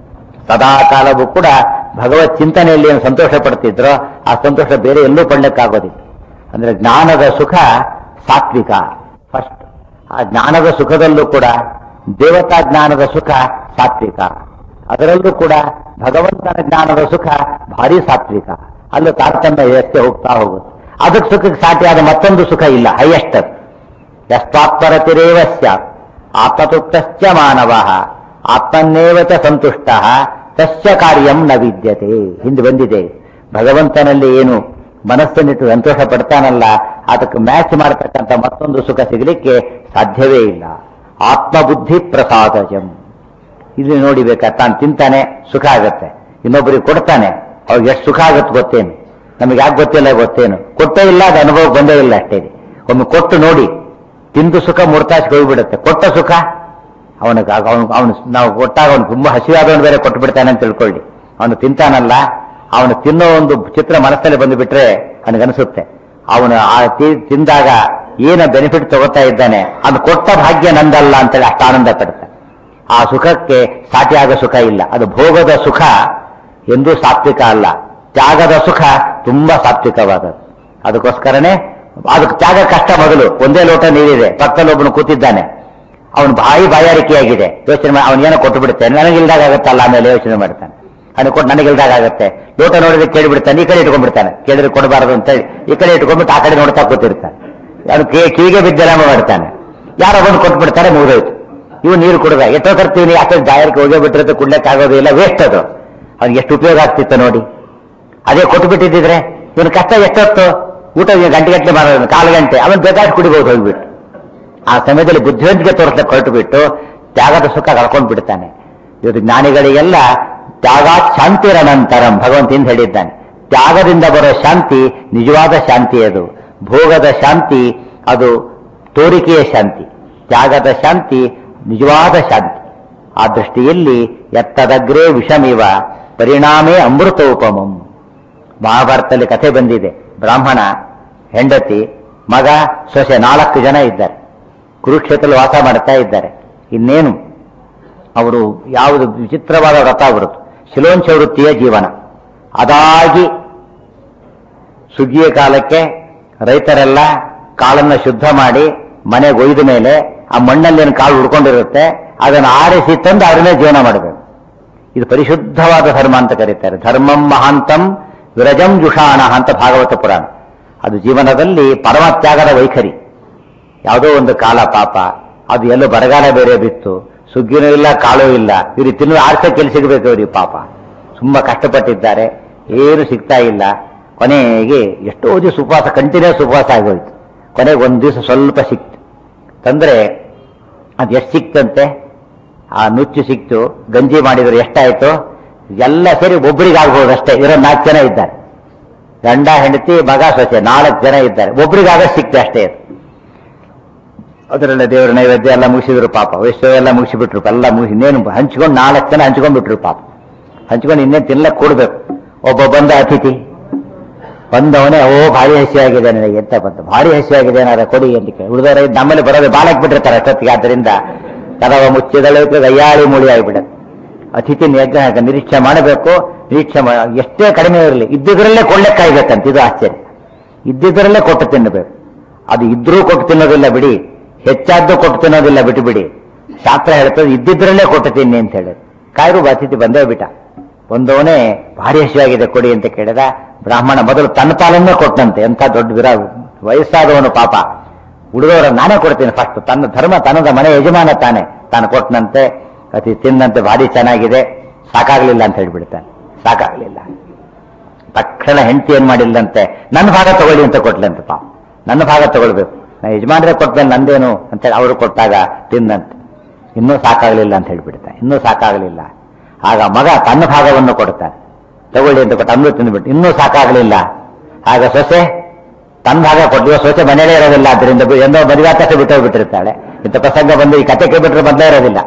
ಸದಾ ಕಾಲವೂ ಕೂಡ ಭಗವತ್ ಚಿಂತನೆಯಲ್ಲಿ ಏನು ಸಂತೋಷ ಪಡ್ತಿದ್ರೋ ಆ ಸಂತೋಷ ಬೇರೆ ಎಲ್ಲೂ ಪಡ್ಲಿಕ್ಕಾಗೋದಿಲ್ಲ ಅಂದ್ರೆ ಜ್ಞಾನದ ಸುಖ ಸಾತ್ವಿಕ ಫಸ್ಟ್ ಆ ಜ್ಞಾನದ ಸುಖದಲ್ಲೂ ಕೂಡ ದೇವತಾ ಜ್ಞಾನದ ಸುಖ ಸಾತ್ವಿಕ ಅದರಲ್ಲೂ ಕೂಡ ಭಗವಂತನ ಜ್ಞಾನದ ಸುಖ ಭಾರಿ ಸಾತ್ವಿಕ ಅಲ್ಲೂ ತಾರತಮ್ಯ ವ್ಯವಸ್ಥೆ ಹೋಗ್ತಾ ಹೋಗುತ್ತೆ ಅದಕ್ಕೆ ಸುಖಕ್ಕೆ ಸಾಟಿಯಾದ ಮತ್ತೊಂದು ಸುಖ ಇಲ್ಲ ಹೈಯೆಸ್ಟ್ ಅದು ಯಸ್ವಾತ್ಮರತಿರೇವ ಸ್ಯಾತ್ ಆತ್ಮತುಕ್ತಶ್ಚ ಮಾನವ ಆತ್ಮನ್ನೇವ ಚ ಸಂತುಷ್ಟ ತಸ್ಯ ಕಾರ್ಯಂ ನ ವಿದ್ಯತೆ ಹಿಂದೆ ಬಂದಿದೆ ಭಗವಂತನಲ್ಲಿ ಏನು ಮನಸ್ಸನ್ನಿಟ್ಟು ಸಂತೋಷ ಪಡ್ತಾನಲ್ಲ ಅದಕ್ಕೆ ಮ್ಯಾಚ್ ಮಾಡತಕ್ಕಂಥ ಮತ್ತೊಂದು ಸುಖ ಸಿಗಲಿಕ್ಕೆ ಸಾಧ್ಯವೇ ಇಲ್ಲ ಆತ್ಮಬುದ್ಧಿ ಪ್ರಸಾದಜಂ ಇಲ್ಲಿ ನೋಡಿ ಬೇಕಾ ತಾನು ತಿಂತಾನೆ ಸುಖ ಆಗತ್ತೆ ಇನ್ನೊಬ್ಬರಿಗೆ ಕೊಡ್ತಾನೆ ಅವ್ರಿಗೆ ಎಷ್ಟು ಸುಖ ಆಗತ್ತೆ ಗೊತ್ತೇನು ನಮಗೆ ಯಾಕೆ ಗೊತ್ತಿಲ್ಲ ಗೊತ್ತೇನು ಕೊಟ್ಟೇ ಇಲ್ಲ ಅದು ಅನುಭವ ಬಂದೇ ಇಲ್ಲ ಅಷ್ಟೇ ಒಮ್ಮೆ ಕೊಟ್ಟು ನೋಡಿ ತಿಂದು ಸುಖ ಮೂರ್ತಾಸಿಗೆ ಹೋಗ್ಬಿಡುತ್ತೆ ಕೊಟ್ಟ ಸುಖ ಅವನಿಗೆ ಅವನು ಅವನು ನಾವು ಕೊಟ್ಟಾಗ ಅವನು ತುಂಬಾ ಹಸಿವಾದವನು ಬೇರೆ ಕೊಟ್ಟು ಬಿಡ್ತಾನೆ ಅಂತ ತಿಳ್ಕೊಳ್ಳಿ ಅವನು ತಿಂತಾನಲ್ಲ ಅವನು ತಿನ್ನೋ ಒಂದು ಚಿತ್ರ ಮನಸ್ಸಲ್ಲಿ ಬಂದು ಬಿಟ್ರೆ ಅವನಿಗನ್ಸುತ್ತೆ ಅವನು ಆ ತಿ- ತಿಂದಾಗ ಏನ ಬೆನಿಫಿಟ್ ತಗೋತಾ ಇದ್ದಾನೆ ಅದು ಕೊಟ್ಟ ಭಾಗ್ಯ ನಂದಲ್ಲ ಅಂತೇಳಿ ಅಷ್ಟು ಆನಂದ ಪಡ್ತಾನೆ ಆ ಸುಖಕ್ಕೆ ಸಾಟಿಯಾಗ ಸುಖ ಇಲ್ಲ ಅದು ಭೋಗದ ಸುಖ ಎಂದೂ ಸಾತ್ವಿಕ ಅಲ್ಲ ತ್ಯಾಗದ ಸುಖ ತುಂಬಾ ಸಾತ್ವಿಕವಾದದ್ದು ಅದಕ್ಕೋಸ್ಕರನೇ ಅದಕ್ಕೆ ತ್ಯಾಗ ಕಷ್ಟ ಮೊದಲು ಒಂದೇ ಲೋಟ ನೀರಿದೆ ಪಕ್ಕದಲ್ಲಿ ಒಬ್ಬನು ಕೂತಿದ್ದಾನೆ ಅವನು ಬಾಯಿ ಬಾಯಾರಿಕೆಯಾಗಿದೆ ಯೋಚನೆ ಮಾಡಿ ಅವನೇನೋ ಕೊಟ್ಟು ಬಿಡುತ್ತೆ ನನಗಿಲ್ದಾಗ ಆಗುತ್ತಲ್ಲ ಆಮೇಲೆ ಯೋಚನೆ ಮಾಡ್ತಾನೆ ಅವನು ಕೊಟ್ಟು ನನಗಿಲ್ದಾಗ ಆಗುತ್ತೆ ಲೋಟ ನೋಡಿದ್ರೆ ಕೇಳಿಬಿಡ್ತಾನೆ ಈ ಕಡೆ ಇಟ್ಕೊಂಡ್ಬಿಡ್ತಾನೆ ಕೇಳಿದ್ರೆ ಕೊಡಬಾರದು ಅಂತ ಹೇಳಿ ಈ ಕಡೆ ಇಟ್ಕೊಂಡ್ಬಿಟ್ಟು ಆ ಕಡೆ ನೋಡ್ತಾ ಕೂತಿರ್ತಾನೆ ಅವನು ಕಿವಿಗೆ ಬಿದ್ದರಾಮ ಮಾಡ್ತಾನೆ ಯಾರೋ ಬಂದು ಕೊಟ್ಬಿಡ್ತಾರೆ ಮುಗಿದೋಯ್ತು ಇವು ನೀರು ಕುಡ್ದ ಎಷ್ಟೋ ತರ್ತೀವಿ ಯಾಕೆ ಜಾಯರ್ಗೆ ಹೋಗೇ ಬಿಟ್ಟಿರುತ್ತೆ ಕುಡ್ಲಕ್ಕೆ ಆಗೋದಿಲ್ಲ ವೇಸ್ಟ್ ಅದು ಅವ್ನಿಗೆ ಎಷ್ಟು ಉಪಯೋಗ ಆಗ್ತಿತ್ತು ನೋಡಿ ಅದೇ ಕೊಟ್ಟು ಬಿಟ್ಟಿದ್ರೆ ಇವನು ಕಷ್ಟ ಎಷ್ಟೊತ್ತು ಊಟ ಗಂಟೆ ಗಂಟೆ ಮಾಡೋದು ಕಾಲು ಗಂಟೆ ಅವನು ಬೇಕಾದ್ರೆ ಕುಡಿಬಹುದು ಹೋಗ್ಬಿಟ್ಟು ಆ ಸಮಯದಲ್ಲಿ ಬುದ್ಧಿವಂತಿಕೆ ತೋರಿಸಕ್ಕೆ ಹೊರಟು ಬಿಟ್ಟು ತ್ಯಾಗದ ಸುಖ ಕಳ್ಕೊಂಡು ಬಿಡ್ತಾನೆ ಇವತ್ತು ಜ್ಞಾನಿಗಳಿಗೆಲ್ಲ ತ್ಯಾಗ ಶಾಂತಿರ ನಂತರಂ ಭಗವಂತ ಹಿಂದೆ ಹೇಳಿದ್ದಾನೆ ತ್ಯಾಗದಿಂದ ಬರೋ ಶಾಂತಿ ನಿಜವಾದ ಶಾಂತಿ ಅದು ಭೋಗದ ಶಾಂತಿ ಅದು ತೋರಿಕೆಯ ಶಾಂತಿ ತ್ಯಾಗದ ಶಾಂತಿ ನಿಜವಾದ ಶಾಂತಿ ಆ ದೃಷ್ಟಿಯಲ್ಲಿ ಎತ್ತದಗ್ರೇ ವಿಷಮಿವ ಪರಿಣಾಮೇ ಅಮೃತೋಪಮಂ ಮಹಾಭಾರತದಲ್ಲಿ ಕಥೆ ಬಂದಿದೆ ಬ್ರಾಹ್ಮಣ ಹೆಂಡತಿ ಮಗ ಸೊಸೆ ನಾಲ್ಕು ಜನ ಇದ್ದಾರೆ ಕುರುಕ್ಷೇತ್ರದಲ್ಲಿ ವಾಸ ಮಾಡ್ತಾ ಇದ್ದಾರೆ ಇನ್ನೇನು ಅವರು ಯಾವುದು ವಿಚಿತ್ರವಾದ ವ್ರತ ಅವರದ್ದು ಶಿಲೋಂಚ ವೃತ್ತಿಯ ಜೀವನ ಅದಾಗಿ ಸುಗ್ಗಿಯ ಕಾಲಕ್ಕೆ ರೈತರೆಲ್ಲ ಕಾಳನ್ನ ಶುದ್ಧ ಮಾಡಿ ಮನೆಗೆ ಒಯ್ದ ಮೇಲೆ ಆ ಮಣ್ಣಲ್ಲಿ ಏನು ಕಾಳು ಉಡ್ಕೊಂಡಿರುತ್ತೆ ಅದನ್ನು ಆರಿಸಿ ತಂದು ಅದನ್ನೇ ಜೀವನ ಮಾಡಬೇಕು ಇದು ಪರಿಶುದ್ಧವಾದ ಧರ್ಮ ಅಂತ ಕರೀತಾರೆ ಧರ್ಮಂ ಮಹಾಂತಂ ವಿರಜಂ ಜುಷಾಣ ಅಂತ ಭಾಗವತ ಪುರಾಣ ಅದು ಜೀವನದಲ್ಲಿ ಪರಮ ತ್ಯಾಗದ ವೈಖರಿ ಯಾವುದೋ ಒಂದು ಕಾಲ ಪಾಪ ಅದು ಎಲ್ಲೋ ಬರಗಾಲ ಬೇರೆ ಬಿತ್ತು ಸುಗ್ಗಿನೂ ಇಲ್ಲ ಕಾಳು ಇಲ್ಲ ಇವ್ರಿಗೆ ತಿನ್ನುವ ಆರ್ಸಕ್ಕೆ ಎಲ್ಲಿ ಸಿಗಬೇಕು ಇವ್ರಿಗೆ ಪಾಪ ತುಂಬಾ ಕಷ್ಟಪಟ್ಟಿದ್ದಾರೆ ಏನು ಸಿಗ್ತಾ ಇಲ್ಲ ಕೊನೆಗೆ ಎಷ್ಟೋ ದಿವಸ ಉಪವಾಸ ಕಂಟಿನ್ಯೂಸ್ ಉಪವಾಸ ಆಗೋಯ್ತು ಕೊನೆಗೆ ಒಂದು ದಿವಸ ಸ್ವಲ್ಪ ಸಿಕ್ತು ತಂದ್ರೆ ಅದು ಎಷ್ಟು ಸಿಕ್ತಂತೆ ಆ ನುಚ್ಚು ಸಿಕ್ತು ಗಂಜಿ ಮಾಡಿದ್ರು ಎಷ್ಟಾಯ್ತು ಎಲ್ಲ ಸೇರಿ ಒಬ್ಬರಿಗೆ ಆಗ್ಬೋದು ಅಷ್ಟೇ ಇರೋ ನಾಲ್ಕು ಜನ ಇದ್ದಾರೆ ಗಂಡ ಹೆಂಡತಿ ಮಗ ಸೊಸೆ ನಾಲ್ಕು ಜನ ಇದ್ದಾರೆ ಒಬ್ರಿಗಾಗ ಸಿಕ್ತೆ ಅಷ್ಟೇ ಅದು ಅದರಲ್ಲ ದೇವರ ನೈವೇದ್ಯ ಎಲ್ಲ ಮುಗಿಸಿದ್ರು ಪಾಪ ವೈಷ್ಣವ ಎಲ್ಲ ಮುಗಿಸಿಬಿಟ್ರು ಎಲ್ಲ ಮುಗಿಸಿ ಇನ್ನೇನು ಹಂಚ್ಕೊಂಡು ನಾಲ್ಕು ಜನ ಹಂಚ್ಕೊಂಡ್ಬಿಟ್ರು ಪಾಪ ಹಂಚ್ಕೊಂಡು ಇನ್ನೇ ತಿನ್ಲಕ್ಕೆ ಕೊಡ್ಬೇಕು ಒಬ್ಬ ಬಂದ ಅತಿಥಿ ಬಂದವನೇ ಓ ಭಾರಿ ಹಸಿಯಾಗಿದೆ ನನಗೆ ಎಂತ ಬಂತು ಭಾರಿ ಹಸಿಯಾಗಿದೆ ಏನಾರ ಕೊಡಿ ಅಂತ ಕೇಳಿ ಉಳಿದವರ ನಮ್ಮಲ್ಲಿ ಬರೋದು ಬಾಲಕ್ ಬಿಟ್ಟಿರ್ತಾರೆ ಅಷ್ಟೊತ್ತಿಗೆ ಆದ್ದರಿಂದ ಕದವ ಮುಚ್ಚಿದಳು ಗಯ್ಯಾಳಿ ಮೂಳಿ ಆಗಿಬಿಡುತ್ತೆ ಅತಿಥಿ ನಿಗ್ರಹ ನಿರೀಕ್ಷೆ ಮಾಡಬೇಕು ನಿರೀಕ್ಷೆ ಮಾ- ಎಷ್ಟೇ ಕಡಿಮೆ ಇರಲಿ ಇದ್ದಿದ್ರಲ್ಲೇ ಕೊಳ್ಳೆಕ್ಕಾಯ್ಬೇಕಂತ ಇದು ಆಶ್ಚರ್ಯ ಇದ್ದಿದ್ರಲ್ಲೇ ಕೊಟ್ಟು ತಿನ್ನಬೇಕು ಅದು ಇದ್ರೂ ಕೊಟ್ಟು ತಿನ್ನೋದಿಲ್ಲ ಬಿಡಿ ಹೆಚ್ಚಾದ್ದು ಕೊಟ್ಟು ತಿನ್ನೋದಿಲ್ಲ ಬಿಟ್ಟು ಬಿಡಿ ಶಾಸ್ತ್ರ ಹೇಳ್ತದೆ ಇದ್ದಿದ್ರಲ್ಲೇ ಕೊಟ್ಟು ತಿನ್ನಿ ಅಂತ ಹೇಳಿ ಕಾಯ್ರು ಅತಿಥಿ ಬಂದೇ ಬಿಟ್ಟ ಒಂದವನೇ ಭಾರಿ ಹಸಿವಾಗಿದೆ ಕೊಡಿ ಅಂತ ಕೇಳಿದ ಬ್ರಾಹ್ಮಣ ಮೊದಲು ತನ್ನ ಪಾಲನ್ನೇ ಕೊಟ್ಟಂತೆ ಎಂಥ ದೊಡ್ಡ ವಿರ ವಯಸ್ಸಾದವನು ಪಾಪ ಉಳಿದವರ ನಾನೇ ಕೊಡ್ತೀನಿ ಫಸ್ಟ್ ತನ್ನ ಧರ್ಮ ತನ್ನದ ಮನೆ ಯಜಮಾನ ತಾನೆ ತಾನು ಕೊಟ್ಟನಂತೆ ಅತಿ ತಿನ್ನಂತೆ ಭಾರಿ ಚೆನ್ನಾಗಿದೆ ಸಾಕಾಗ್ಲಿಲ್ಲ ಅಂತ ಹೇಳ್ಬಿಡ್ತಾನೆ ಸಾಕಾಗ್ಲಿಲ್ಲ ತಕ್ಷಣ ಹೆಂಡತಿ ಏನ್ ಮಾಡಿಲ್ಲಂತೆ ನನ್ನ ಭಾಗ ತಗೊಳ್ಳಿ ಅಂತ ಕೊಟ್ಲಂತೆ ಪಾಪ ನನ್ನ ಭಾಗ ತಗೊಳ್ಬೇಕು ನಾ ಯಜಮಾನ್ರೆ ಕೊಟ್ಮೇಲೆ ನಂದೇನು ಅಂತೇಳಿ ಅವರು ಕೊಟ್ಟಾಗ ತಿಂದಂತೆ ಇನ್ನೂ ಸಾಕಾಗ್ಲಿಲ್ಲ ಅಂತ ಹೇಳ್ಬಿಡ್ತಾನೆ ಇನ್ನೂ ಸಾಕಾಗ್ಲಿಲ್ಲ ಆಗ ಮಗ ತನ್ನ ಭಾಗವನ್ನು ಕೊಡ್ತಾನೆ ತಗೊಳ್ಳಿ ಅಂತ ಕೊಟ್ಟು ಅಂದು ತಿಂದ್ಬಿಟ್ಟು ಇನ್ನೂ ಸಾಕಾಗ್ಲಿಲ್ಲ ಆಗ ಸೊಸೆ ತನ್ನ ಭಾಗ ಕೊಟ್ಟಿವ ಸೊಸೆ ಮನೇಲೇ ಇರೋದಿಲ್ಲ ಅದರಿಂದ ಎಂದೋ ಮದುವೆ ಬಿಟ್ಟು ಹೋಗ್ಬಿಟ್ಟಿರ್ತಾಳೆ ಇಂಥ ಪ್ರಸಂಗ ಬಂದು ಈ ಕತೆ ಕೇಳ್ಬಿಟ್ರೆ ಮೊದಲೇ ಇರೋದಿಲ್ಲ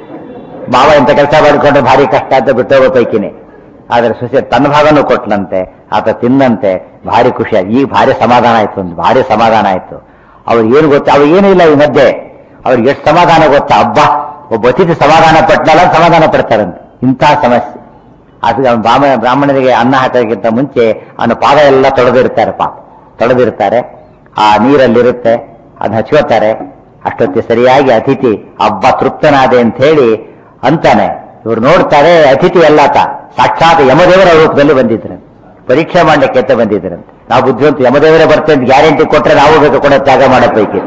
ಮಾವ ಇಂಥ ಕೆಲಸ ಮಾಡಿಕೊಂಡು ಭಾರಿ ಕಷ್ಟ ಅಂತ ಬಿಟ್ಟು ಹೋಗೋ ಪೈಕಿನೇ ಆದ್ರೆ ಸೊಸೆ ತನ್ನ ಭಾಗನೂ ಕೊಟ್ಲಂತೆ ಆತ ತಿನ್ನಂತೆ ಭಾರಿ ಖುಷಿಯಾಗಿ ಈಗ ಭಾರಿ ಸಮಾಧಾನ ಆಯ್ತು ಒಂದು ಭಾರಿ ಸಮಾಧಾನ ಆಯ್ತು ಅವ್ರಿಗೆ ಏನು ಗೊತ್ತಾ ಅವ್ರಿಗೆ ಏನೂ ಇಲ್ಲ ಈ ಮಧ್ಯೆ ಅವ್ರಿಗೆ ಎಷ್ಟು ಸಮಾಧಾನ ಗೊತ್ತಾ ಹಬ್ಬ ಒಬ್ಬ ಅತಿಥಿ ಸಮಾಧಾನ ಪಟ್ಟನಲ್ಲ ಸಮಾಧಾನ ಪಡ್ತಾರಂತೆ ಇಂತಹ ಸಮಸ್ಯೆ ಅದು ಅವ್ನು ಬ್ರಾಹ್ಮಣ ಬ್ರಾಹ್ಮಣರಿಗೆ ಅನ್ನ ಹಾಕೋಕ್ಕಿಂತ ಮುಂಚೆ ಅವನ ಪಾದ ಎಲ್ಲ ತೊಳೆದಿರ್ತಾರೆ ಪಾಪ ತೊಳೆದಿರ್ತಾರೆ ಆ ನೀರಲ್ಲಿರುತ್ತೆ ಅದನ್ನ ಹಚ್ಕೋತಾರೆ ಅಷ್ಟೊತ್ತಿಗೆ ಸರಿಯಾಗಿ ಅತಿಥಿ ಹಬ್ಬ ತೃಪ್ತನಾದೆ ಅಂತ ಹೇಳಿ ಅಂತಾನೆ ಇವ್ರು ನೋಡ್ತಾರೆ ಅತಿಥಿ ಎಲ್ಲಾತ ಸಾಕ್ಷಾತ್ ಯಮದೇವರ ರೂಪದಲ್ಲಿ ಬಂದಿದ್ರು ಪರೀಕ್ಷೆ ಮಾಡ್ಲಿಕ್ಕೆ ಅಂತ ಬಂದಿದ್ರಂತೆ ನಾವು ಬುದ್ಧಿವಂತ ಯಮದೇವರೇ ಬರ್ತೇವೆ ಅಂತ ಗ್ಯಾರಂಟಿ ಕೊಟ್ರೆ ನಾವು ಬೇಕು ಕೂಡ ತ್ಯಾಗ ಮಾಡಕ್ ಬೇಕಿತ್ತು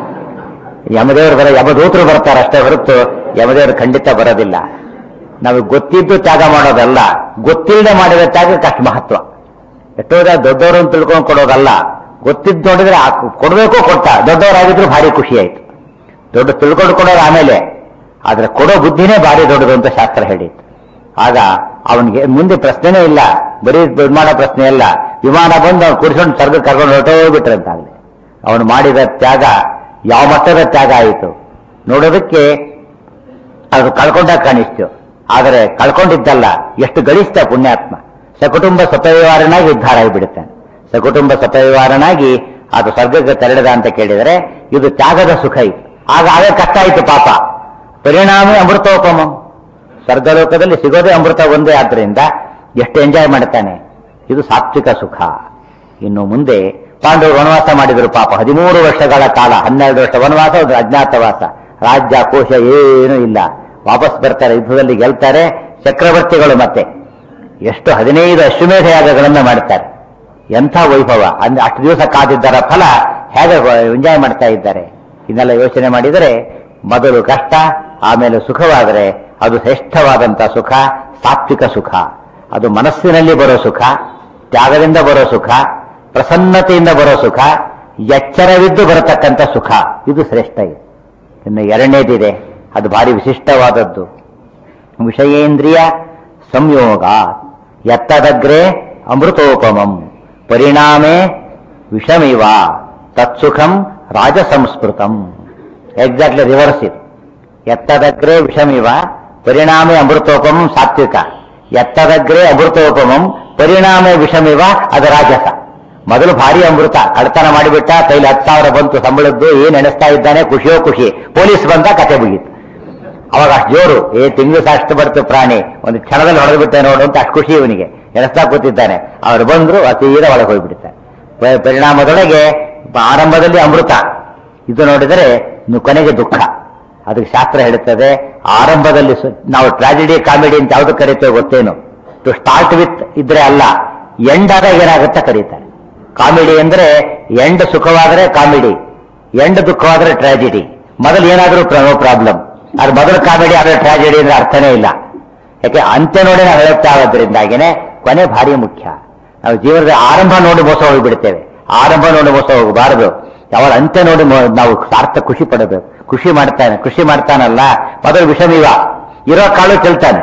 ಯಮದೇವರು ಬರ ಯಮದೂತರು ಬರ್ತಾರೆ ಅಷ್ಟೇ ಹೊರತು ಯಮದೇವರು ಖಂಡಿತ ಬರೋದಿಲ್ಲ ನಮಗೆ ಗೊತ್ತಿದ್ದು ತ್ಯಾಗ ಮಾಡೋದಲ್ಲ ಗೊತ್ತಿಲ್ಲದೆ ಮಾಡಿದ ತ್ಯಾಗಕ್ಕೆ ಅಷ್ಟು ಮಹತ್ವ ಎಷ್ಟೋದ ದೊಡ್ಡವರು ಅಂತ ತಿಳ್ಕೊಂಡು ಕೊಡೋದಲ್ಲ ಗೊತ್ತಿದ್ದು ನೋಡಿದ್ರೆ ಆ ಕೊಡಬೇಕು ಕೊಟ್ಟ ದೊಡ್ಡವರಾಗಿದ್ರು ಭಾರಿ ಖುಷಿ ಆಯ್ತು ದೊಡ್ಡ ತಿಳ್ಕೊಂಡು ಕೊಡೋದು ಆಮೇಲೆ ಆದ್ರೆ ಕೊಡೋ ಬುದ್ಧಿನೇ ಭಾರಿ ದೊಡ್ಡದು ಅಂತ ಶಾಸ್ತ್ರ ಹೇಳಿತ್ತು ಆಗ ಅವನಿಗೆ ಮುಂದೆ ಪ್ರಶ್ನೆನೇ ಇಲ್ಲ ಬರೀ ವಿಮಾನ ಪ್ರಶ್ನೆ ಇಲ್ಲ ವಿಮಾನ ಬಂದು ಅವ್ನು ಕುಡಿಸ್ಕೊಂಡು ಸರ್ಗ ಕರ್ಕೊಂಡು ಹೊರಟೋಗ್ಬಿಟ್ರಂತಾಗಲಿ ಅವನು ಮಾಡಿದ ತ್ಯಾಗ ಯಾವ ಮಟ್ಟದ ತ್ಯಾಗ ಆಯಿತು ನೋಡೋದಕ್ಕೆ ಅದು ಕಳ್ಕೊಂಡಾಗ ಕಾಣಿಸ್ತು ಆದರೆ ಕಳ್ಕೊಂಡಿದ್ದಲ್ಲ ಎಷ್ಟು ಗಳಿಸ್ತ ಪುಣ್ಯಾತ್ಮ ಸಕುಟುಂಬ ಸಪರಿವಾರನಾಗಿ ಉದ್ಧಾರ ಆಗಿಬಿಡುತ್ತಾನೆ ಸಕುಟುಂಬ ಸಪರಿವಾರನಾಗಿ ಅದು ಸ್ವರ್ಗಕ್ಕೆ ತೆರಳಿದ ಅಂತ ಕೇಳಿದರೆ ಇದು ತ್ಯಾಗದ ಸುಖ ಇತ್ತು ಆಗ ಅವೇ ಕಷ್ಟ ಆಯಿತು ಪಾಪ ಪರಿಣಾಮಿ ಅಮೃತೋಪಮ ಸ್ವರ್ಗಲೋಕದಲ್ಲಿ ಸಿಗೋದೇ ಅಮೃತ ಒಂದೇ ಆದ್ರಿಂದ ಎಷ್ಟು ಎಂಜಾಯ್ ಮಾಡ್ತಾನೆ ಇದು ಸಾತ್ವಿಕ ಸುಖ ಇನ್ನು ಮುಂದೆ ಪಾಂಡವರು ವನವಾಸ ಮಾಡಿದರು ಪಾಪ ಹದಿಮೂರು ವರ್ಷಗಳ ಕಾಲ ಹನ್ನೆರಡು ವರ್ಷ ವನವಾಸ ಒಂದು ಅಜ್ಞಾತವಾಸ ರಾಜ್ಯ ಕೋಶ ಏನೂ ಇಲ್ಲ ವಾಪಸ್ ಬರ್ತಾರೆ ಯುದ್ಧದಲ್ಲಿ ಗೆಲ್ತಾರೆ ಚಕ್ರವರ್ತಿಗಳು ಮತ್ತೆ ಎಷ್ಟು ಹದಿನೈದು ಅಶ್ವಮೇಧ ಯಾಗಗಳನ್ನ ಮಾಡ್ತಾರೆ ಎಂಥ ವೈಭವ ಅಂದ್ರೆ ಅಷ್ಟು ದಿವಸ ಕಾದಿದ್ದರ ಫಲ ಹೇಗೆ ಎಂಜಾಯ್ ಮಾಡ್ತಾ ಇದ್ದಾರೆ ಇದನ್ನೆಲ್ಲ ಯೋಚನೆ ಮಾಡಿದರೆ ಮೊದಲು ಕಷ್ಟ ಆಮೇಲೆ ಸುಖವಾದರೆ ಅದು ಶ್ರೇಷ್ಠವಾದಂಥ ಸುಖ ಸಾತ್ವಿಕ ಸುಖ ಅದು ಮನಸ್ಸಿನಲ್ಲಿ ಬರೋ ಸುಖ ತ್ಯಾಗದಿಂದ ಬರೋ ಸುಖ ಪ್ರಸನ್ನತೆಯಿಂದ ಬರೋ ಸುಖ ಎಚ್ಚರವಿದ್ದು ಬರತಕ್ಕಂಥ ಸುಖ ಇದು ಶ್ರೇಷ್ಠ ಇದೆ ಇನ್ನು ಎರಡನೇದಿದೆ ಅದು ಭಾರಿ ವಿಶಿಷ್ಟವಾದದ್ದು ವಿಷಯೇಂದ್ರಿಯ ಸಂಯೋಗ ಎತ್ತದಗ್ರೆ ಅಮೃತೋಪಮಂ ಪರಿಣಾಮೇ ವಿಷಮಿವ ತತ್ಸುಖಂ ರಾಜಸಂಸ್ಕೃತಂ ಎಕ್ಸಾಕ್ಟ್ಲಿ ರಿವರ್ಸ್ ಇದು ಎತ್ತದಗ್ರೆ ವಿಷಮಿವ ಪರಿಣಾಮೇ ಅಮೃತೋಪಮಂ ಸಾತ್ವಿಕ ಎತ್ತದಗ್ರೆ ಅಮೃತೋಪಮಂ ಪರಿಣಾಮೇ ವಿಷಮಿವ ಅದು ರಾಜಸ ಮೊದಲು ಭಾರಿ ಅಮೃತ ಕಳ್ತನ ಮಾಡಿಬಿಟ್ಟ ಕೈಲಿ ಹತ್ತು ಸಾವಿರ ಬಂತು ಸಂಬಳದ್ದು ಏನ್ ಎಣಿಸ್ತಾ ಇದ್ದಾನೆ ಖುಷಿಯೋ ಖುಷಿ ಪೊಲೀಸ್ ಬಂದ ಕತೆ ಮುಗೀತು ಅವಾಗ ಅಷ್ಟು ಜೋರು ಏ ತಿಂಗಳು ಅಷ್ಟು ಬರ್ತು ಪ್ರಾಣಿ ಒಂದು ಕ್ಷಣದಲ್ಲಿ ಹೊಡೆದು ಬಿಟ್ಟೆ ನೋಡು ಅಂತ ಅಷ್ಟು ಖುಷಿ ಇವನಿಗೆ ಎಣಿಸ್ತಾ ಕೂತಿದ್ದಾನೆ ಅವರು ಬಂದ್ರು ಅತೀರ ಒಳಗೆ ಹೋಗ್ಬಿಡ್ತಾರೆ ಪ- ಪರಿಣಾಮದೊಳಗೆ ಆರಂಭದಲ್ಲಿ ಅಮೃತ ಇದು ನೋಡಿದರೆ ಇನ್ನು ಕೊನೆಗೆ ದುಃಖ ಅದಕ್ಕೆ ಶಾಸ್ತ್ರ ಹೇಳುತ್ತದೆ ಆರಂಭದಲ್ಲಿ ಸು- ನಾವು ಟ್ರಾಜಿಡಿ ಕಾಮಿಡಿ ಅಂತ ಯಾವ್ದು ಕರೀತೇವೆ ಗೊತ್ತೇನು ಟು ಸ್ಟಾರ್ಟ್ ವಿತ್ ಇದ್ರೆ ಅಲ್ಲ ಎಂಡ್ ಆದಾಗ ಏನಾಗುತ್ತೆ ಕರೀತಾರೆ ಕಾಮಿಡಿ ಅಂದ್ರೆ ಎಂಡ್ ಸುಖವಾದರೆ ಕಾಮಿಡಿ ಎಂಡ್ ದುಃಖವಾದರೆ ಟ್ರಾಜಿಡಿ ಮೊದಲು ಏನಾದರೂ ನೋ ಪ್ರಾಬ್ಲಮ್ ಅದು ಮೊದಲು ಕಾಮಿಡಿ ಆದ್ರೆ ಟ್ರಾಜಿಡಿ ಅಂದ್ರೆ ಅರ್ಥನೇ ಇಲ್ಲ ಯಾಕೆ ಅಂತ್ಯ ನೋಡಿ ನಾವು ಹೇಳುತ್ತಾ ಆದ್ರಿಂದಾಗಿನೇ ಕೊನೆ ಭಾರಿ ಮುಖ್ಯ ನಾವು ಜೀವನದ ಆರಂಭ ನೋಡಿ ಮೋಸ ಹೋಗಿಬಿಡ್ತೇವೆ ಆರಂಭ ನೋಡಿ ಮೋಸ ಹೋಗಬಾರದು ಯಾವಾಗ ಅಂತ್ಯ ನೋಡಿ ಮೋ- ನಾವು ಸಾರ್ಥ ಖುಷಿ ಪಡಬೇಕು ಖುಷಿ ಮಾಡ್ತಾನೆ ಖುಷಿ ಮಾಡ್ತಾನಲ್ಲ ಮೊದಲು ವಿಷಮಿವ ಇರೋ ಕಾಳು ಚೆಲ್ತಾನೆ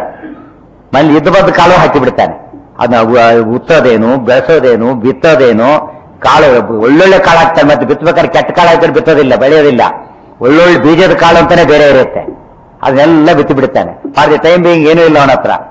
ಮನೇಲಿ ಇದ್ದ ಬದ್ದ ಕಾಳು ಹಾಕಿ ಬಿಡ್ತಾನೆ ಅದನ್ನ ಉ- ಉತ್ತೋದೇನು ಬೆಳೆಸೋದೇನು ಬಿತ್ತೋದೇನು ಕಾಳು ಒಳ್ಳೊಳ್ಳೆ ಕಾಳು ಹಾಕ್ತಾನೆ ಮತ್ತೆ ಬಿತ್ತಬೇಕಾದ್ರೆ ಕೆಟ್ಟ ಕಾಳು ಹಾಕಿದ್ರೆ ಬಿತ್ತೋದಿಲ್ಲ ಬೆಳೆಯೋದಿಲ್ಲ ಒಳ್ಳೊಳ್ಳೆ ಬೀಜದ ಕಾಳು ಅಂತಾನೆ ಬೇರೆ ಇರುತ್ತೆ ಅದನ್ನೆಲ್ಲ ಬಿತ್ತು ಬಿಡ್ತಾನೆ ಫಾರ್ ದಿ ಟೈಮ್ ಬೀಯಿಂಗ್ ಏನೂ ಇಲ್ಲ ಅವನ ಹತ್ರ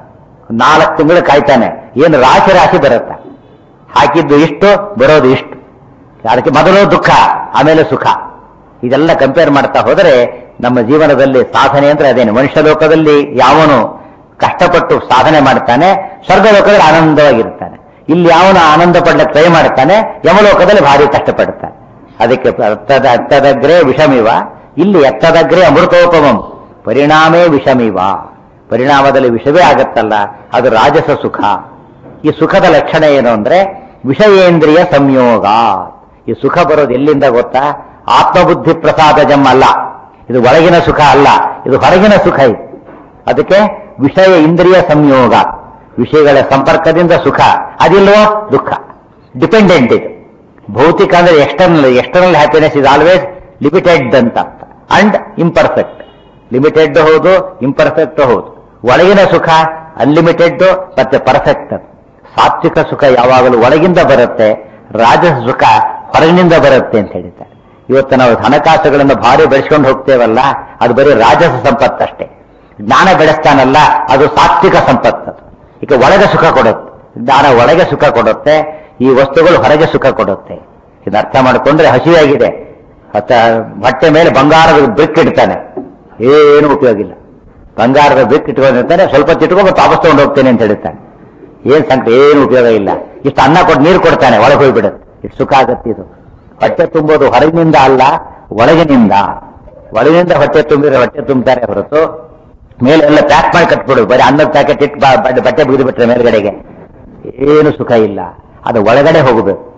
ನಾಲ್ಕು ತಿಂಗಳು ಕಾಯ್ತಾನೆ ಏನು ರಾಶಿ ರಾಶಿ ಬರುತ್ತೆ ಹಾಕಿದ್ದು ಇಷ್ಟು ಬರೋದು ಇಷ್ಟು ಅದಕ್ಕೆ ಮೊದಲು ದುಃಖ ಆಮೇಲೆ ಸುಖ ಇದೆಲ್ಲ ಕಂಪೇರ್ ಮಾಡ್ತಾ ಹೋದರೆ ನಮ್ಮ ಜೀವನದಲ್ಲಿ ಸಾಧನೆ ಅಂದ್ರೆ ಅದೇನು ಮನುಷ್ಯ ಲೋಕದಲ್ಲಿ ಯಾವನು ಕಷ್ಟಪಟ್ಟು ಸಾಧನೆ ಮಾಡ್ತಾನೆ ಸ್ವರ್ಗ ಲೋಕದಲ್ಲಿ ಆನಂದವಾಗಿರ್ತಾನೆ ಇಲ್ಲಿ ಯಾವನು ಆನಂದ ಪಡ್ಲಿಕ್ಕೆ ಟ್ರೈ ಮಾಡ್ತಾನೆ ಯಮಲೋಕದಲ್ಲಿ ಭಾರಿ ಕಷ್ಟಪಡ್ತಾನೆ ಅದಕ್ಕೆ ಅರ್ಥದ ಅರ್ಥದಗ್ರೆ ವಿಷಮಿವ ಇಲ್ಲಿ ಎತ್ತದಗ್ರೆ ಅಮೃತೋಪಮಂ ಪರಿಣಾಮೇ ವಿಷಮಿವ ಪರಿಣಾಮದಲ್ಲಿ ವಿಷವೇ ಆಗತ್ತಲ್ಲ ಅದು ರಾಜಸ ಸುಖ ಈ ಸುಖದ ಲಕ್ಷಣ ಏನು ಅಂದ್ರೆ ವಿಷಯೇಂದ್ರಿಯ ಸಂಯೋಗ ಈ ಸುಖ ಬರೋದು ಎಲ್ಲಿಂದ ಗೊತ್ತಾ ಆತ್ಮಬುದ್ಧಿ ಪ್ರಸಾದಜಂ ಅಲ್ಲ ಇದು ಒಳಗಿನ ಸುಖ ಅಲ್ಲ ಇದು ಹೊರಗಿನ ಸುಖ ಇದು ಅದಕ್ಕೆ ವಿಷಯ ಇಂದ್ರಿಯ ಸಂಯೋಗ ವಿಷಯಗಳ ಸಂಪರ್ಕದಿಂದ ಸುಖ ಅದಿಲ್ವೋ ದುಃಖ ಡಿಪೆಂಡೆಂಟ್ ಇದು ಭೌತಿಕ ಅಂದ್ರೆ external external happiness is always limited ಅಂತ ಅರ್ಥ ಅಂಡ್ ಇಂಪರ್ಫೆಕ್ಟ್ ಲಿಮಿಟೆಡ್ ಹೌದು ಇಂಪರ್ಫೆಕ್ಟ್ ಹೌದು ಒಳಗಿನ ಸುಖ ಅನ್ಲಿಮಿಟೆಡ್ ಮತ್ತೆ ಪರ್ಫೆಕ್ಟ್ ಸಾತ್ವಿಕ ಸುಖ ಯಾವಾಗಲೂ ಒಳಗಿಂದ ಬರುತ್ತೆ ರಾಜಸ ಸುಖ ಹೊರಗಿನಿಂದ ಬರುತ್ತೆ ಅಂತ ಹೇಳಿದ್ದಾರೆ ಇವತ್ತು ನಾವು ಹಣಕಾಸುಗಳನ್ನು ಭಾರಿ ಬೆಳೆಸ್ಕೊಂಡು ಹೋಗ್ತೇವಲ್ಲ ಅದು ಬರೀ ರಾಜಸ ಸಂಪತ್ತಷ್ಟೇ ಜ್ಞಾನ ಬೆಳೆಸ್ತಾನಲ್ಲ ಅದು ಸಾತ್ವಿಕ ಸಂಪತ್ತು ಈಗ ಒಳಗೆ ಸುಖ ಕೊಡುತ್ತೆ ಜ್ಞಾನ ಒಳಗೆ ಸುಖ ಕೊಡುತ್ತೆ ಈ ವಸ್ತುಗಳು ಹೊರಗೆ ಸುಖ ಕೊಡುತ್ತೆ ಇದು ಅರ್ಥ ಮಾಡಿಕೊಂಡ್ರೆ ಹಸಿವಾಗಿದೆ ಮತ್ತ ಹೊಟ್ಟೆ ಮೇಲೆ ಬಂಗಾರದ ಬ್ರಿಕ್ ಇಡ್ತಾನೆ ಏನು ಉಪಯೋಗ ಇಲ್ಲ ಬಂಗಾರದ ಬ್ರಿಕ್ ಇಟ್ಕೊಂಡಿರ್ತಾನೆ ಸ್ವಲ್ಪ ತಿಟ್ಕೊಂಡು ಮತ್ತೆ ವಾಪಸ್ ತಗೊಂಡು ಹೋಗ್ತೇನೆ ಅಂತ ಹೇಳ್ತಾನೆ ಏನ್ ಸಂಕಟ ಏನು ಉಪಯೋಗ ಇಲ್ಲ ಇಷ್ಟು ಅನ್ನ ಕೊಟ್ಟು ನೀರು ಕೊಡ್ತಾನೆ ಒಳಗೆ ಹೋಗ್ಬಿಡುತ್ತೆ ಇಷ್ಟು ಸುಖ ಆಗತ್ತೆ ಇದು ಹೊಟ್ಟೆ ತುಂಬೋದು ಹೊರಗಿನಿಂದ ಅಲ್ಲ ಒಳಗಿನಿಂದ ಒಳಗಿನಿಂದ ಹೊಟ್ಟೆ ತುಂಬಿದ್ರೆ ಹೊಟ್ಟೆ ತುಂಬ್ತಾರೆ ಹೊರತು ಮೇಲೆ ಎಲ್ಲ ಪ್ಯಾಕ್ ಮಾಡಿ ಕಟ್ಬಿಡು ಬರೀ ಅನ್ನದ ಪ್ಯಾಕೆಟ್ ಇಟ್ಟು ಬ- ಬಟ್ಟೆ ಬಟ್ಟೆ ಬಿಗಿದು ಬಿಟ್ರೆ ಮೇಲ್ಗಡೆಗೆ ಏನು ಸುಖ ಇಲ್ಲ ಅದು ಒಳಗಡೆ ಹೋಗಬೇಕು